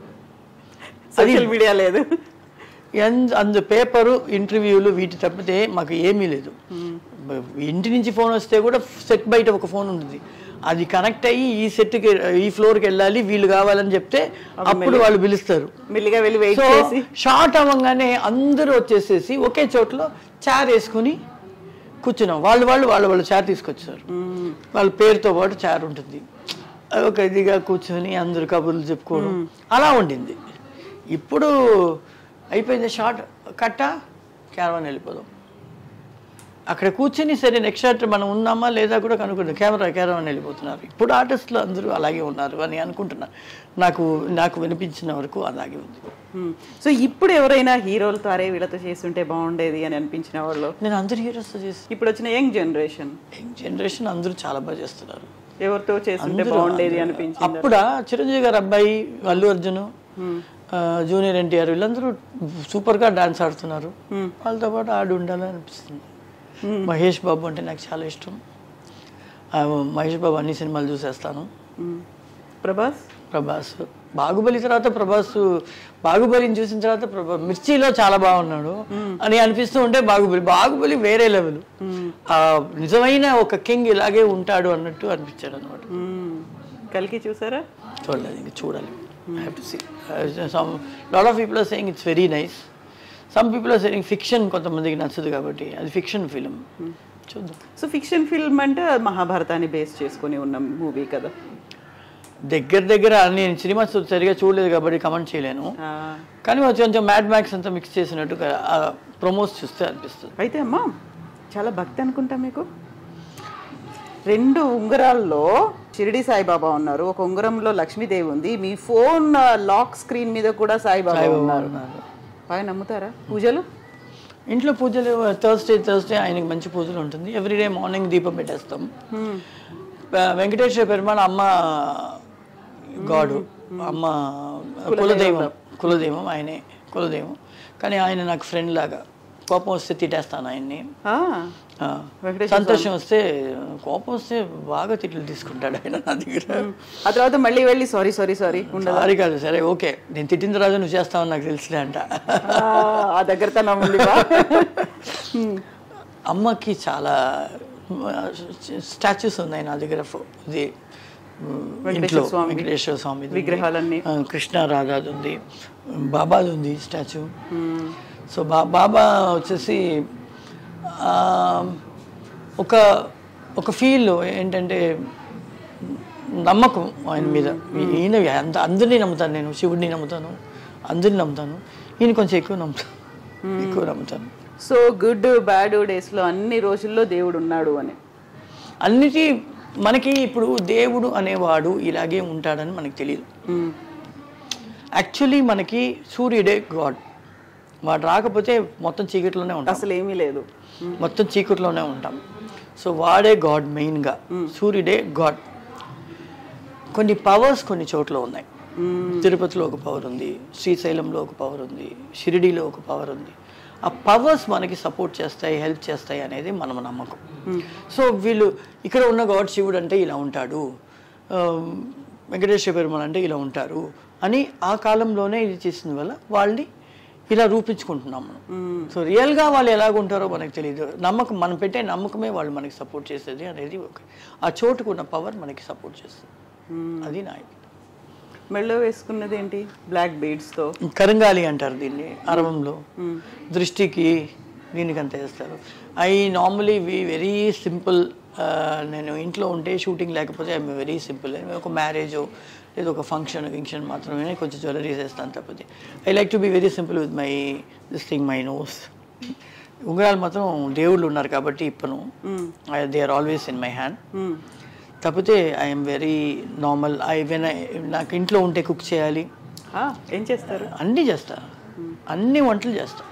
సోషల్ మీడియా లేదు ఎన్- అందు పేపరు ఇంటర్వ్యూలు వీటి తప్పితే మాకు ఏమీ లేదు బ- ఇంటి నుంచి ఫోన్ వస్తే కూడా సెట్ బయట ఒక ఫోన్ ఉంటుంది అది కనెక్ట్ అయ్యి ఈ సెట్కి ఈ ఫ్లోర్కి వెళ్ళాలి వీళ్ళు కావాలని చెప్తే అప్పుడు వాళ్ళు పిలుస్తారు మెల్లిగా వెళ్ళి వెయిట్ సో చేసి షార్ట్ అవ్వగానే అందరూ వచ్చేసేసి ఒకే చోట్లో చార్ వేసుకుని కూర్చున్నాం వాళ్ళు వాళ్ళు వాళ్ళ వాళ్ళు చార్ తీసుకొచ్చారు వాళ్ళ పేరుతో పాటు చార్ ఉంటుంది ఒక ఇదిగా కూర్చొని అందరు కబుర్లు చెప్పుకోవడం అలా ఉండింది ఇప్పుడు అయిపోయింది షార్ట్ కట్ట క్యారవాన్ వెళ్ళిపోదాం అక్కడ కూర్చుని సరే నెక్స్ట్ షాట్ మనం ఉన్నామా లేదా కూడా కనుక్కుంటాం కెమెరా క్యారవాన్ వెళ్ళిపోతున్నారు ఇప్పుడు ఆర్టిస్టులు అందరూ అలాగే ఉన్నారు అని అనుకుంటున్నాను నాకు నాకు వినిపించిన వరకు అలాగే ఉంది సో ఇప్పుడు ఎవరైనా హీరోలతో అరే వీళ్ళతో చేస్తుంటే బాగుండేది అని అనిపించిన వాళ్ళు నేను అందరు హీరోస్తో చేసి ఇప్పుడు వచ్చిన యంగ్ జనరేషన్ యంగ్ జనరేషన్ అందరూ చాలా బాగా చేస్తున్నారు ఎవరితో చేస్తుంటే అందరూ- బాగుండేది అందరూ. అనిపించింది అప్పుడా చిరంజీవి గారు అబ్బాయి అల్లు అర్జున్ జూనియర్ ఎన్టీఆర్ వీళ్ళందరూ సూపర్గా డాన్స్ ఆడుతున్నారు వాళ్ళతో పాటు ఆడి ఉండాలని అనిపిస్తుంది మహేష్ బాబు అంటే నాకు చాలా ఇష్టం ఆ, మహేష్ బాబు అన్ని సినిమాలు చూసేస్తాను మ్మ్. ప్రభాస్ ప్రభాస్ బాహుబలి తర్వాత ప్రభాస్ బాహుబలిని చూసిన తర్వాత ప్రభా మిర్చిలో చాలా బాగున్నాడు అని అనిపిస్తూ ఉంటే బాహుబలి బాహుబలి వేరే లెవెల్ ఆ నిజమైన ఒక కింగ్ ఇలాగే ఉంటాడు అన్నట్టు అనిపించాడు అనమాట మ్మ్. కలికి చూసారా చూడలేదు ఇంక చూడాలి have to see some lot of people are saying it's very nice some people are saying fiction కొంతమందికి నచ్చదు కాబట్టి అది ఫిక్షన్ ఫిలిం చూద్దాం సో ఫిక్షన్ ఫిల్మ్ అంటే మహాభారతాన్ని బేస్ చేసుకొని ఉన్న మూవీ కదా దగ్గర దగ్గర నేను సినిమా చూ- సరిగా చూడలేదు కాబట్టి కమెంట్ చేయలేను ఆ, కానీ కొంచెం కొంచెం మ్యాడ్ మ్యాక్స్ అంతా మిక్స్ చేసినట్టు ప్రమోస్ చూస్తే అనిపిస్తుంది అయితే అమ్మా చాలా భక్తి అనుకుంటా మీకు రెండు ఉంగరాల్లో షిరిడి సాయిబాబా ఉన్నారు ఒక ఉంగరంలో లక్ష్మీదేవి ఉంది మీ ఫోన్ లాక్ స్క్రీన్ మీద కూడా సాయిబాబా ఉన్నారు బాగా నమ్ముతారా పూజలు ఇంట్లో పూజలు థర్స్డే థర్స్డే ఆయనకి మంచి పూజలు ఉంటుంది ఎవ్రీడే మార్నింగ్ దీపం పెట్టేస్తాం వె- వెంకటేశ్వర పెరుమాళ అమ్మ గాడు అమ్మ కులదైవం కులదైవం ఆయనే కులదైవం కానీ ఆయన నాకు ఫ్రెండ్ లాగా కోపం వస్తే తిట్టేస్తాను ఆయన్ని ఆ, ఆ, వెంకటేశ్వర సంతోషం వస్తే కోపం వస్తే బాగా తిట్లు తీసుకుంటాడు ఆయన నా దగ్గర ఆ తర్వాత మళ్ళీ వెళ్ళి సారీ సారీ సారీ ఉండదు సారీ కాదు సరే ఓకే నేను తిట్టిన తర్వాత నువ్వు చేస్తావని నాకు తెలుసులే అంట ఆ, ఆ దగ్గరతనం ఉంది బా. అమ్మకి చాలా స్టాచ్యూస్ ఉన్నాయి నా దగ్గర ఫో- ఇది మ్, వెంకటేశ్వర ఇంట్లో స్వామి వెంకటేశ్వర స్వామి విగ్రహాలన్నీ. కృష్ణ రాధాది ఉంది బాబాది ఉంది స్టాచ్యూ సో బా బాబా వచ్చేసి ఆ, ఒక ఒక ఫీల్ ఏంటంటే నమ్మకం ఆయన మీద ఈయన అంత అందరినీ నమ్ముతాను నేను శివుడిని నమ్ముతాను అందరిని నమ్ముతాను ఈయన కొంచెం ఎక్కువ నమ్ముతాను ఎక్కువ నమ్ముతాను సో గుడ్ బ్యాడ్ డేస్ లో అన్ని రోజుల్లో దేవుడు ఉన్నాడు అని అన్నిటి మనకి ఇప్పుడు దేవుడు అనేవాడు ఇలాగే ఉంటాడని మనకి తెలియదు మ్మ్. యాక్చువల్లీ మనకి సూర్యుడే గాడ్ వాడు రాకపోతే మొత్తం చీకట్లోనే ఉంటాం అసలు ఏమీ లేదు మొత్తం చీకట్లోనే ఉంటాం సో వాడే గాడ్ మెయిన్గా సూర్యుడే గాడ్ కొన్ని పవర్స్ కొన్ని చోట్ల ఉన్నాయి తిరుపతిలో ఒక పవర్ ఉంది శ్రీశైలంలో ఒక పవర్ ఉంది షిరిడీలో ఒక పవర్ ఉంది ఆ పవర్స్ మనకి సపోర్ట్ చేస్తాయి హెల్ప్ చేస్తాయి అనేది మన నమ్మకం సో వీళ్ళు ఇక్కడ ఉన్న గాడ్ శివుడు అంటే ఇలా ఉంటాడు ఆ, వెంకటేశ్వర పెరుమల్ అంటే ఇలా ఉంటారు అని ఆ కాలంలోనే ఇది చేసిన వల్ల వాళ్ళని ఇలా రూపించుకుంటున్నాం మనం సో రియల్గా వాళ్ళు ఎలాగుంటారో మనకు తెలియదు నమ్మకం మనం పెట్టే నమ్మకమే వాళ్ళు మనకి సపోర్ట్ చేసేది అనేది ఒక ఆ చోటుకు ఉన్న పవర్ మనకి సపోర్ట్ చేస్తుంది అది నా ఇది. మెళ్ళో వేసుకున్నది ఏంటి బ్లాక్ బీడ్స్ తో కరంగాలి అంటారు దీన్ని అరవంలో దృష్టికి దీనికి అంత వేస్తారు I normally we very simple నేను ఇంట్లో ఉంటే షూటింగ్ లేకపోతే ఐఎమ్ వెరీ సింపుల్ ఒక మ్యారేజ్ లేదా ఒక ఫంక్షన్ ఫంక్షన్ మాత్రమే కొంచెం జ్యువెలరీస్ వేస్తాను తప్పితే I like to be very simple with my this thing my nose ఉంగరాలు మాత్రం దేవుళ్ళు ఉన్నారు కాబట్టి ఇప్పను they are always in my hand hmm. కాకపోతే I'm very normal I when నాకు ఇంట్లో ఉంటే కుక్ చేయాలి ఆ, ఏం చేస్తారు అన్నీ చేస్తా అన్ని వంటలు చేస్తా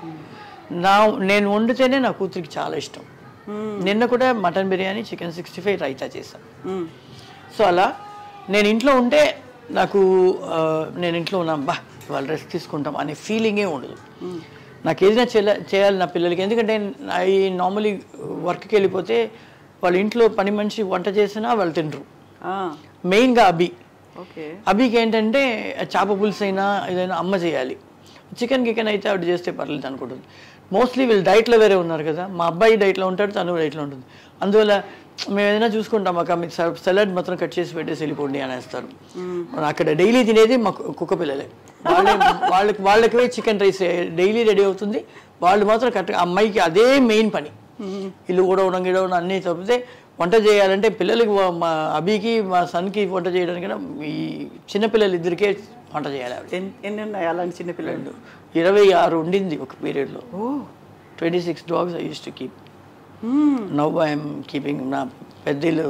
నా నేను వండితేనే నా కూతురికి చాలా ఇష్టం నిన్న కూడా mutton biryani chicken sixty five raita చేశాను మ్మ్. సో అలా నేను ఇంట్లో ఉంటే నాకు ఆ, నేను ఇంట్లో ఉన్నా బా వాళ్ళు రెస్ట్ తీసుకుంటాం అనే ఫీలింగే ఉండదు నాకు ఏదైనా చేయాల చేయాలి నా పిల్లలకి ఎందుకంటే ఐ నార్మలీ వర్క్కి వెళ్ళిపోతే వాళ్ళ ఇంట్లో పని మనిషి వంట చేసినా వాళ్ళు తినరు ఆ, మెయిన్గా అభి ఓకే అభికి ఏంటంటే చేప పులుసు అయినా ఏదైనా అమ్మ చేయాలి చికెన్ గికెన్ అయితే ఆవిడ చేస్తే పర్లేదు అనుకుంటుంది మోస్ట్లీ వీళ్ళు డైట్లో వేరే ఉన్నారు కదా మా అబ్బాయి డైట్లో ఉంటాడు తను డైట్లో ఉంటుంది అందువల్ల మేము ఏదైనా చూసుకుంటాం అక్క మీకు సలాడ్ మాత్రం కట్ చేసి పెట్టేసి వెళ్ళిపోండి అనేస్తారు మనం అక్కడ డైలీ తినేది మా కు- కుక్క పిల్లలే వాళ్ళే వాళ్ళకి వాళ్ళకి చికెన్ రైస్ డైలీ రెడీ అవుతుంది వాళ్ళు మాత్రం కరెక్ట్ అమ్మాయికి అదే మెయిన్ పని ఇల్లు కూడా ఉండడం గిడవడం అన్నీ తప్పితే వంట చేయాలంటే పిల్లలకి వా- మా అభికి మా సన్కి వంట చేయడానికి ఈ చిన్నపిల్లలు ఇద్దరికే వంట చేయాలి ఆవిడ ఎన్- ఎన్ని ఉన్నాయి అలాంటి చిన్న పిల్లలు ఇరవై ఆరు ఉండింది ఒక పీరియడ్లో ఓ twenty six dogs I use to keep hmm. Now I'm keeping నా పెద్దలు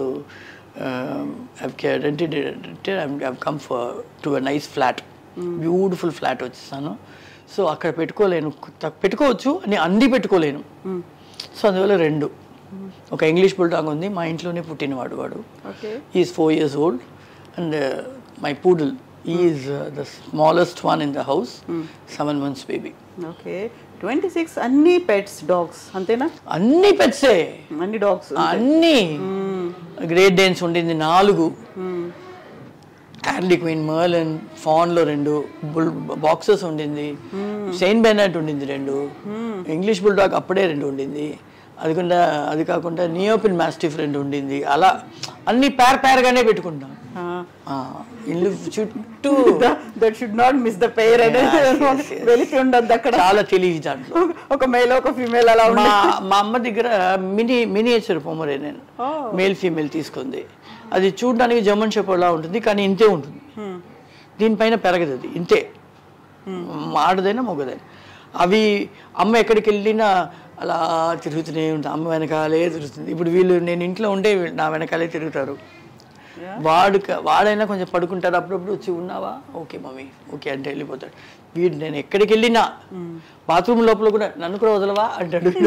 rented I've come for to a nice flat beautiful flat వచ్చేసాను సో అక్కడ పెట్టుకోలేను త- పెట్టుకోవచ్చు అని అన్నీ పెట్టుకోలేను సో అందువల్ల రెండు ఒక ఇంగ్లీష్ బుల్డాగ్ ఉంది మా ఇంట్లోనే పుట్టినవాడు వాడు okay is four years old and my poodle is the smallest one in the house seven months baby okay twenty six అన్ని పెట్స్ డాగ్స్ అంతేనా అన్ని పెట్సే అన్ని డాగ్స్ అన్ని గ్రేట్ డేన్స్ ఉండింది నాలుగు హ్యాండ్లీ క్వీన్ మర్లన్ ఫాన్లో రెండు బుల్ బాక్సెస్ ఉండింది సెయిన్ బెనట్ ఉండింది రెండు ఇంగ్లీష్ బుల్డాగ్ అప్పుడే రెండు ఉండింది అది కాకుండా అది కాకుండా నియోపిన్ మాస్టిఫ్ రెండు ఉండింది అలా అన్ని పేర్ పేర్గానే పెట్టుకుంటాం ఆ, ఇల్లు చుట్టూ that should not miss the pair అనేది వెలితి ఉండద్దు అక్కడ చాలా తెలియదు దాంట్లో ఒక మేల్ ఒక ఫీమేల్ అలా మా ఉండి మా అమ్మ దగ్గర మినీ మినియేచర్ పొమ్మరే నేను మేల్ ఫీమేల్ తీసుకుంది అది చూడడానికి జర్మన్ షెపర్డ్లా ఉంటుంది కానీ ఇంతే ఉంటుంది దీనిపైన పెరగదు అది ఇంతే ఆడదైనా మొగదైనా అవి అమ్మ ఎక్కడికి వెళ్ళినా అలా తిరుగుతూనే ఉంటుంది అమ్మ వెనకాలే తిరుగుతుంది ఇప్పుడు వీళ్ళు నేను ఇంట్లో ఉంటే వీళ్ళు నా వెనకాలే తిరుగుతారు వాడు క- వాడైనా కొంచెం పడుకుంటారు అప్పుడప్పుడు వచ్చి ఉన్నావా ఓకే మమ్మీ ఓకే అంటే వెళ్ళిపోతాడు వీడు నేను ఎక్కడికి వెళ్ళినా బాత్రూమ్ లోపల కూడా నన్ను కూడా వదలవా అంటాడు వీడు.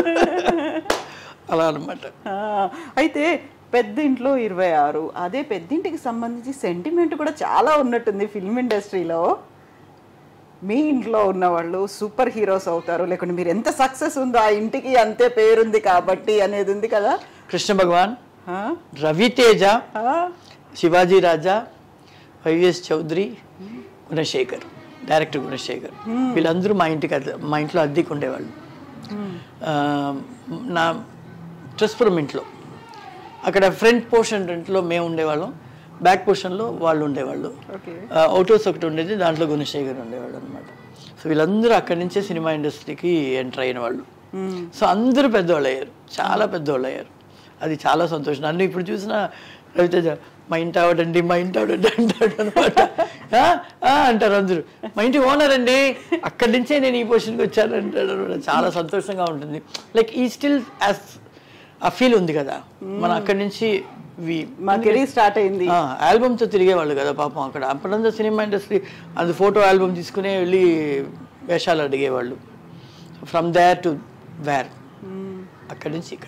అలా అనమాట ఆ, అయితే పెద్ద ఇంట్లో ఇరవై ఆరు అదే పెద్దింటికి సంబంధించి సెంటిమెంట్ కూడా చాలా ఉన్నట్టుంది ఫిల్మ్ ఇండస్ట్రీలో మీ ఇంట్లో ఉన్న వాళ్ళు సూపర్ హీరోస్ అవుతారు లేకుంటే మీరు ఎంత సక్సెస్ ఉందో ఆ ఇంటికి అంతే పేరుంది కాబట్టి అనేది ఉంది కదా కృష్ణ భగవాన్ ఆ? రవితేజ ఆ? శివాజీ రాజా వైవిఎస్ చౌదరి గుణశేఖర్ డైరెక్టర్ గుణశేఖర్ వీళ్ళందరూ మా ఇంటికి అద్దె మా ఇంట్లో అద్దెకి ఉండేవాళ్ళు ఆ, నా ట్రస్పురం ఇంట్లో అక్కడ ఫ్రంట్ పోర్షన్ రెంట్లో మేము ఉండేవాళ్ళం బ్యాక్ పోర్షన్లో వాళ్ళు ఉండేవాళ్ళు ఓకే అవుటోస్ ఒకటి ఉండేది దాంట్లో గుణశేఖర్ ఉండేవాడు అనమాట సో వీళ్ళందరూ అక్కడి నుంచే సినిమా ఇండస్ట్రీకి ఎంటర్ అయిన వాళ్ళు సో అందరూ పెద్దవాళ్ళు అయ్యారు చాలా పెద్దవాళ్ళు అయ్యారు అది చాలా సంతోషం నన్ను ఇప్పుడు చూసిన రవితేజ మా ఇంటి ఆవిడండి మా ఇంటి ఆవిడండి అంటాడు అనమాట అంటారు అందరూ మా ఇంటి ఓనర్ అండి అక్కడి నుంచే నేను ఈ పొజిషన్కి వచ్చాను అంటాడు అనమాట చాలా సంతోషంగా ఉంటుంది లైక్ ఈ స్టిల్ యాజ్ ఆ ఫీల్ ఉంది కదా మనం అక్కడి నుంచి వి మా కెరీర్ స్టార్ట్ అయింది ఆ, ఆల్బమ్తో తిరిగేవాళ్ళు కదా పాపం అక్కడ అప్పుడంతా సినిమా ఇండస్ట్రీ అది ఫోటో ఆల్బమ్ తీసుకునే వెళ్ళి వేషాలు అడిగేవాళ్ళు ఫ్రమ్ దేర్ టు వేర్ అక్కడి నుంచి ఇక్కడ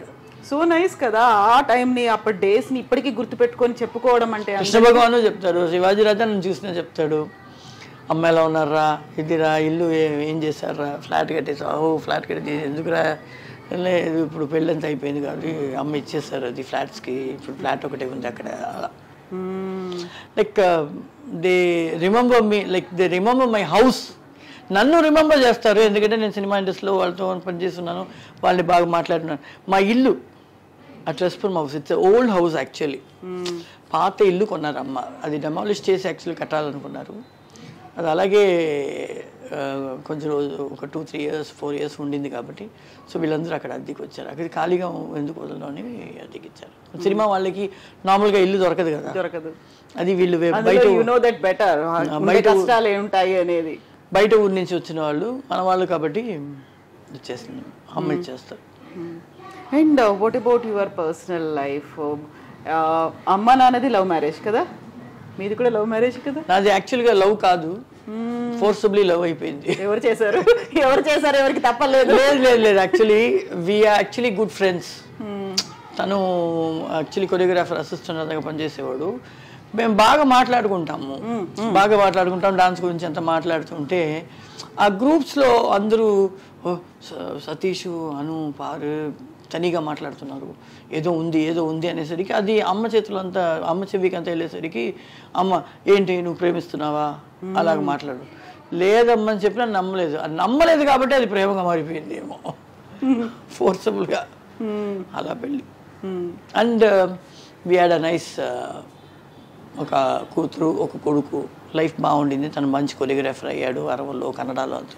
సో నైస్ కదా ఆ టైంని అప్పటి డేస్ ని ఇప్పటికీ గుర్తుపెట్టుకొని చెప్పుకోవడం అంటే కృష్ణ భగవాను చెప్తాడు శివాజీ రాజా నన్ను చూసినా చెప్తాడు అమ్మ ఎలా ఉన్నారా ఇదిరా ఇల్లు ఏ- ఏం చేశారా ఫ్లాట్ కట్టేసా ఓ ఫ్లాట్ కట్టేసి ఎందుకురా లేదు ఇప్పుడు పెళ్ళంతా అయిపోయింది కాబట్టి అమ్మ ఇచ్చేసారు అది ఫ్లాట్స్కి ఇప్పుడు ఫ్లాట్ ఒకటే ఉంది అక్కడ అలా like they remember me like they remember my house నన్ను రిమెంబర్ చేస్తారు ఎందుకంటే నేను సినిమా ఇండస్ట్రీలో వాళ్ళతో పనిచేస్తున్నాను వాళ్ళని బాగా మాట్లాడుతున్నాను మా ఇల్లు ఆ ట్రెస్ఫర్మ్ house it's old house actually పాత ఇల్లు కొన్నారు అమ్మ అది డెమాలిష్ చేసి యాక్చువల్లీ కట్టాలనుకున్నారు అది అలాగే ఆ, కొంచెం రోజు ఒక two three years four years ఉండింది కాబట్టి సో వీళ్ళందరూ అక్కడ అద్దెకి వచ్చారు అక్కడ ఖాళీగా ఎందుకు వదలడం అని అద్దెకి ఇచ్చారు సినిమా వాళ్ళకి నార్మల్గా ఇల్లు దొరకదు కదా దొరకదు అది వీళ్ళు వే- అందులో బయట యు నో దట్ బెటర్ బయట- కష్టాలు ఏముంటాయి అనేది బయట ఊరి నుంచి వచ్చిన వాళ్ళు మన వాళ్ళు కాబట్టి ఇచ్చేస్తుంది అమ్మ ఇచ్చేస్తారు and what about your personal life అమ్మ నాన్నది లవ్ మ్యారేజ్ కదా మీది కూడా లవ్ మ్యారేజ్ కదా నాది యాక్చువల్గా లవ్ కాదు ఫోర్సబుల్లీ లవ్ అయిపోయింది ఎవరు చేశారు ఎవరు చేశారు ఎవరికి తప్పలేదు లేదు లేదు లేదు actually we're actually good friends తను యాక్చువల్లీ కొరియోగ్రాఫర్ అసిస్టెంట్ దగ్గర పనిచేసేవాడు మేము బాగా మాట్లాడుకుంటాము బాగా మాట్లాడుకుంటాం డాన్స్ గురించి అంతా మాట్లాడుతుంటే ఆ గ్రూప్స్లో అందరూ "ఓ, స- సతీష్ అను పారు తనిగా మాట్లాడుతున్నారు ఏదో ఉంది ఏదో ఉంది అనేసరికి అది అమ్మ చేతులు అంతా అమ్మ చెవికి అంతా వెళ్ళేసరికి అమ్మ ఏంటి నువ్వు ప్రేమిస్తున్నావా అలాగ మాట్లాడు లేదమ్మా అని చెప్పినా నమ్మలేదు అది నమ్మలేదు కాబట్టి అది ప్రేమగా మారిపోయింది ఏమో ఫోర్సబుల్గా అలా పెళ్ళి and we had a nice ఒక కూతురు ఒక కొడుకు లైఫ్ బాగుండింది తను మంచి కొరియోగ్రాఫర్ అయ్యాడు అరవల్లో కన్నడలో అంతా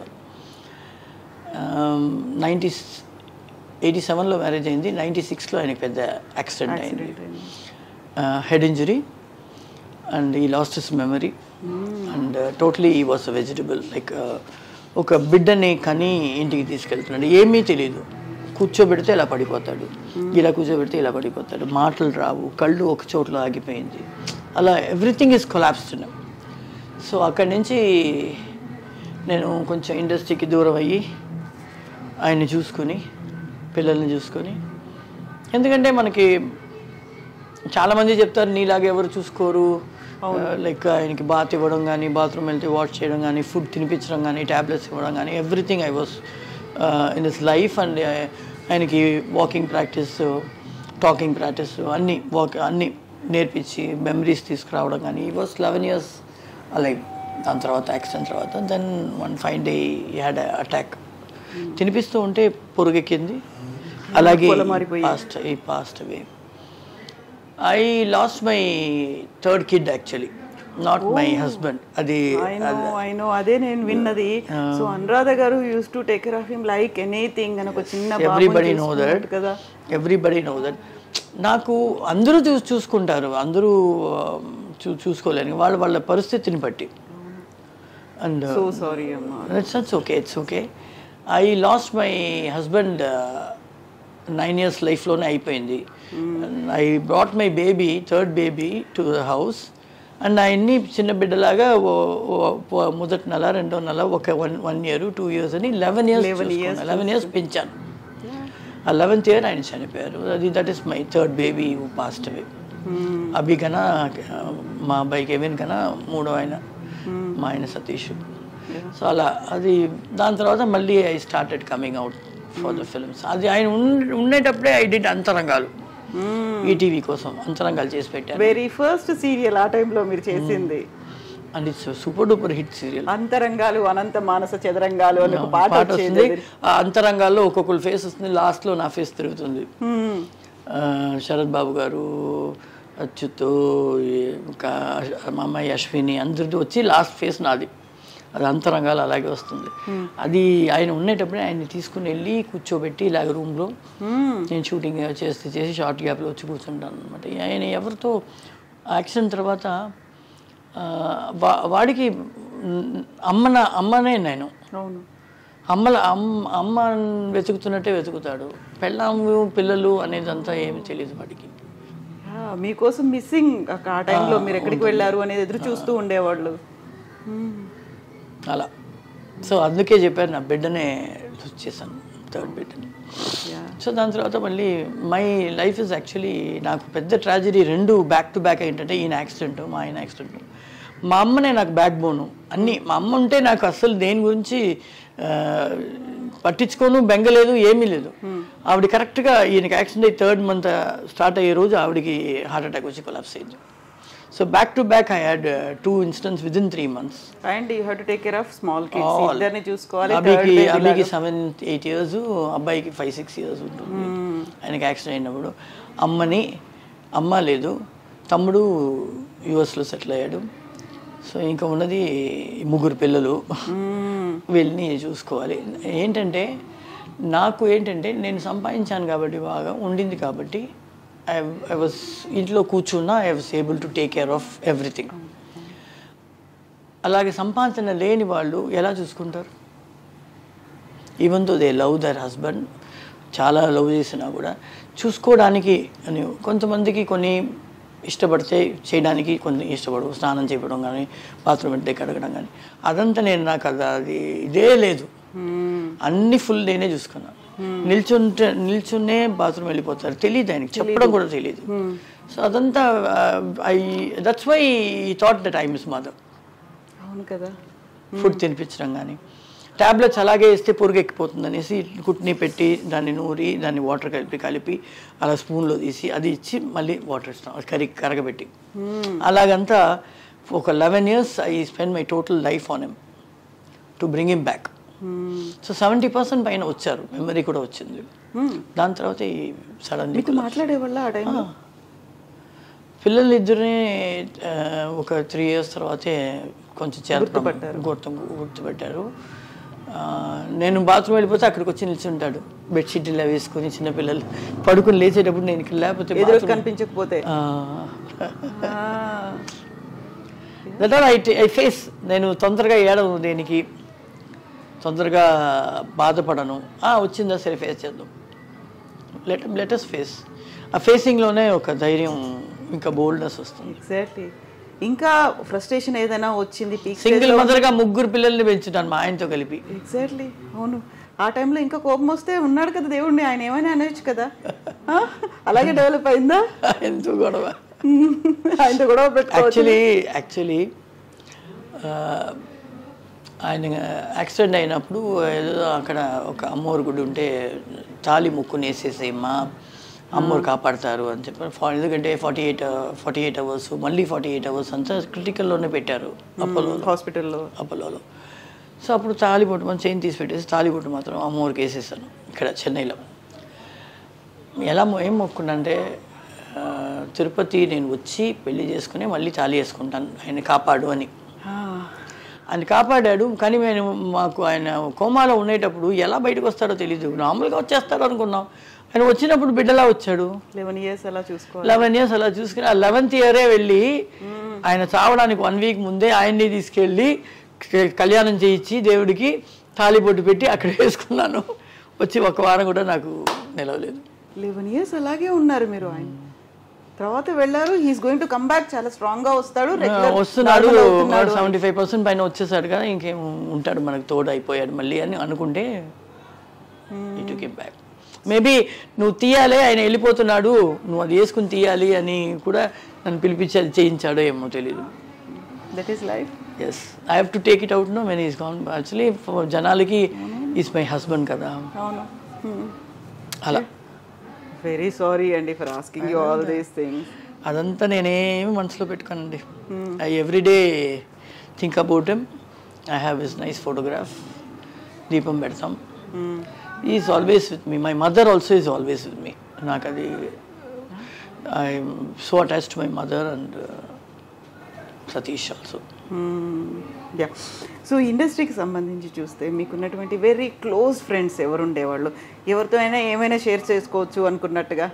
నైంటీ ఎయిటీ సెవెన్లో మ్యారేజ్ అయింది నైంటీ సిక్స్లో ఆయనకి పెద్ద యాక్సిడెంట్ అయింది head injury and he lost his memory and totally he was a vegetable like ఒక బిడ్డని కని ఇంటికి తీసుకెళ్తున్నాడు ఏమీ తెలియదు కూర్చోబెడితే ఇలా పడిపోతాడు ఇలా కూర్చోబెడితే ఇలా పడిపోతాడు మాటలు రావు కళ్ళు ఒక చోట్ల ఆగిపోయింది అలా ఎవ్రీథింగ్ ఈజ్ కొలాప్స్డ్ సో అక్కడి నుంచి నేను కొంచెం ఇండస్ట్రీకి దూరం అయ్యి ఆయన్ని చూసుకొని పిల్లల్ని చూసుకొని ఎందుకంటే మనకి చాలా మంది చెప్తారు నీలాగా ఎవరు చూసుకోరు లైక్ ఆయనకి బాత్ ఇవ్వడం కానీ బాత్రూమ్ వెళ్తే వాష్ చేయడం కానీ ఫుడ్ తినిపించడం కానీ ట్యాబ్లెట్స్ ఇవ్వడం కానీ everything I was in this life and ఆయనకి వాకింగ్ ప్రాక్టీస్ టాకింగ్ ప్రాక్టీస్ అన్నీ వాక్ అన్నీ నేర్పించి మెమరీస్ తీసుకురావడం కానీ ఈ వాస్ లెవెన్ ఇయర్స్ లైక్ దాని తర్వాత యాక్సిడెంట్ తర్వాత then one five day had attack తినిపిస్తూ ఉంటే పొరుగెక్కింది అలాగే passed he passed away I lost my third kid actually not my husband అది ఐ నో ఐ నో అదే నేను విన్నది so Anuradha garu use to take care of him like anything అని ఒక చిన్న బాబుని ఎవ్రీబడి నో దట్ చూసుకున్నట్టు కదా ఎవ్రీబడి నో దట్ నాకు అందరూ చూ చూసుకుంటారు అందరూ ఆ, చూ చూసుకోలేరు వాళ్ళ వాళ్ళ పరిస్థితిని బట్టి అండ్ సో సారీ అమ్మా it's it's okay it's okay I lost my husband nine years లైఫ్లోనే అయిపోయింది I brought my baby third baby to the house and ఆయన్ని చిన్న బిడ్డలాగా ఓ- ఓ- ఓ- మొదటి నెల రెండో నెల ఒక one one year two years అని లెవెన్ ఇయర్స్ లెవెన్ ఇయర్స్ పెంచాను ఆ లెవెన్త్ ఇయర్ ఆయన చనిపోయారు అది that is my third baby passed away Abhi కన్నా మా అబ్బాయి కెవిన్ కన్నా మూడో ఆయన మా ఆయన సతీష్ సో అలా అది దాని తర్వాత మళ్ళీ I started coming out for the films అది ఆయన ఉండే- ఉండేటప్పుడే ఐ డిడ్ అంతరంగాలు ఈటీవీ కోసం అంతరంగాలు చేసి పెట్టాను వెరీ ఫస్ట్ సీరియల్ ఆ టైంలో మీరు చేసింది and it's super duper hit serial Antarangalu అనంత మానస చదరంగాలు అని ఒక పాట పాట వచ్చేది వస్తుంది ఆ అంతరంగాల్లో ఒక్కొక్కరు ఫేస్ వస్తుంది లాస్ట్లో నా ఫేస్ తిరుగుతుంది Hmm. ఆ, శరత్ బాబు గారు అచ్యుత్ ఇంకా మా అమ్మాయి అశ్విని అందరిది వచ్చి లాస్ట్ ఫేస్ నాది అది అంతరంగాలు అలాగే వస్తుంది అది ఆయన ఉండేటప్పుడే ఆయన్ని తీసుకుని వెళ్ళి కూర్చోబెట్టి ఇలాగ రూమ్లో నేను షూటింగ్ చేస్తే చేసి షార్ట్ గ్యాప్లో వచ్చి కూర్చుంటాను అనమాట ఆయన ఎవరితో యాక్సిడెంట్ తర్వాత ఆ, వా- వాడికి మ్, అమ్మన అమ్మనే నేను అవును అమ్మల అమ్మ అమ్మ వెతుకుతున్నట్టే వెతుకుతాడు పెళ్ళాము పిల్లలు అనేదంతా ఏమి తెలియదు వాడికి యా, మీకోసం మిస్సింగ్ ఆ టైంలో మీరు ఎక్కడికి వెళ్ళారు అనేది ఎదురు చూస్తూ ఉండేవాళ్ళు అలా సో అందుకే చెప్పారు నా బిడ్డనే చూస్ చేశాను థర్డ్ బిడ్డని Yeah. సో దాని తర్వాత మళ్ళీ మై లైఫ్ ఇస్ యాక్చువల్లీ నాకు పెద్ద ట్రాజడీ రెండు బ్యాక్ టు బ్యాక్ ఏంటంటే ఈయన యాక్సిడెంట్ మా ఆయన యాక్సిడెంట్ మా అమ్మనే నాకు బ్యాక్ బోను అన్నీ మా అమ్మ ఉంటే నాకు అస్సలు దేని గురించి ఆ, పట్టించుకోను బెంగలేదు ఏమీ లేదు ఆవిడ కరెక్ట్గా ఈయనకి యాక్సిడెంట్ అయ్యి థర్డ్ మంత్ స్టార్ట్ అయ్యే రోజు ఆవిడకి హార్ట్ అటాక్ వచ్చి కొలాప్స్ అయింది so back to back I had two incidents with in three months and you have to take care of small kids All. ఇద్దరిని చూసుకోవాలి third అభికి baby అభికి లాగా. సెవెన్ ఎయిట్ ఇయర్స్ అబ్బాయికి ఫైవ్ సిక్స్ ఇయర్స్ ఉంటుంది ఆయనకి accident అయినప్పుడు అమ్మని అమ్మ లేదు తమ్ముడు యుఎస్లో సెటిల్ అయ్యాడు సో ఇంకా ఉన్నది ముగ్గురు పిల్లలు వీళ్ళని చూసుకోవాలి ఏంటంటే నాకు ఏంటంటే నేను సంపాదించాను కాబట్టి బాగా ఉండింది కాబట్టి ఐ ఐ వాజ్ ఇంట్లో కూర్చున్నా I was able to take care of everything అలాగే సంపాదన లేని వాళ్ళు ఎలా చూసుకుంటారు even though they love their husband చాలా లవ్ చేసినా కూడా చూసుకోవడానికి అని కొంతమందికి కొన్ని ఇష్టపడితే చేయడానికి కొన్ని ఇష్టపడవు స్నానం చేయడం కానీ బాత్రూమ్ వెంటనే కడగడం కానీ అదంతా నేను నాకు అది అది ఇదే లేదు అన్ని ఫుల్ నేనే చూసుకున్నాను నిల్చుంటే నిల్చునే బాత్రూమ్ వెళ్ళిపోతారు తెలియదు ఆయనకి చెప్పడం కూడా తెలియదు సో అదంతా I that's why he thought that I miss mother అవును కదా ఫుడ్ తినిపించడం కానీ టాబ్లెట్స్ అలాగే ఇస్తే పురుగు ఎక్కిపోతుంది అనేసి కుట్ని పెట్టి దాన్ని నూరి దాన్ని వాటర్ కలిపి కలిపి అలా స్పూన్లో తీసి అది ఇచ్చి మళ్ళీ వాటర్ ఇస్తాం కరి కరగబెట్టి అలాగంతా ఒక eleven years I spend my total life on him to bring him back so seventy percent పైన వచ్చారు మెమరీ కూడా వచ్చింది దాని తర్వాత ఈ సడన్లీ మీకు మాట్లాడే వల్ల ఆ టైంలో పిల్లలు ఇద్దరిని ఆ, ఒక త్రీ ఇయర్స్ తర్వాతే కొంచెం చేత గుర్తు గుర్తుపెట్టారు ఆ, నేను బాత్రూమ్ వెళ్ళిపోతే అక్కడికి వచ్చి నిల్చుంటాడు బెడ్షీట్ ఇలా వేసుకొని చిన్నపిల్లలు పడుకుని లేచేటప్పుడు నేను ఇక్కడ లేకపోతే ఎదురు bathroom- కనిపించకపోతే ఆ, ఆ, that are I I face నేను తొందరగా ఏడవను దేనికి తొందరగా బాధపడను ఆ, వచ్చిందా సరే ఫేస్ చేద్దాం లెట్ లెటస్ ఫేస్ ఆ ఫేసింగ్లోనే ఒక ధైర్యం ఇంకా బోల్డ్నెస్ వస్తుంది ఎగ్జాక్ట్లీ ఇంకా ఫ్రస్ట్రేషన్ ఏదైనా వచ్చింది పీక్ సింగిల్ మదర్గా ముగ్గురు పిల్లల్ని పెంచుతాను మా ఆయనతో కలిపి ఎగ్జాక్ట్లీ అవును ఆ టైంలో ఇంకా కోపం వస్తే ఉన్నాడు కదా దేవుడిని ఆయన ఏమైనా అనొచ్చు కదా ఆ? అలాగే డెవలప్ అయిందా ఎంతో గొడవ ఆయనతో కూడా పెట్టుకోవచ్చు యాక్చువల్లీ యాక్చువల్లీ ఆయన యాక్సిడెంట్ అయినప్పుడు ఏదో అక్కడ ఒక అమ్మోరు గుడి ఉంటే తాలి ముక్కుని వేసేసేయమ్మా అమ్మోరు కాపాడతారు అని చెప్పి ఫా- ఎందుకంటే forty eight forty eight hours మళ్ళీ ఫార్టీ ఎయిట్ అవర్స్ అంతా క్రిటికల్లోనే పెట్టారు అపోలో హాస్పిటల్లో అపోలోలో సో అప్పుడు తాలిబొట్టు మనం చైన్ తీసి పెట్టేసి తాలిబొట్టు మాత్రం అమ్మవారికి వేసేసాను ఇక్కడ చెన్నైలో ఎలా మొ- ఏం మొక్కునంటే ఆ, తిరుపతి నేను వచ్చి పెళ్లి చేసుకుని మళ్ళీ తాళి వేసుకుంటాను ఆయన కాపాడు అని ఆయన కాపాడాడు కానీ మేము మాకు ఆయన కోమాలో ఉండేటప్పుడు ఎలా బయటకు వస్తాడో తెలియదు నార్మల్గా వచ్చేస్తాడు అనుకున్నాం ఆయన వచ్చినప్పుడు బిడ్డలా వచ్చాడు లెవెన్ ఇయర్స్ అలా చూసుకోవాలి లెవెన్ ఇయర్స్ అలా చూసుకుని ఆ లెవెన్త్ ఇయరే వెళ్ళి ఆయన చావడానికి వన్ వీక్ ముందే ఆయన్ని తీసుకెళ్ళి క- కళ్యాణం చేయించి దేవుడికి తాళిబొట్టు పెట్టి అక్కడ వేసుకున్నాను వచ్చి ఒక వారం కూడా నాకు నిలవలేదు లెవెన్ ఇయర్స్ అలాగే ఉన్నారు మీరు ఆయన తర్వాత వెళ్ళారు he's going to come back చాలా స్ట్రాంగ్ గా వస్తాడు regular వస్తున్నాడు normal అవుతున్నాడు. సెవెంటీ ఫైవ్ పర్సెంట్ పైన వచ్చేసాడు కదా ఇంకేం ఉంటాడు మనకు తోడు అయిపోయాడు మళ్ళీ అని అనుకుంటే ఇటు బ్యాక్ మేబీ నువ్వు తీయాలి ఆయన వెళ్ళిపోతున్నాడు నువ్వు అది వేసుకుని తీయాలి అని కూడా నన్ను పిలిపించి అది చేయించాడో ఏమో తెలియదు that is life yes I have to take it out no when he's gone actually జనాలకి ఈస్ మై హస్బెండ్ కదా అవును అలా వెరీ సారీ అండి for asking you all these things అదంతా నేనేమి మనసులో పెట్టుకోనండి I everyday think about him I have his nice photograph దీపం పెడతాం he's always with me my mother also is always with me నాకు అది I'm so attach to my mother and Satish also yeah so ఇండస్ట్రీకి సంబంధించి చూస్తే మీకున్నటువంటి very close friends ఎవరు ఉండేవాళ్ళు ఎవరితో అయినా ఏమైనా షేర్ చేసుకోవచ్చు అనుకున్నట్టుగా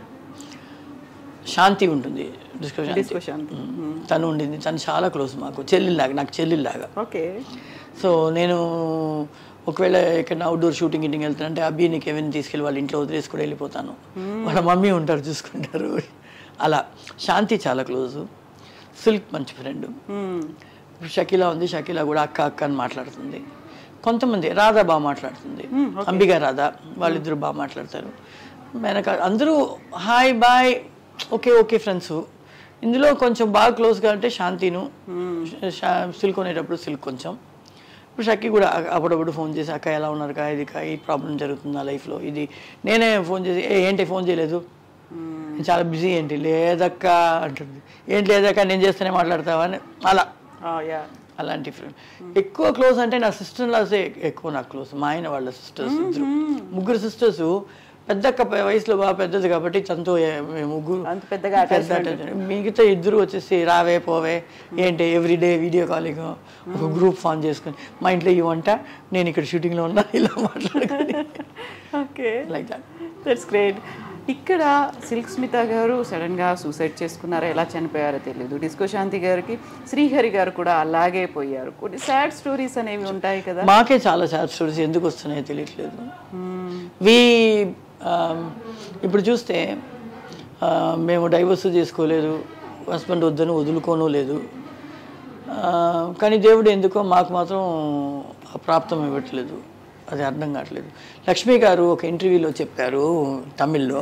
శాంతి ఉంటుంది డిస్కషన్ డిస్కో శాంతి తను ఉండింది తను చాలా క్లోజ్ మాకు చెల్లిలాగా నాకు చెల్లిలాగా ఓకే సో నేను ఒకవేళ ఎక్కడైనా అవుట్డోర్ షూటింగ్ ఇంటికి వెళ్తానంటే అబ్బి నీకు ఏమైనా తీసుకెళ్ళి వాళ్ళ ఇంట్లో వదిలేసి కూడా వెళ్ళిపోతాను వాళ్ళ మమ్మీ ఉంటారు చూసుకుంటారు అలా శాంతి చాలా క్లోజ్ సిల్క్ మంచి ఫ్రెండ్ ఇప్పుడు షకీలా ఉంది షకీలా కూడా అక్క అక్క అని మాట్లాడుతుంది కొంతమంది రాధా బాగా మాట్లాడుతుంది అంబిగా రాధా వాళ్ళిద్దరు బాగా మాట్లాడతారు వెనక అందరూ hi bye okay okay friends ఇందులో కొంచెం బాగా క్లోజ్గా అంటే శాంతిను శా- సిల్క్ కొనేటప్పుడు సిల్క్ కొంచెం ఇప్పుడు షక్కి కూడా అ- అప్పుడప్పుడు ఫోన్ చేసి అక్క ఎలా ఉన్నారు కా ఇది కా ఈ ప్రాబ్లం జరుగుతుంది నా లైఫ్లో ఇది నేనే ఫోన్ చేసి ఏ ఏంటి ఫోన్ చేయలేదు నేను చాలా బిజీ ఏంటి లేదక్క అంటుంది ఏంటి లేదక్క నేను చేస్తేనే మాట్లాడతావా అని అలా యా అలాంటి ఫ్రెండ్ ఎక్కువ క్లోజ్ అంటే నా సిస్టర్ లాసే ఎక్కువ నాకు క్లోజ్ మా ఆయన వాళ్ళ సిస్టర్స్ ఇద్దరు ముగ్గురు సిస్టర్స్ పెద్దక్క ప- వయసులో బాగా పెద్దది కాబట్టి తనతో ఏ- మేము ముగ్గురు అంత పెద్దగా పెద్ద attachment. మిగతా ఇద్దరు వచ్చేసి రావే పోవే ఏంటి ఎవ్రీడే వీడియో కాలింగ్ ఒక గ్రూప్ ఫామ్ చేసుకొని మా ఇంట్లో ఈ వంట నేను ఇక్కడ షూటింగ్లో ఉన్నా ఇలా మాట్లాడుకొని okay like that that's great ఇక్కడ సిల్క్ స్మిత గారు సడన్గా సూసైడ్ చేసుకున్నారో ఎలా చనిపోయారో తెలియదు డిస్కో శాంతి గారికి శ్రీహరి గారు కూడా అలాగే పోయారు కొన్ని సాడ్ స్టోరీస్ అనేవి ఉంటాయి కదా మాకే చాలా సాడ్ స్టోరీస్ ఎందుకు వస్తున్నాయో తెలియట్లేదు వి ఇప్పుడు చూస్తే ఆ, మేము డైవర్స్ చేసుకోలేదు హస్బెండ్ వద్దని వదులుకోను లేదు ఆ, కానీ దేవుడు ఎందుకో మాకు మాత్రం ఆ ప్రాప్తం ఇవ్వట్లేదు అది అర్థం కావట్లేదు లక్ష్మి గారు ఒక ఇంటర్వ్యూలో చెప్పారు తమిళ్లో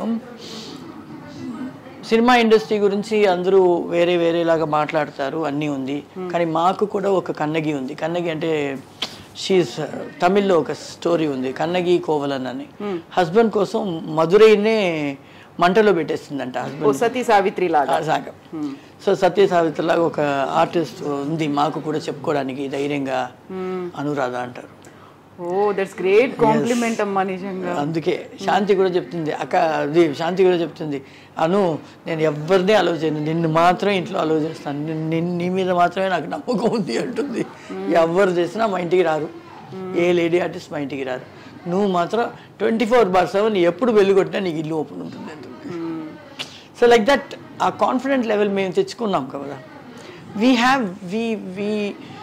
సినిమా ఇండస్ట్రీ గురించి అందరూ వేరే వేరేలాగా మాట్లాడతారు అన్నీ ఉంది కానీ మాకు కూడా ఒక కన్నగి ఉంది కన్నగి అంటే షీస్ తమిళ్లో ఒక స్టోరీ ఉంది కన్నగి కోవలన్ అని హస్బెండ్ కోసం మధురైనే మంటలో పెట్టేసిందంట ఓ హస్బెండ్ సతీ సావిత్రి లాగా సాగం సో సత్య సావిత్రిలాగా ఒక ఆర్టిస్ట్ ఉంది మాకు కూడా చెప్పుకోవడానికి ధైర్యంగా అనురాధ అంటారు ఓ దట్స్ గ్రేట్ కాంప్లిమెంట్ అమ్మా నిజంగా అందుకే శాంతి కూడా చెప్తుంది అక్క అది శాంతి కూడా చెప్తుంది అను నేను ఎవరిని అలవ్ చేయను నిన్ను మాత్రమే ఇంట్లో అలవ్ చేస్తాను నిన్ను- నిన్ను- నీ మీద మాత్రమే నాకు నమ్మకం ఉంది అంటుంది ఎవరు చేసినా మా ఇంటికి రారు ఏ లేడీ ఆర్టిస్ట్ మా ఇంటికి రారు నువ్వు మాత్రం ట్వంటీ ఫోర్ బార్ సెవెన్ ఎప్పుడు వెళ్ళి నీకు ఇల్లు ఓపెన్ ఉంటుంది అంటుంది సో లైక్ దట్ ఆ కాన్ఫిడెంట్ లెవెల్ మేము తెచ్చుకున్నాం కదా వీ హ్యావ్ వీ వీ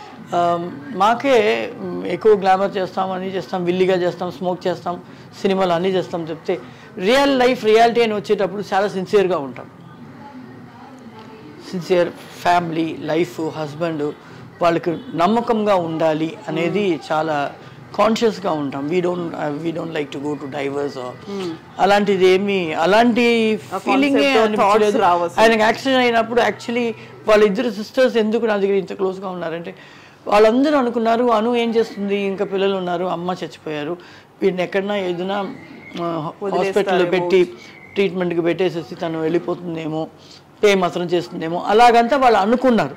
మాకే మ్, ఎక్కువ గ్లామర్ చేస్తాం అన్నీ చేస్తాం విల్లిగా చేస్తాం స్మోక్ చేస్తాం సినిమాలు అన్నీ చేస్తాం చెప్తే రియల్ లైఫ్ రియాలిటీ అని వచ్చేటప్పుడు చాలా సిన్సియర్గా ఉంటాం సిన్సియర్ ఫ్యామిలీ లైఫ్ హస్బెండ్ వాళ్ళకి నమ్మకంగా ఉండాలి అనేది చాలా కాన్షియస్గా ఉంటాం we don't we don't like to go to divorce అలాంటిది ఏమి అలాంటి ఫీలింగ్ concept, thoughts రావు అసలు. ఆయనకు యాక్సిడెంట్ అయినప్పుడు యాక్చువల్లీ వాళ్ళిద్దరు సిస్టర్స్ ఎందుకు నా దగ్గర ఇంత క్లోజ్గా ఉన్నారంటే వాళ్ళందరూ అనుకున్నారు అను ఏం చేస్తుంది ఇంకా పిల్లలు ఉన్నారు అమ్మ చచ్చిపోయారు వీడిని ఎక్కడన్నా ఏదైనా హాస్పిటల్లో పెట్టి ట్రీట్మెంట్కి పెట్టేసేసి తను వెళ్ళిపోతుందేమో పే మాత్రం చేస్తుందేమో అలాగంతా వాళ్ళు అనుకున్నారు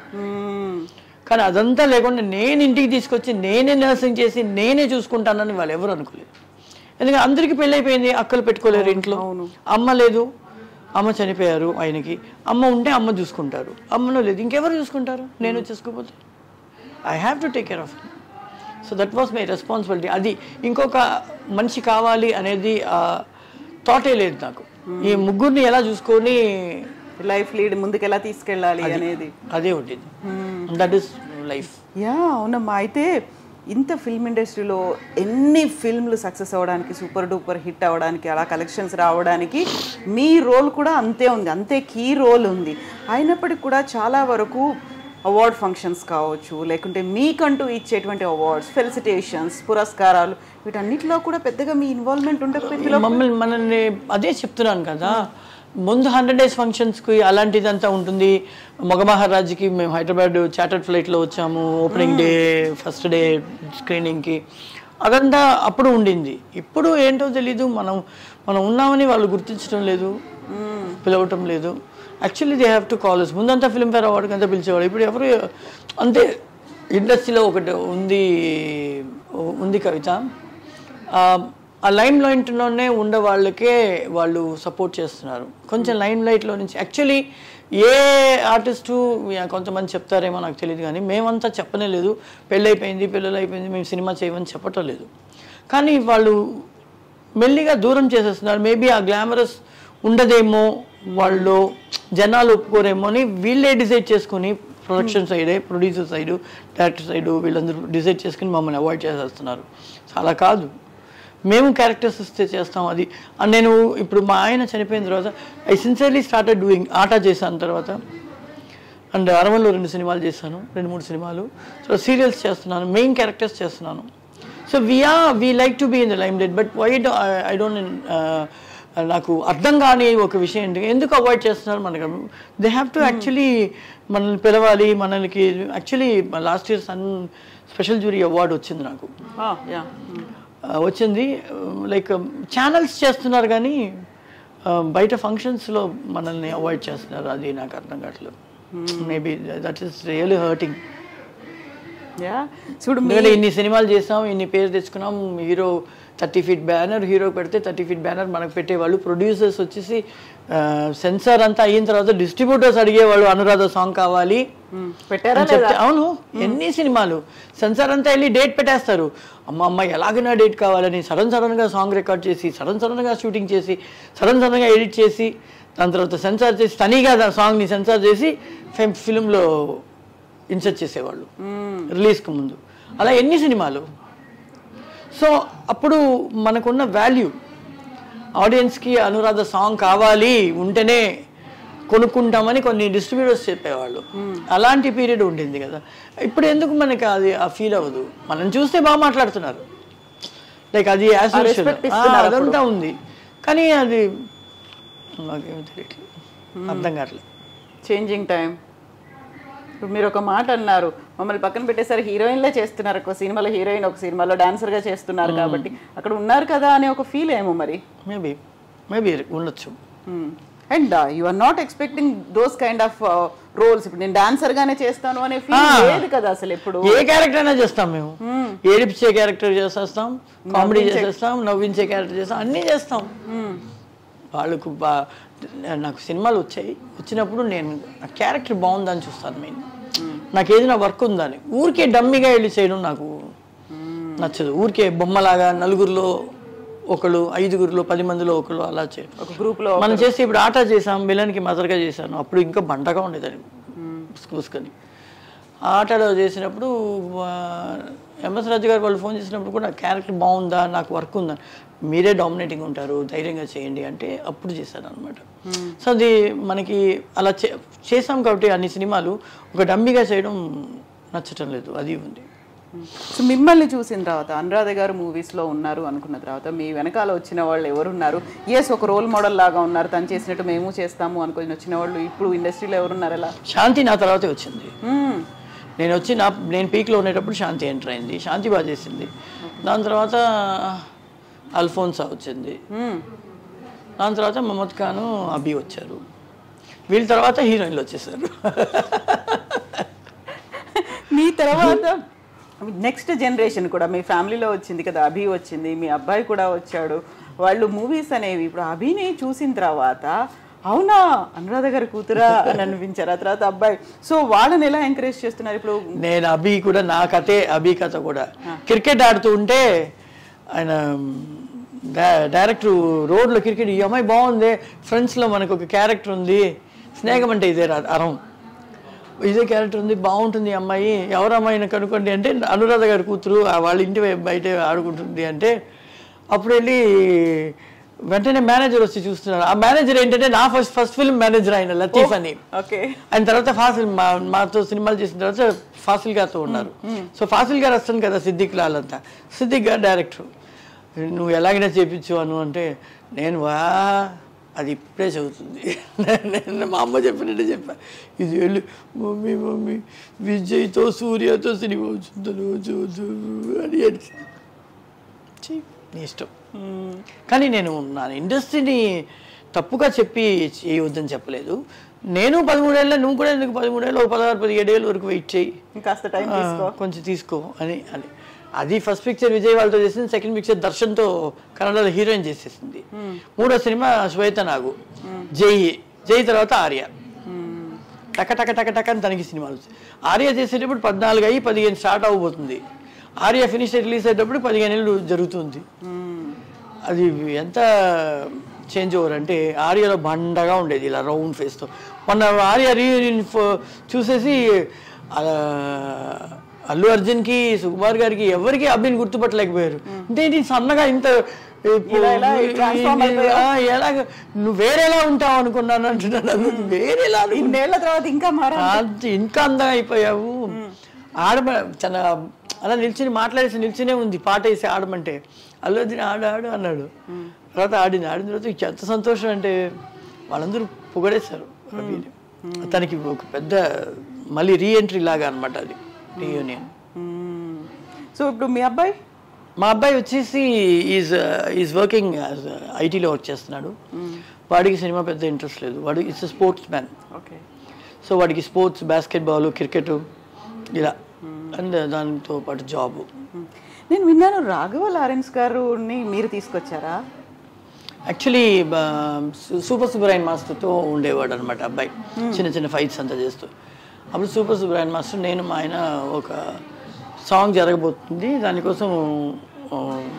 కానీ అదంతా లేకుండా నేను ఇంటికి తీసుకొచ్చి నేనే నర్సింగ్ చేసి నేనే చూసుకుంటానని వాళ్ళు ఎవరు అనుకోలేదు ఎందుకంటే అందరికీ పెళ్ళైపోయింది అక్కలు పెట్టుకోలేరు ఇంట్లో అమ్మ లేదు అమ్మ చనిపోయారు ఆయనకి అమ్మ ఉంటే అమ్మ చూసుకుంటారు అమ్మను లేదు ఇంకెవరు చూసుకుంటారు నేను చూసుకోపోతే I have to take care of so that was my responsibility అది ఇంకొక మనిషి కావాలి అనేది థాటే లేదు నాకు ఈ ముగ్గురిని ఎలా చూసుకొని లైఫ్ లీడ్ ముందుకు ఎలా తీసుకెళ్ళాలి అనేది అదే ఉండేది దట్ ఈస్ లైఫ్ యా అవునమ్మా అయితే ఇంత ఫిల్మ్ ఇండస్ట్రీలో ఎన్ని ఫిల్మ్లు సక్సెస్ అవ్వడానికి సూపర్ డూపర్ హిట్ అవ్వడానికి అలా కలెక్షన్స్ రావడానికి మీ రోల్ కూడా అంతే ఉంది అంతే కీ రోల్ ఉంది అయినప్పటికీ కూడా చాలా వరకు అవార్డ్ ఫంక్షన్స్ కావచ్చు లేకుంటే మీకంటూ ఇచ్చేటువంటి అవార్డ్స్ ఫెలిసిటేషన్స్ పురస్కారాలు వీటన్నిటిలో కూడా పెద్దగా మీ ఇన్వాల్వ్మెంట్ ఉండకపోయింది మమ్మల్ని మనల్ని అదే చెప్తున్నాను కదా ముందు హండ్రెడ్ డేస్ ఫంక్షన్స్కి అలాంటిదంతా ఉంటుంది మగ మహారాజ్కి మేము హైదరాబాద్ చార్టర్డ్ ఫ్లైట్లో వచ్చాము ఓపెనింగ్ డే ఫస్ట్ డే స్క్రీనింగ్కి అదంతా అప్పుడు ఉండింది ఇప్పుడు ఏంటో తెలీదు మనం మనం ఉన్నామని వాళ్ళు గుర్తించడం లేదు పిలవటం లేదు actually they have to college ముందంతా ఫిల్మ్ఫేర్ అవార్డుకి అంతా పిలిచేవాడు ఇప్పుడు ఎవరు అంతే ఇండస్ట్రీలో ఒకటి ఉంది ఉంది కవిత ఆ, ఆ లైమ్ లైట్లోనే ఉండే వాళ్ళకే వాళ్ళు సపోర్ట్ చేస్తున్నారు కొంచెం లైమ్ లైట్లో నుంచి యాక్చువల్లీ ఏ ఆర్టిస్టు యా, కొంతమంది చెప్తారేమో నాకు తెలియదు కానీ మేమంతా చెప్పనే లేదు పెళ్ళైపోయింది పిల్లలు అయిపోయింది మేము సినిమా చేయమని చెప్పటం లేదు కానీ వాళ్ళు మెల్లిగా దూరం చేసేస్తున్నారు మేబీ ఆ గ్లామరస్ ఉండదేమో వాళ్ళు జనాలు ఒప్పుకోరేమో అని వీళ్ళే డిసైడ్ చేసుకుని ప్రొడక్షన్ సైడే ప్రొడ్యూసర్ సైడు డైరెక్టర్ సైడు వీళ్ళందరూ డిసైడ్ చేసుకుని మమ్మల్ని అవాయిడ్ చేసేస్తున్నారు అలా కాదు మేము క్యారెక్టర్స్ ఇస్తే చేస్తాం అది అండ్ నేను ఇప్పుడు మా ఆయన చనిపోయిన తర్వాత I sincerely started doing Aata చేశాను తర్వాత అండ్ అరవన్లో రెండు సినిమాలు చేశాను రెండు మూడు సినిమాలు సో సీరియల్స్ చేస్తున్నాను మెయిన్ క్యారెక్టర్స్ చేస్తున్నాను so we're we like to be in the limelight but why I don't నాకు అర్థం కాని ఒక విషయం ఏంటి ఎందుకు అవాయిడ్ చేస్తున్నారు మనకు దే హ్యావ్ టు యాక్చువల్లీ మనల్ని పిలవాలి మనకి యాక్చువల్లీ లాస్ట్ ఇయర్ సన్ స్పెషల్ జూరీ అవార్డు వచ్చింది నాకు యా ఆ, వచ్చింది లైక్ ఛానల్స్ చేస్తున్నారు కానీ ఆ, బయట ఫంక్షన్స్లో మనల్ని అవాయిడ్ చేస్తున్నారు అది నాకు అర్థం కావట్లేదు maybe that is really hurting yeah చూడు మీ ఎందుకంటే ఇన్ని సినిమాలు చేసాం ఇన్ని పేరు తెచ్చుకున్నాం hero thirty feet banner hero పెడితే థర్టీ ఫీట్ బ్యానర్ మనకు పెట్టేవాళ్ళు ప్రొడ్యూసర్స్ వచ్చేసి సెన్సార్ అంతా అయిన తర్వాత డిస్ట్రిబ్యూటర్స్ అడిగేవాళ్ళు అనురాధ సాంగ్ కావాలి మ్మ్. పెట్టారా అని చెప్తే అవును ఎన్ని సినిమాలు సెన్సార్ అంతా వెళ్ళి డేట్ పెట్టేస్తారు అమ్మ అమ్మ ఎలాగైనా డేట్ కావాలని సడన్ సడన్ గా సాంగ్ రికార్డ్ చేసి సడన్ సడన్ గా షూటింగ్ చేసి సడన్ సడన్ గా ఎడిట్ చేసి దాని తర్వాత సెన్సార్ చేసి తనీగా ఆ సాంగ్ ని సెన్సార్ చేసి ఫిల్మ్లో ఇన్సర్ట్ చేసేవాళ్ళు రిలీజ్కి ముందు అలా ఎన్ని సినిమాలు సో అప్పుడు మనకున్న వాల్యూ ఆడియన్స్కి అనురాధ సాంగ్ కావాలి ఉంటేనే కొనుక్కుంటామని కొన్ని డిస్ట్రిబ్యూటర్స్ చెప్పేవాళ్ళు అలాంటి పీరియడ్ ఉండింది కదా ఇప్పుడు ఎందుకు మనకి అది ఆ ఫీల్ అవ్వదు మనం చూస్తే బాగా మాట్లాడుతున్నారు లైక్ అది as usual. respect ఆ, ఇస్తున్నారు అదంతా ఉంది కానీ అది నాకేమీ తెలియట్లేదు అర్థం కావట్లేదు చేంజింగ్ టైం ఇప్పుడు మీరు ఒక మాట అన్నారు మమ్మల్ని పక్కన పెట్టేసరి హీరోయిన్లే చేస్తున్నారు ఒక సినిమాలో హీరోయిన్ ఒక సినిమాలో డాన్సర్గా చేస్తున్నారు కాబట్టి అక్కడ ఉన్నారు కదా అనే ఒక ఫీల్ ఏమో మరి మేబీ మేబీ ఉండొచ్చు and you are not expecting those kind of roles ఇప్పుడు నేను డాన్సర్ గానే చేస్తాను అనే ఫీల్ Ah. లేదు కదా అసలు ఎప్పుడు ఏ క్యారెక్టర్ అయినా చేస్తాం మేము ఏడిపించే క్యారెక్టర్ చేసేస్తాం కామెడీ చేసేస్తాం నవ్వించే క్యారెక్టర్ చేస్తాం అన్నీ చేస్తాం వాళ్ళకు బా నాకు సినిమాలు వచ్చాయి వచ్చినప్పుడు నేను నా క్యారెక్టర్ బాగుందని చూస్తాను మెయిన్ నాకు ఏదైనా వర్క్ ఉందని ఊరికే డమ్మిగా వెళ్ళి చేయడం నాకు నచ్చదు ఊరికే బొమ్మలాగా నలుగురిలో ఒకళ్ళు ఐదుగురిలో పది మందిలో ఒకళ్ళు అలా చేయడం ఒక గ్రూప్ లో మనం చేసి ఇప్పుడు ఆట చేసాం విలన్కి మదర్గా చేశాను అప్పుడు ఇంకా బండగా ఉండేదని పుసుకొని ఆటలో చేసినప్పుడు ఎంఎస్ రాజు గారు వాళ్ళు ఫోన్ చేసినప్పుడు కూడా క్యారెక్టర్ బాగుందా నాకు వర్క్ ఉందా మీరే డామినేటింగ్ ఉంటారు ధైర్యంగా చేయండి అంటే అప్పుడు చేశాను అనమాట సో అది మనకి అలా చే చేసాం కాబట్టి అన్ని సినిమాలు ఒక డమ్మిగా చేయడం నచ్చటం లేదు అది ఉంది సో మిమ్మల్ని చూసిన తర్వాత అనురాధ గారు మూవీస్ లో ఉన్నారు అనుకున్న తర్వాత మీ వెనకాల వచ్చిన వాళ్ళు ఎవరున్నారు ఎస్ ఒక రోల్ మోడల్ లాగా ఉన్నారు తను చేసినట్టు మేము చేస్తాము అనుకుని వచ్చిన వాళ్ళు ఇప్పుడు ఇండస్ట్రీలో ఎవరున్నారు అలా శాంతి నా తర్వాతే వచ్చింది మ్మ్. నేను వచ్చి నా నేను పీక్లో ఉండేటప్పుడు శాంతి ఎంటర్ అయింది శాంతి బాగా చేసింది దాని తర్వాత అల్ఫోన్సా వచ్చింది మ్మ్. దాని తర్వాత మహమ్మద్ ఖాను అబీ వచ్చారు వీళ్ళ తర్వాత హీరోయిన్లు వచ్చేసారు మీ తర్వాత నెక్స్ట్ జనరేషన్ కూడా మీ ఫ్యామిలీలో వచ్చింది కదా అభి వచ్చింది మీ అబ్బాయి కూడా వచ్చాడు వాళ్ళు మూవీస్ అనేవి ఇప్పుడు అభిని చూసిన తర్వాత అవునా అనురాధ గారి కూతురా అని అనిపించారు ఆ తర్వాత అబ్బాయి సో వాళ్ళని ఎలా ఎంకరేజ్ చేస్తున్నారు ఇప్పుడు నేను అబీ కూడా నా కథే అబీ కథ కూడా క్రికెట్ ఆడుతూ ఉంటే ఆయన డై- డైరెక్టర్ రోడ్లో క్రికెట్ ఈ అమ్మాయి బాగుంది ఫ్రెండ్స్లో మనకు ఒక క్యారెక్టర్ ఉంది స్నేహం అంటే ఇదే రా- అరం ఇదే క్యారెక్టర్ ఉంది బాగుంటుంది ఈ అమ్మాయి ఎవరు అమ్మాయిని కనుక్కోండి అంటే అనురాధ గారి కూతురు ఆ వాళ్ళ ఇంటి వైపు బయట ఆడుకుంటుంది అంటే అప్పుడు వెళ్ళి వెంటనే మేనేజర్ వచ్చి చూస్తున్నారు ఆ మేనేజర్ ఏంటంటే నా ఫస్ట్ ఫస్ట్ ఫిల్మ్ మేనేజర్ ఆయన లతీఫ్ అని ఓకే ఆయన తర్వాత ఫాసిల్ మా మాతో సినిమాలు చేసిన తర్వాత ఫాసిల్ గారితో ఉన్నారు సో ఫాసిల్ గారు వస్తాను కదా సిద్దిక్ లాల్ అంతా సిద్దిక్ గారు డైరెక్టర్ నువ్వు ఎలాగైనా చేపించు అను అంటే నేను వా అది ఇప్పుడే చదువుతుంది నేను మా అమ్మ చెప్పినట్టే చెప్పా ఇది వెళ్ళి మమ్మీ మమ్మీ విజయ్తో సూర్యతో సినిమా వచ్చింది రోజు అని ఏడ్చి. ఛీ, నీ ఇష్టం కానీ నేను నా ఇండస్ట్రీని తప్పుగా చెప్పి చేయవద్దని చెప్పలేదు నేను పదమూడేళ్ళ నువ్వు కూడా ఎందుకు పదమూడేళ్ళు ఒక పదహారు పదిహేడేళ్ళ వరకు వెయిట్ చేయి ఇంకాస్త టైం ఆ, తీసుకో కొంచెం తీసుకో అని అని అది ఫస్ట్ పిక్చర్ విజయ్ వాళ్ళతో చేసింది సెకండ్ పిక్చర్ దర్శన్తో కన్నడలో హీరోయిన్ చేసేసింది మూడో సినిమా శ్వేత నాగు జై జై తర్వాత ఆర్య టక టక టక టక అని తనకి సినిమాలు వచ్చాయి. ఆర్య చేసేటప్పుడు పద్నాలుగు అయ్యి పదిహేను స్టార్ట్ అవబోతుంది ఆర్య ఫినిష్ రిలీజ్ అయ్యేటప్పుడు పదిహేను ఏళ్ళు జరుగుతుంది అది ఎంత చేంజ్ ఓవర్ అంటే ఆర్యలో బండగా ఉండేది ఇలా రౌండ్ ఫేస్తో మొన్న ఆర్య రీయూనియన్ చూసేసి ఆ, అల్లు అర్జున్కి సుకుమార్ గారికి ఎవరికి అభిని గుర్తుపట్టలేకపోయారు అంటే ఇది సన్నగా ఇంత ఇలా ఇలా transform అయిపోయావు. ఆ, ఎలాగ నువ్వు వేరేలా ఉంటావు అనుకున్నాను అంటున్నాను అసలు వేరేలా అనుకున్నా. ఇన్నేళ్ల తర్వాత ఇంకా మారా అంత ఇంకా అందంగా అయిపోయావు ఆడ తన అలా నిల్చుని మాట్లాడేసి నిల్చునే ఉంది పాట వేసి ఆడమంటే అల్లొద్దిన ఆడు ఆడు అన్నాడు తర్వాత ఆడింది ఆడిన తర్వాత ఇక ఎంత సంతోషం అంటే వాళ్ళందరూ పొగడేశారు రవిని తనకి ఒక పెద్ద మళ్ళీ రీఎంట్రీ లాగా అనమాట అది రీయూనియన్ సో ఇప్పుడు మీ అబ్బాయి మా అబ్బాయి వచ్చేసి ఈజ్ ఈజ్ వర్కింగ్ ఐటీలో వర్క్ చేస్తున్నాడు వాడికి సినిమా పెద్ద ఇంట్రెస్ట్ లేదు వాడు it's sports man okay so వాడికి స్పోర్ట్స్ బాస్కెట్బాల్ క్రికెట్ ఇలా అండ్ దానితో పాటు జాబ్ నేను విన్నాను రాఘవ లారెన్స్ గారుని మీరు తీసుకొచ్చారా యాక్చువల్లీ సూపర్ సుబ్బరాయన్ మాస్టర్తో ఉండేవాడు అనమాట అబ్బాయి చిన్న చిన్న ఫైట్స్ అంతా చేస్తూ అప్పుడు సూపర్ సుబ్బరాయన్ మాస్టర్ నేను మా ఆయన ఒక సాంగ్ జరగబోతుంది దానికోసం ఆ,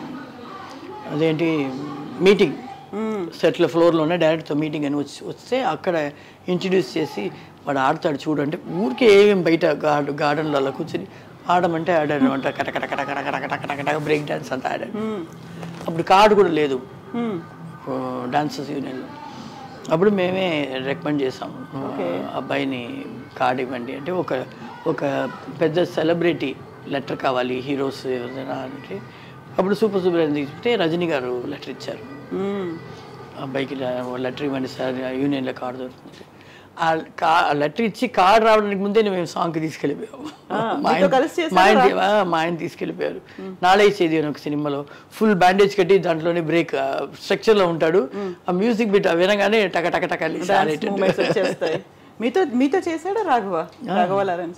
అదేంటి మీటింగ్ సెట్ల ఫ్లోర్లోనే డైరెక్ట్తో మీటింగ్ అని వచ్చి వస్తే అక్కడ ఇంట్రడ్యూస్ చేసి వాడు ఆడతాడు చూడంటే ఊరికే ఏమేం బయట గార్డ్ గార్డెన్లో అలా కూర్చొని ఆడమంటే ఆడాడు అనమాట కట కట కట కట కట కట కట కట బ్రేక్ డాన్స్ అంతా ఆడాడు అప్పుడు కార్డు కూడా లేదు డాన్సర్స్ యూనియన్లో అప్పుడు మేమే రికమెండ్ చేసాం అబ్బాయిని కార్డ్ ఇవ్వండి అంటే ఒక ఒక పెద్ద సెలబ్రిటీ లెటర్ కావాలి హీరోస్ ఎవరైనా అంటే అప్పుడు సూపర్ సూపర్ అని తీసుకుంటే రజనీ గారు లెటర్ ఇచ్చారు అబ్బాయికి లెటర్ ఇవ్వండి సార్ యూనియన్లో కార్డు దొరుకుతుంది ఆ కా లెటర్ ఇచ్చి కార్డు రావడానికి ముందే మేము సాంగ్కి తీసుకెళ్ళిపోయాము మా మీతో ఆయన- కలిసి చేశారా? మా ఆయన ఆ, మా ఆయన తీసుకెళ్ళిపోయారు నాడే చేది అని ఒక సినిమాలో ఫుల్ బ్యాండేజ్ కట్టి దాంట్లోనే బ్రేక్ స్ట్రక్చర్ లో ఉంటాడు ఆ మ్యూజిక్ బిట్ వినగానే టక టక టక డాన్స్ మూమెంట్స్ వచ్చేస్తాయి మీతో మీతో చేశాడా Raghava Raghava Lawrence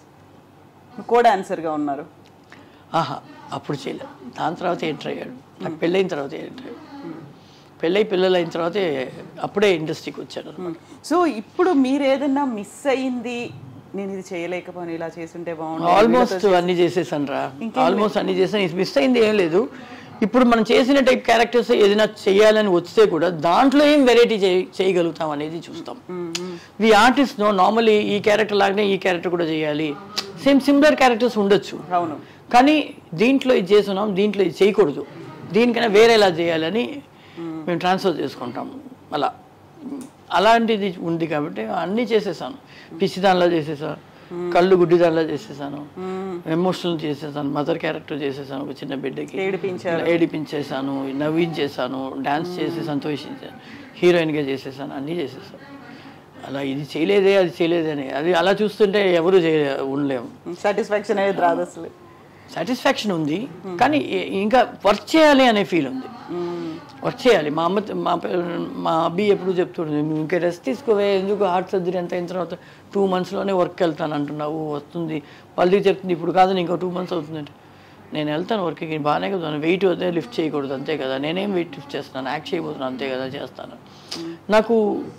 co dancer గా ఉన్నారు ఆహా అప్పుడు చేయలేదు దాని తర్వాత ఎంటర్ అయ్యాడు నాకు పెళ్ళైన తర్వాత ఎంటర్ అయ్యాడు పెళ్ళై పిల్లలు అయిన తర్వాతే అప్పుడే ఇండస్ట్రీకి వచ్చాడు సో ఇప్పుడు మీరు ఏదన్నా మిస్ అయ్యింది నేను ఇది చేయలేకపోయాను ఇలా చేస్తుంటే బాగుంది ఆల్మోస్ట్ అన్ని చేసేసాను రా ఆల్మోస్ట్ అన్ని చేసాను మిస్ అయింది ఏం లేదు ఇప్పుడు మనం చేసిన టైప్ క్యారెక్టర్స్ ఏదైనా చేయాలని వస్తే కూడా దాంట్లో ఏం వెరైటీ చేయగలుగుతాం అనేది చూస్తాం ది ఆర్టిస్ట్ నో నార్మలీ ఈ క్యారెక్టర్ లాగానే ఈ క్యారెక్టర్ కూడా చేయాలి సేమ్ సిమిలర్ క్యారెక్టర్స్ ఉండొచ్చు అవును కానీ దీంట్లో ఇది చేస్తున్నాం దీంట్లో ఇది చేయకూడదు దీనికైనా వేరేలా చేయాలని మేము ట్రాన్స్ఫర్ చేసుకుంటాం అలా అలాంటిది ఉంది కాబట్టి అన్నీ చేసేసాను పిచ్చిదానిలా చేసేసాను కళ్ళు గుడ్డిదానిలా చేసేసాను ఎమోషనల్ చేసేసాను మదర్ క్యారెక్టర్ చేసేసాను ఒక చిన్న బిడ్డకి ఏడిపించారు. ఏడిపించేసాను నవ్వించేసాను డాన్స్ చేసి సంతోషించాను హీరోయిన్గా చేసేసాను అన్నీ చేసేసాను అలా ఇది చేయలేదే అది చేయలేదే అని అది అలా చూస్తుంటే ఎవరు చేయ ఉండలేము సాటిస్ఫాక్షన్ అనేది రాదు అసలు సాటిస్ఫాక్షన్ ఉంది కానీ ఇ- ఇంకా వర్క్ చేయాలి అనే ఫీల్ ఉంది వర్క్ చేయాలి మా అమ్మ మా పే- మా అబ్బి ఎప్పుడు చెప్తుంటుంది నువ్వు ఇంకా రెస్ట్ తీసుకోవే ఎందుకు హార్ట్ సర్జరీ అంత అయిన తర్వాత టూ మంత్స్లోనే వర్క్ వెళ్తాను అంటున్నావు వస్తుంది వాళ్ళకి చెప్తుంది ఇప్పుడు కాదు ఇంకో టూ మంత్స్ అవుతుందంటే నేను వెళ్తాను వర్క్కి బాగానే కదా వెయిట్ అదే లిఫ్ట్ చేయకూడదు అంతే కదా నేనేం వెయిట్ లిఫ్ట్ చేస్తున్నాను యాక్ట్ చేయబోతున్నాను అంతే కదా చేస్తాను నాకు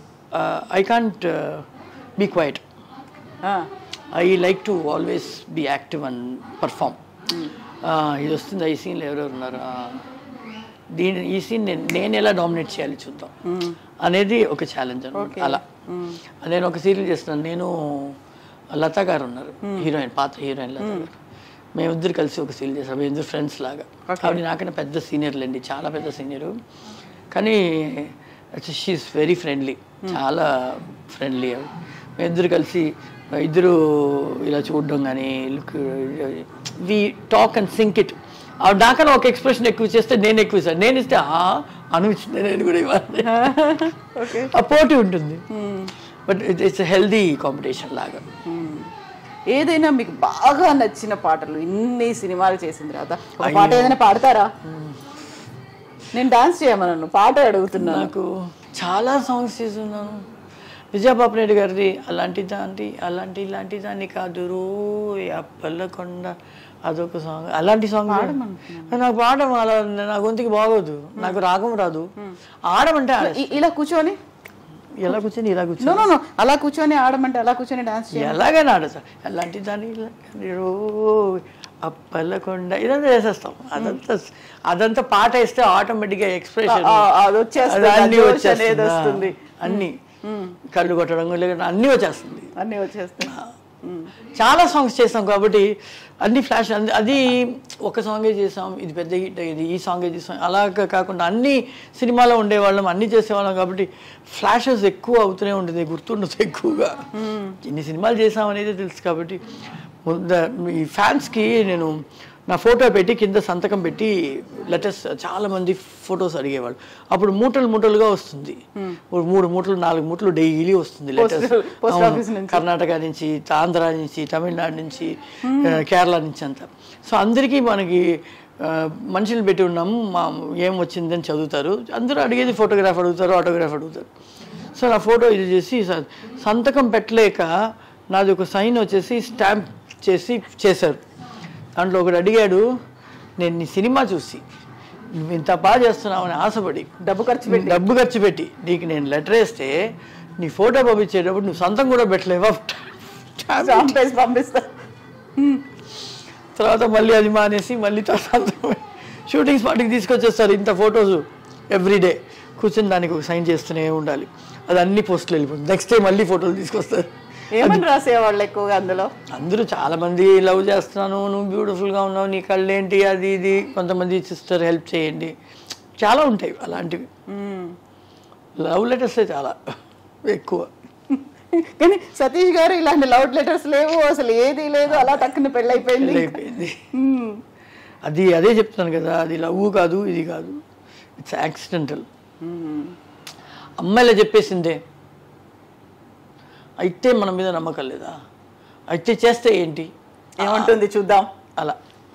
I can't be quiet I like to always be active and perform ఇది వస్తుంది ఈ సీన్లో ఎవరెవరు ఉన్నారు ఆ, దీని ఈ సీన్ నేను నేను ఎలా డామినేట్ చేయాలి చూద్దాం అనేది ఒక ఛాలెంజ్ అనమాట అలా నేను ఒక సీరియల్ చేస్తున్నాను నేను లత గారు ఉన్నారు హీరోయిన్ పాత హీరోయిన్ లత గారు మేమిద్దరు కలిసి ఒక సీరియల్ చేస్తాం మేమిద్దరు ఫ్రెండ్స్ లాగా ఆవిడ నాకన్నా పెద్ద సీనియర్లు అండి చాలా పెద్ద సీనియర్ కానీ షీఈస్ వెరీ ఫ్రెండ్లీ చాలా ఫ్రెండ్లీ మేమిద్దరు కలిసి ఇద్దరు ఇలా చూడడం కానీ look we talk and think it ఆ నాకన్నా ఒక ఎక్స్ప్రెషన్ ఎక్కువ చేస్తే నేను ఎక్కువ ఇస్తాను నేను ఇస్తే ఆ అనిపించింది నేను కూడా ఇవ్వాలి ఓకే ఆ పోటీ ఉంటుంది బట్ ఇట్స్ హెల్దీ కాంపిటీషన్ లాగా ఏదైనా మీకు బాగా నచ్చిన పాటలు ఇన్ని సినిమాలు చేసిన తర్వాత ఒక పాట ఏదైనా పాడతారా నేను డాన్స్ చేయమన్నాను పాట అడుగుతున్నాను నాకు చాలా సాంగ్స్ చేస్తున్నాను విజయబాబు నాయుడు గారిది అలాంటి దాంటి అలాంటి ఇలాంటి దాన్ని కాదు రో అప్పల్లకొండ అదొక సాంగ్ అలాంటి సాంగ్ నాకు పాడడం అలా నా గొంతుకి బాగోదు నాకు రాగం రాదు ఆడమంటే ఆడ ఇ- ఇలా కూర్చొని ఎలా కూర్చొని ఇలా కూర్చొని నో నో నో అలా కూర్చొని ఆడమంటే అలా కూర్చొని డాన్స్ చేయాలి ఎలాగైనా ఆడతా అలాంటి దాన్ని ఇలాంటి రో అప్పల్లకొండ ఇదంతా చేసేస్తాం అదంతా అదంతా పాట వేస్తే ఆటోమేటిక్గా ఎక్స్ప్రెషన్ ఆ, అది వచ్చేస్తుంది, ఆ అన్నీ జోష్ వచ్చేస్తుంది అనేది వస్తుంది. అన్ని కళ్ళు కొట్టడం లేకపోతే అన్నీ వచ్చేస్తుంది అన్నీ వచ్చేస్తాయి చాలా సాంగ్స్ చేసాం కాబట్టి అన్ని ఫ్లాష్ అది ఒక సాంగే చేసాం ఇది పెద్ద హిట్ అయ్యేది ఈ సాంగే చేసాం అలా కాకుండా అన్ని సినిమాలో ఉండేవాళ్ళం అన్ని చేసేవాళ్ళం కాబట్టి ఫ్లాషెస్ ఎక్కువ అవుతూనే ఉంటుంది గుర్తుండదు ఎక్కువగా ఇన్ని సినిమాలు చేసాం అనేది తెలుసు కాబట్టి ముంద ఈ ఫ్యాన్స్కి నేను నా ఫోటో పెట్టి కింద సంతకం పెట్టి లెటర్స్ చాలా మంది ఫొటోస్ అడిగేవాళ్ళు అప్పుడు మూటలు మూటలుగా వస్తుంది ఓ మూడు మూటలు నాలుగు మూటలు డైలీ వస్తుంది లెటర్స్ post office నుంచి. కర్ణాటక నుంచి ఆంధ్ర నుంచి తమిళనాడు నుంచి ఆ, కేరళ నుంచి అంతా సో అందరికీ మనకి ఆ, మనుషులు పెట్టి ఉన్నాము మా ఏం వచ్చిందని చదువుతారు అందరూ అడిగేది ఫోటోగ్రాఫ్ అడుగుతారు ఆటోగ్రాఫ్ అడుగుతారు సో నా ఫోటో ఇది చేసి స- సంతకం పెట్టలేక నాది ఒక సైన్ వచ్చేసి స్టాంప్ చేసి చేశారు దాంట్లో ఒకడు అడిగాడు నేను నీ సినిమా చూసి నువ్వు ఇంత బాగా చేస్తున్నావు అని ఆశపడి డబ్బు ఖర్చు పెట్టి డబ్బు ఖర్చు పెట్టి నీకు నేను లెటర్ వేస్తే నీ ఫోటో పంపించేటప్పుడు నువ్వు సొంతం కూడా పెట్టలేవా స్టాంప్ వేసి పంపిస్తా తర్వాత మళ్ళీ అది మానేసి మళ్ళీ తర్వాత షూటింగ్ స్పాట్కి తీసుకొచ్చేస్తారు ఇంత ఫొటోస్ ఎవ్రీడే కూర్చొని దానికి ఒక సైన్ చేస్తూనే ఉండాలి అది అన్ని పోస్టులు వెళ్ళిపోతుంది నెక్స్ట్ డే మళ్ళీ ఫోటోలు తీసుకొస్తారు ఏమని రాసేవాళ్ళు ఎక్కువగా అందులో అందరూ చాలా మంది లవ్ చేస్తున్నాను నువ్వు బ్యూటిఫుల్గా ఉన్నావు నీ కళ్ళు ఏంటి అది ఇది కొంతమంది సిస్టర్ హెల్ప్ చేయండి చాలా ఉంటాయి అలాంటివి లవ్ లెటర్సే చాలా ఎక్కువ కానీ సతీష్ గారు ఇలాంటి లవ్ లెటర్స్ లేవు అసలు ఏది లేదు అలా టక్కున పెళ్ళైపోయింది అయిపోయింది అది అదే చెప్తున్నాను కదా అది లవ్ కాదు ఇది కాదు ఇట్స్ యాక్సిడెంటల్ అమ్మాయిలా చెప్పేసిందే అయితే మన మీద నమ్మకం లేదా అయితే చేస్తే ఏంటి ఏమంటుంది చూద్దాం అలా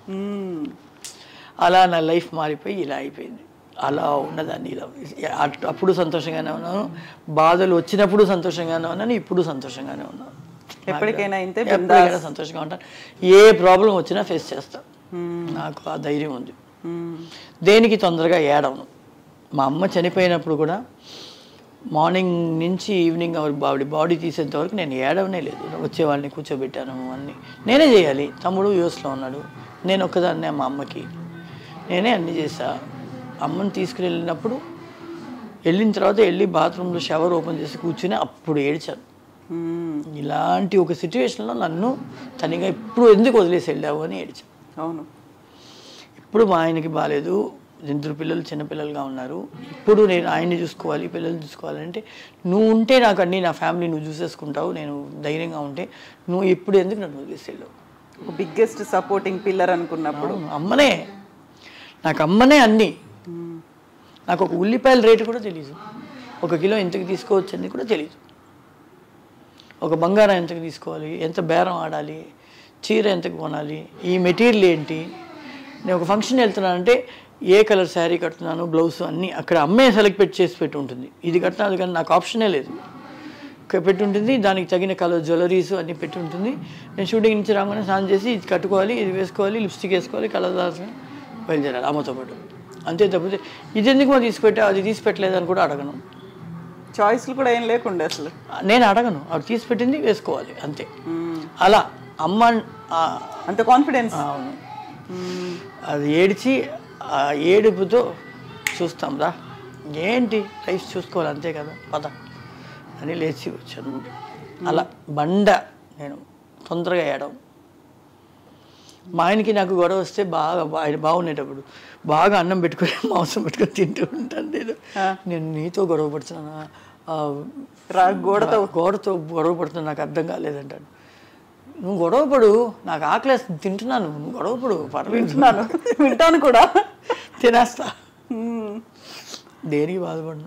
అలా నా లైఫ్ మారిపోయి ఇలా అయిపోయింది అలా ఉన్నదాన్ని ఇలా అట్- అప్పుడు సంతోషంగానే ఉన్నాను బాధలు వచ్చినప్పుడు సంతోషంగానే ఉన్నాను ఇప్పుడు సంతోషంగానే ఉన్నాను ఎప్పటికైనా ఇంతే ఎప్పటికైనా సంతోషంగా ఉంటాను ఏ ప్రాబ్లం వచ్చినా ఫేస్ చేస్తా నాకు ఆ ధైర్యం ఉంది దేనికి తొందరగా ఏడవను మా అమ్మ చనిపోయినప్పుడు కూడా మార్నింగ్ నుంచి ఈవినింగ్ ఆవిడ ఆవిడ బాడీ తీసేంత వరకు నేను ఏడవనే లేదు వచ్చే వాళ్ళని కూర్చోబెట్టాను అన్నీ నేనే చేయాలి తమ్ముడు యూఎస్లో ఉన్నాడు నేను ఒక్కదాన్నే మా అమ్మకి నేనే అన్నీ చేసా అమ్మని తీసుకుని వెళ్ళినప్పుడు వెళ్ళిన తర్వాత వెళ్ళి బాత్రూంలో షవర్ ఓపెన్ చేసి కూర్చుని అప్పుడు ఏడ్చాను ఇలాంటి ఒక సిచ్యువేషన్లో నన్ను తనిగా ఇప్పుడు ఎందుకు వదిలేసి వెళ్ళావు అని ఏడ్చాను అవును ఇప్పుడు మా ఆయనకి బాగాలేదు ఇద్దరు పిల్లలు చిన్నపిల్లలుగా ఉన్నారు ఇప్పుడు నేను ఆయన్ని చూసుకోవాలి పిల్లల్ని చూసుకోవాలంటే నువ్వు ఉంటే నాకు అన్ని నా ఫ్యామిలీ నువ్వు చూసేసుకుంటావు నేను ధైర్యంగా ఉంటే నువ్వు ఇప్పుడు ఎందుకు నన్ను వదిలేసి వెళ్ళావు ఒక బిగ్గెస్ట్ సపోర్టింగ్ పిల్లర్ అనుకున్నప్పుడు అవును, అమ్మనే నాకు అమ్మనే అన్నీ నాకు ఒక ఉల్లిపాయల రేటు కూడా తెలియదు ఒక కిలో ఎంతకు తీసుకోవచ్చు అని కూడా తెలియదు ఒక బంగారం ఎంతకు తీసుకోవాలి ఎంత బేరం ఆడాలి చీర ఎంతకు కొనాలి ఈ మెటీరియల్ ఏంటి నేను ఒక ఫంక్షన్ వెళ్తున్నానంటే ఏ కలర్ శారీ కడుతున్నాను బ్లౌజ్ అన్నీ అక్కడ అమ్మే సెలెక్ట్ పెట్టి చేసి పెట్టి ఉంటుంది ఇది కట్టినా అది కానీ నాకు ఆప్షనే లేదు క- పెట్టి ఉంటుంది దానికి తగిన కలర్ జ్యువెలరీస్ అన్నీ పెట్టి ఉంటుంది నేను షూటింగ్ నుంచి రాగానే స్నానం చేసి ఇది కట్టుకోవాలి ఇది వేసుకోవాలి లిప్స్టిక్ వేసుకోవాలి కలర్ దాల్చుకొని బయలుదేరాలి అమ్మతో పాటు అంతే తప్పితే ఇది ఎందుకు మా తీసిపెట్టా అది తీసి పెట్టలేదని కూడా అడగను చాయిస్లు కూడా ఏం లేకుండా అసలు నేను అడగను ఆవిడ తీసి పెట్టింది వేసుకోవాలి అంతే అలా అమ్మ ఆ, అంత కాన్ఫిడెన్స్ అవును అది ఏడిచి ఆ ఏడుపుతో చూస్తాం రా ఏంటి లైఫ్ చూసుకోవాలి అంతే కదా పద అని లేచి వచ్చాను అలా బండ నేను తొందరగా ఏడవం మా ఆయనకి నాకు గొడవ వస్తే బాగా బా- ఆయన బాగుండేటప్పుడు బాగా అన్నం పెట్టుకొని మాంసం పెట్టుకొని తింటూ ఉంటాను నేను నేను నీతో గొడవ పడుతున్నానా ఆ, రా గోడతో గోడతో గొడవ పడుతున్నా నాకు అర్థం కాలేదంటాడు నువ్వు గొడవ పడు నాకు ఆకలేసి తింటున్నాను నువ్వు గొడవ పడు పర్లేదు వింటున్నాను వింటాను కూడా తినేస్తా దేనికి బాధపడను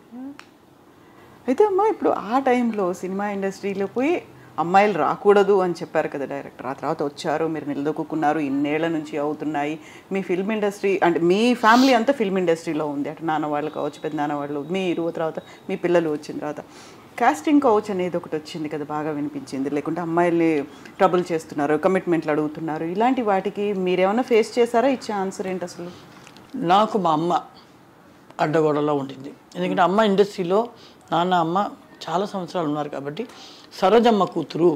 అయితే అమ్మా ఇప్పుడు ఆ టైంలో సినిమా ఇండస్ట్రీలో పోయి అమ్మాయిలు రాకూడదు అని చెప్పారు కదా డైరెక్టర్ ఆ తర్వాత వచ్చారు మీరు నిలదొక్కున్నారు ఇన్నేళ్ల నుంచి అవుతున్నాయి మీ ఫిల్మ్ ఇండస్ట్రీ అంటే మీ ఫ్యామిలీ అంతా ఫిల్మ్ ఇండస్ట్రీలో ఉంది అటు నాన్న వాళ్ళు కావచ్చు పెద్ద నాన్న వాళ్ళు మీరు తర్వాత మీ పిల్లలు వచ్చిన తర్వాత కాస్టింగ్ కౌచ్ అనేది ఒకటి వచ్చింది కదా బాగా వినిపించింది లేకుంటే అమ్మాయిల్ని ట్రబుల్ చేస్తున్నారు కమిట్మెంట్లు అడుగుతున్నారు ఇలాంటి వాటికి మీరేమైనా ఫేస్ చేశారా ఇచ్చే ఆన్సర్ ఏంటి అసలు నాకు మా అమ్మ అడ్డగోడలో ఉంటుంది ఎందుకంటే అమ్మ ఇండస్ట్రీలో నాన్న అమ్మ చాలా సంవత్సరాలు ఉన్నారు కాబట్టి సరోజమ్మ కూతురు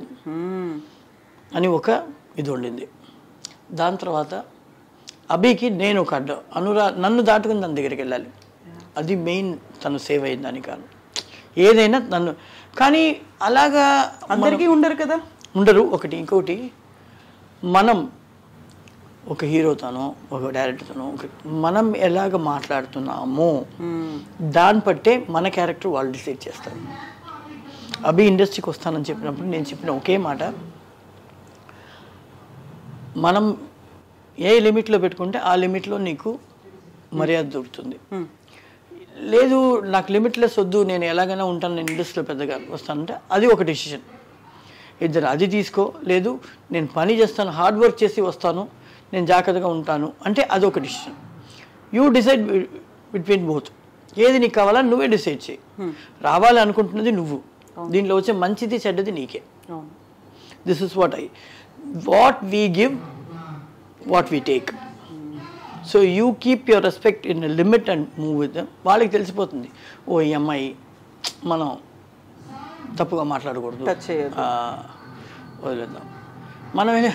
అని ఒక ఇది ఉండింది దాని తర్వాత అభికి నేను ఒక అడ్డ అనురా నన్ను దాటుకుని తన దగ్గరికి వెళ్ళాలి అది మెయిన్ తను సేవ్ అయింది దాని కారణం ఏదైనా నన్ను కానీ అలాగా అందరికీ ఉండరు కదా ఉండరు ఒకటి ఇంకొకటి మనం ఒక హీరోతోనో ఒక డైరెక్టర్తోనో ఒక మనం ఎలాగ మాట్లాడుతున్నామో దాన్ని బట్టే మన క్యారెక్టర్ వాళ్ళు డిసైడ్ చేస్తారు అభి ఇండస్ట్రీకి వస్తానని చెప్పినప్పుడు నేను చెప్పిన ఒకే మాట మనం ఏ లిమిట్లో పెట్టుకుంటే ఆ లిమిట్లో నీకు మర్యాద దొరుకుతుంది లేదు నాకు లిమిట్లెస్ వద్దు నేను ఎలాగైనా ఉంటాను నేను ఇండస్ట్రీలో పెద్దగా వస్తానంటే అది ఒక డెసిషన్ ఇద్దరు అది తీసుకో లేదు నేను పని చేస్తాను హార్డ్ వర్క్ చేసి వస్తాను నేను జాగ్రత్తగా ఉంటాను అంటే అది ఒక decision you decide between both ఏది నీకు కావాలని నువ్వే డిసైడ్ చేయి రావాలి అనుకుంటున్నది నువ్వు దీంట్లో వచ్చే మంచిది చెడ్డది నీకే అవును this is what I what we give what we take so you keep your respect in limit and move with వాళ్ళకి తెలిసిపోతుంది ఓ ఈ అమ్మాయి మనం తప్పుగా మాట్లాడకూడదు Touch చేయొద్దు. ఆ, వదిలేద్దాం మనం ఏం-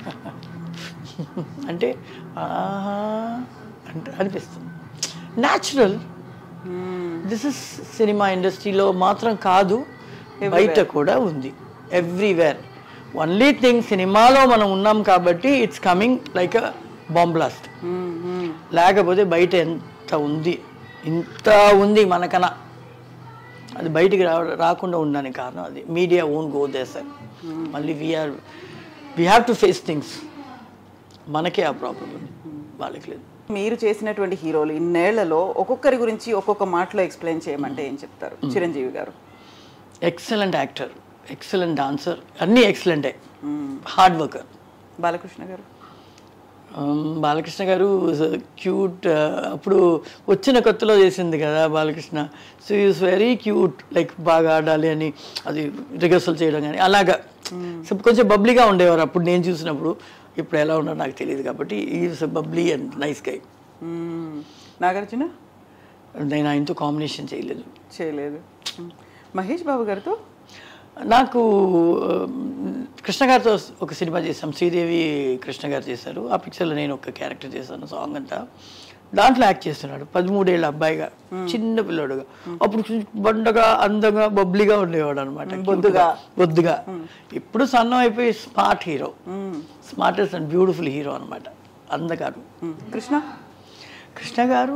అంటే ఆహా అంటే అనిపిస్తుంది న్యాచురల్ దిస్ ఇస్ సినిమా ఇండస్ట్రీలో మాత్రం కాదు బయట కూడా ఉంది ఎవ్రీవేర్ ఓన్లీ థింగ్ సినిమాలో మనం ఉన్నాం కాబట్టి it's coming like a bomb blast లేకపోతే బయట ఎంత ఉంది ఇంత ఉంది మనకన్నా అది బయటికి రా రాకుండా ఉండడానికి కారణం అది media own go they sir మళ్ళీ we are we have to face things మనకే ఆ ప్రాబ్లం ఉంది వాళ్ళకి లేదు మీరు చేసినటువంటి హీరోలు ఇన్నేళ్లలో ఒక్కొక్కరి గురించి ఒక్కొక్క మాటలో ఎక్స్ప్లెయిన్ చేయమంటే ఏం చెప్తారు చిరంజీవి గారు ఎక్సలెంట్ యాక్టర్ ఎక్సలెంట్ డాన్సర్ అన్నీ ఎక్సలెంటే హార్డ్ వర్కర్ బాలకృష్ణ గారు బాలకృష్ణ గారు క్యూట్ అప్పుడు వచ్చిన కొత్తలో చేసింది కదా Balakrishna so is very cute like బాగా ఆడాలి అని అది రిహర్సల్ చేయడం కానీ అలాగా సో కొంచెం బబ్లీగా ఉండేవారు అప్పుడు నేను చూసినప్పుడు ఇప్పుడు ఎలా ఉన్నారో నాకు తెలియదు కాబట్టి is bubbly and nice guy hmm. Nagarjuna నేను ఆయనతో కాంబినేషన్ చేయలేదు చేయలేదు మ్మ్. మహేష్ బాబు గారితో నాకు ఆ, కృష్ణ గారితో ఒక సినిమా చేసాం శ్రీదేవి కృష్ణ గారు చేశారు ఆ పిక్చర్లో నేను ఒక క్యారెక్టర్ చేశాను సాంగ్ అంతా దాంట్లో యాక్ట్ చేస్తున్నాడు పదమూడేళ్ళ అబ్బాయిగా చిన్న పిల్లోడుగా అప్పుడు కొంచెం బండగా అందంగా బబ్లీగా ఉండేవాడు అనమాట బొద్దుగా. బొద్దుగా ఇప్పుడు సన్నం అయిపోయి smart hero smartest and beautiful hero అనమాట అందగారు మ్మ్. కృష్ణ కృష్ణ గారు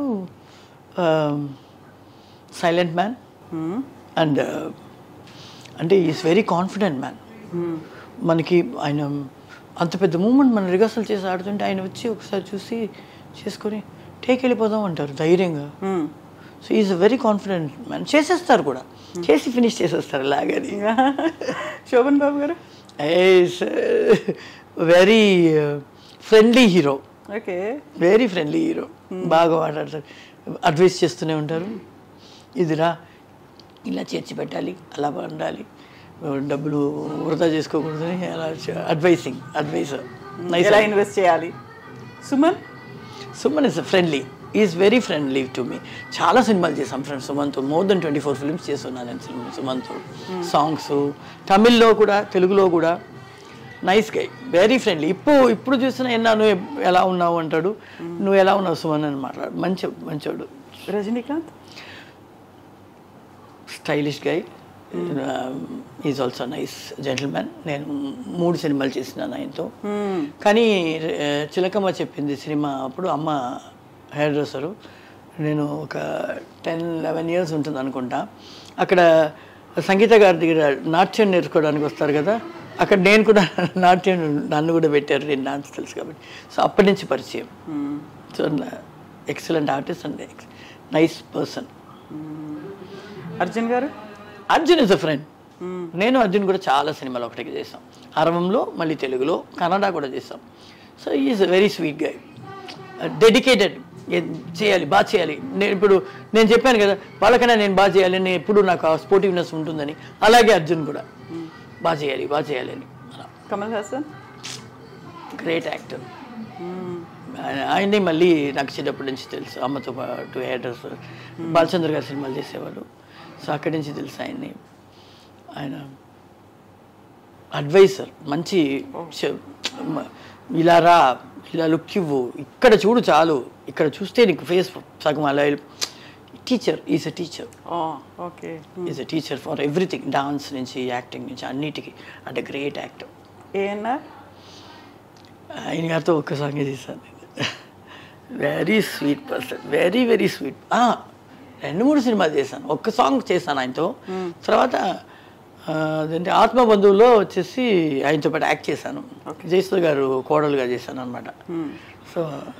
సైలెంట్ మ్యాన్ మ్మ్. అండ్ అంటే ఈస్ వెరీ కాన్ఫిడెంట్ మ్యాన్ మనకి ఆయన అంత పెద్ద మూమెంట్ మనం రిహర్సల్ చేసి ఆడుతుంటే ఆయన వచ్చి ఒకసారి చూసి చేసుకొని టేక్ వెళ్ళిపోదాం అంటారు ధైర్యంగా hmm. So is very confident man చేసేస్తారు కూడా చేసి ఫినిష్ చేసేస్తారు ఇలాగని శోభన్ బాబు గారు is very friendly hero okay very friendly hero బాగా మాట్లాడతారు అడ్వైస్ చేస్తూనే ఉంటారు ఇదిరా ఇలా చేర్చి పెట్టాలి అలా ఉండాలి డబ్బులు వృధా చేసుకోకూడదని అలా అడ్వైసింగ్ అడ్వైస్ నైస్ ఎలా ఇన్వెస్ట్ చేయాలి Suman Suman is friendly is very friendly to me చాలా సినిమాలు చేసాం ఫ్రెండ్స్ సుమన్తో more than twenty four films చేస్తున్నాను నేను సినిమా సుమన్తో సాంగ్స్ తమిళ్లో కూడా తెలుగులో కూడా నైస్ గై వెరీ ఫ్రెండ్లీ ఇప్పుడు ఇప్పుడు చూసిన ఎన్నా నువ్వు ఎలా ఉన్నావు అంటాడు నువ్వు ఎలా ఉన్నావు సుమన్ అని మాట్లాడు మంచి మంచోడు Rajinikanth stylish guy is also nice gentlemen నేను మూడు సినిమాలు చేసినాను ఆయనతో కానీ ఆ, చిలకమ్మ చెప్పింది సినిమా అప్పుడు అమ్మ హెయిర్ డ్రెస్సరు నేను ఒక టెన్ లెవెన్ ఇయర్స్ ఉంటుంది అనుకుంటా అక్కడ సంగీత గారి దగ్గర నాట్యం నేర్చుకోవడానికి వస్తారు కదా అక్కడ నేను కూడా నాట్యం నన్ను కూడా పెట్టారు నేను డాన్స్ తెలుసు కాబట్టి సో అప్పటి నుంచి పరిచయం so excellent artist and nice person Arjun గారు అర్జున్ ఇస్ అ ఫ్రెండ్ నేను అర్జున్ కూడా చాలా సినిమాలు ఒకటికి చేసాం అరవంలో మళ్ళీ తెలుగులో కన్నడ కూడా చేసాం so is a very sweet guy dedicated చేయాలి బాగా చేయాలి నేను ఇప్పుడు నేను చెప్పాను కదా వాళ్ళకైనా నేను బాగా చేయాలి నేను ఎప్పుడు నాకు ఆ స్పోర్టివ్నెస్ ఉంటుందని అలాగే అర్జున్ కూడా బాగా చేయాలి బాగా చేయాలి అని అలా కమల్ హాసన్ గ్రేట్ యాక్టర్ ఆయన్ని మళ్ళీ నాకు చిన్నప్పటి నుంచి తెలుసు అమ్మతో పాటు హేటర్స్ బాలచంద్ర గారి సినిమాలు చేసేవాడు సో అక్కడి నుంచి తెలుసు ఆయన్ని ఆయన అడ్వైజర్ మంచి చె- మ- ఇలా రా ఇలా లుక్ ఇవ్వు ఇక్కడ చూడు చాలు ఇక్కడ చూస్తే నీకు ఫేస్ సగం అలా teacher is a teacher okay is a teacher for everything dance నుంచి యాక్టింగ్ నుంచి అన్నిటికీ అంటే గ్రేట్ యాక్టర్ ఏఎన్ఆర్ ఆయన గారితో ఒక్క సాంగ్ చేశాను very sweet person very very sweet రెండు మూడు సినిమాలు చేశాను ఒక్క సాంగ్ చేశాను ఆయనతో తర్వాత ఆ, అదేంటి ఆత్మ బంధువులో వచ్చేసి ఆయనతో పాటు యాక్ట్ చేశాను జయసుధ గారు కోడలుగా చేశాను అనమాట సో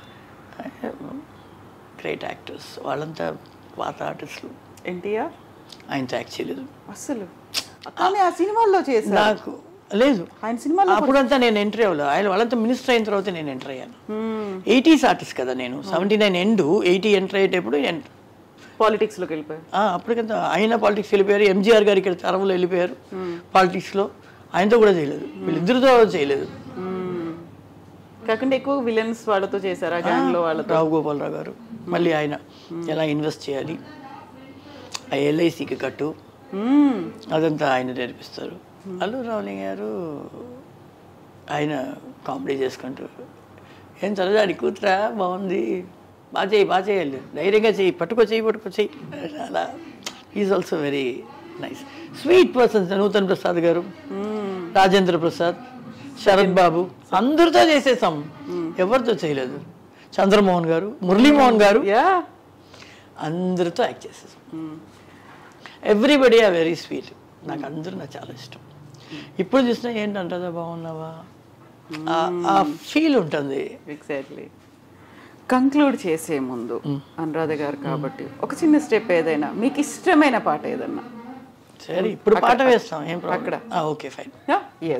గ్రేట్ యాక్టర్స్ వాళ్ళంతా పాత ఆర్టిస్టులు ఎన్టీఆర్ ఆయనతో యాక్ట్ చేయలేదు అసలు కానీ ఆ సినిమాల్లో చేశారు నాకు లేదు ఆయన సినిమాలో అప్పుడంతా నేను ఎంట్రీ అవ్వలేదు ఆయన వాళ్ళంతా మినిస్టర్ అయిన తర్వాత నేను ఎంటర్ అయ్యాను ఎయిటీస్ ఆర్టిస్ట్ కదా నేను seventy nine and eighty enter అయ్యేటప్పుడు నేను పాలిటిక్స్ లోకి వెళ్ళిపోయారు ఆ, అప్పటికంతా ఆయన పాలిటిక్స్ వెళ్ళిపోయారు ఎంజీఆర్ గారు ఇక్కడ తరంలో వెళ్ళిపోయారు పాలిటిక్స్లో ఆయనతో కూడా చేయలేదు వీళ్ళిద్దరితో చేయలేదు కాకుండా ఎక్కువ విలన్స్ వాళ్ళతో చేశారు ఆ గ్యాంగ్ లో వాళ్ళతో రావు గోపాలరావు గారు మళ్ళీ ఆయన ఎలా ఇన్వెస్ట్ చేయాలి ఆ ఎల్ఐసికి కట్టు మ్మ్. అదంతా ఆయన నేర్పిస్తారు అల్లు రావుని గారు ఆయన కామెడీ చేసుకుంటూ ఏం చదవదాని కూతురా బాగుంది బాగా చేయి బాగా చేయాలి ధైర్యంగా చెయ్యి పట్టుకో చెయ్యి పట్టుకో చెయ్యి అలా is also very nice sweet persons Nutan Prasad గారు రాజేంద్ర ప్రసాద్ శరత్ బాబు అందరితో చేసేసాం ఎవరితో చేయలేదు చంద్రమోహన్ గారు మురళీమోహన్ గారు యా అందరితో యాక్ట్ చేసేసాం ఎవ్రీబడి ఆర్ వెరీ స్వీట్ నాకు అందరూ నాకు చాలా ఇష్టం ఇప్పుడు చూసినా ఏంటంటుందా బాగున్నావా ఆ- ఆ ఫీల్ ఉంటుంది ఎగ్జాక్ట్లీ కంక్లూడ్ చేసే ముందు అనురాధ గారు కాబట్టి ఒక చిన్న స్టెప్ ఏదైనా మీకు ఇష్టమైన పాట ఏదన్నా సరే ఇప్పుడు పాట వేస్తాం ఏం అక్కడ. Okay fine yeah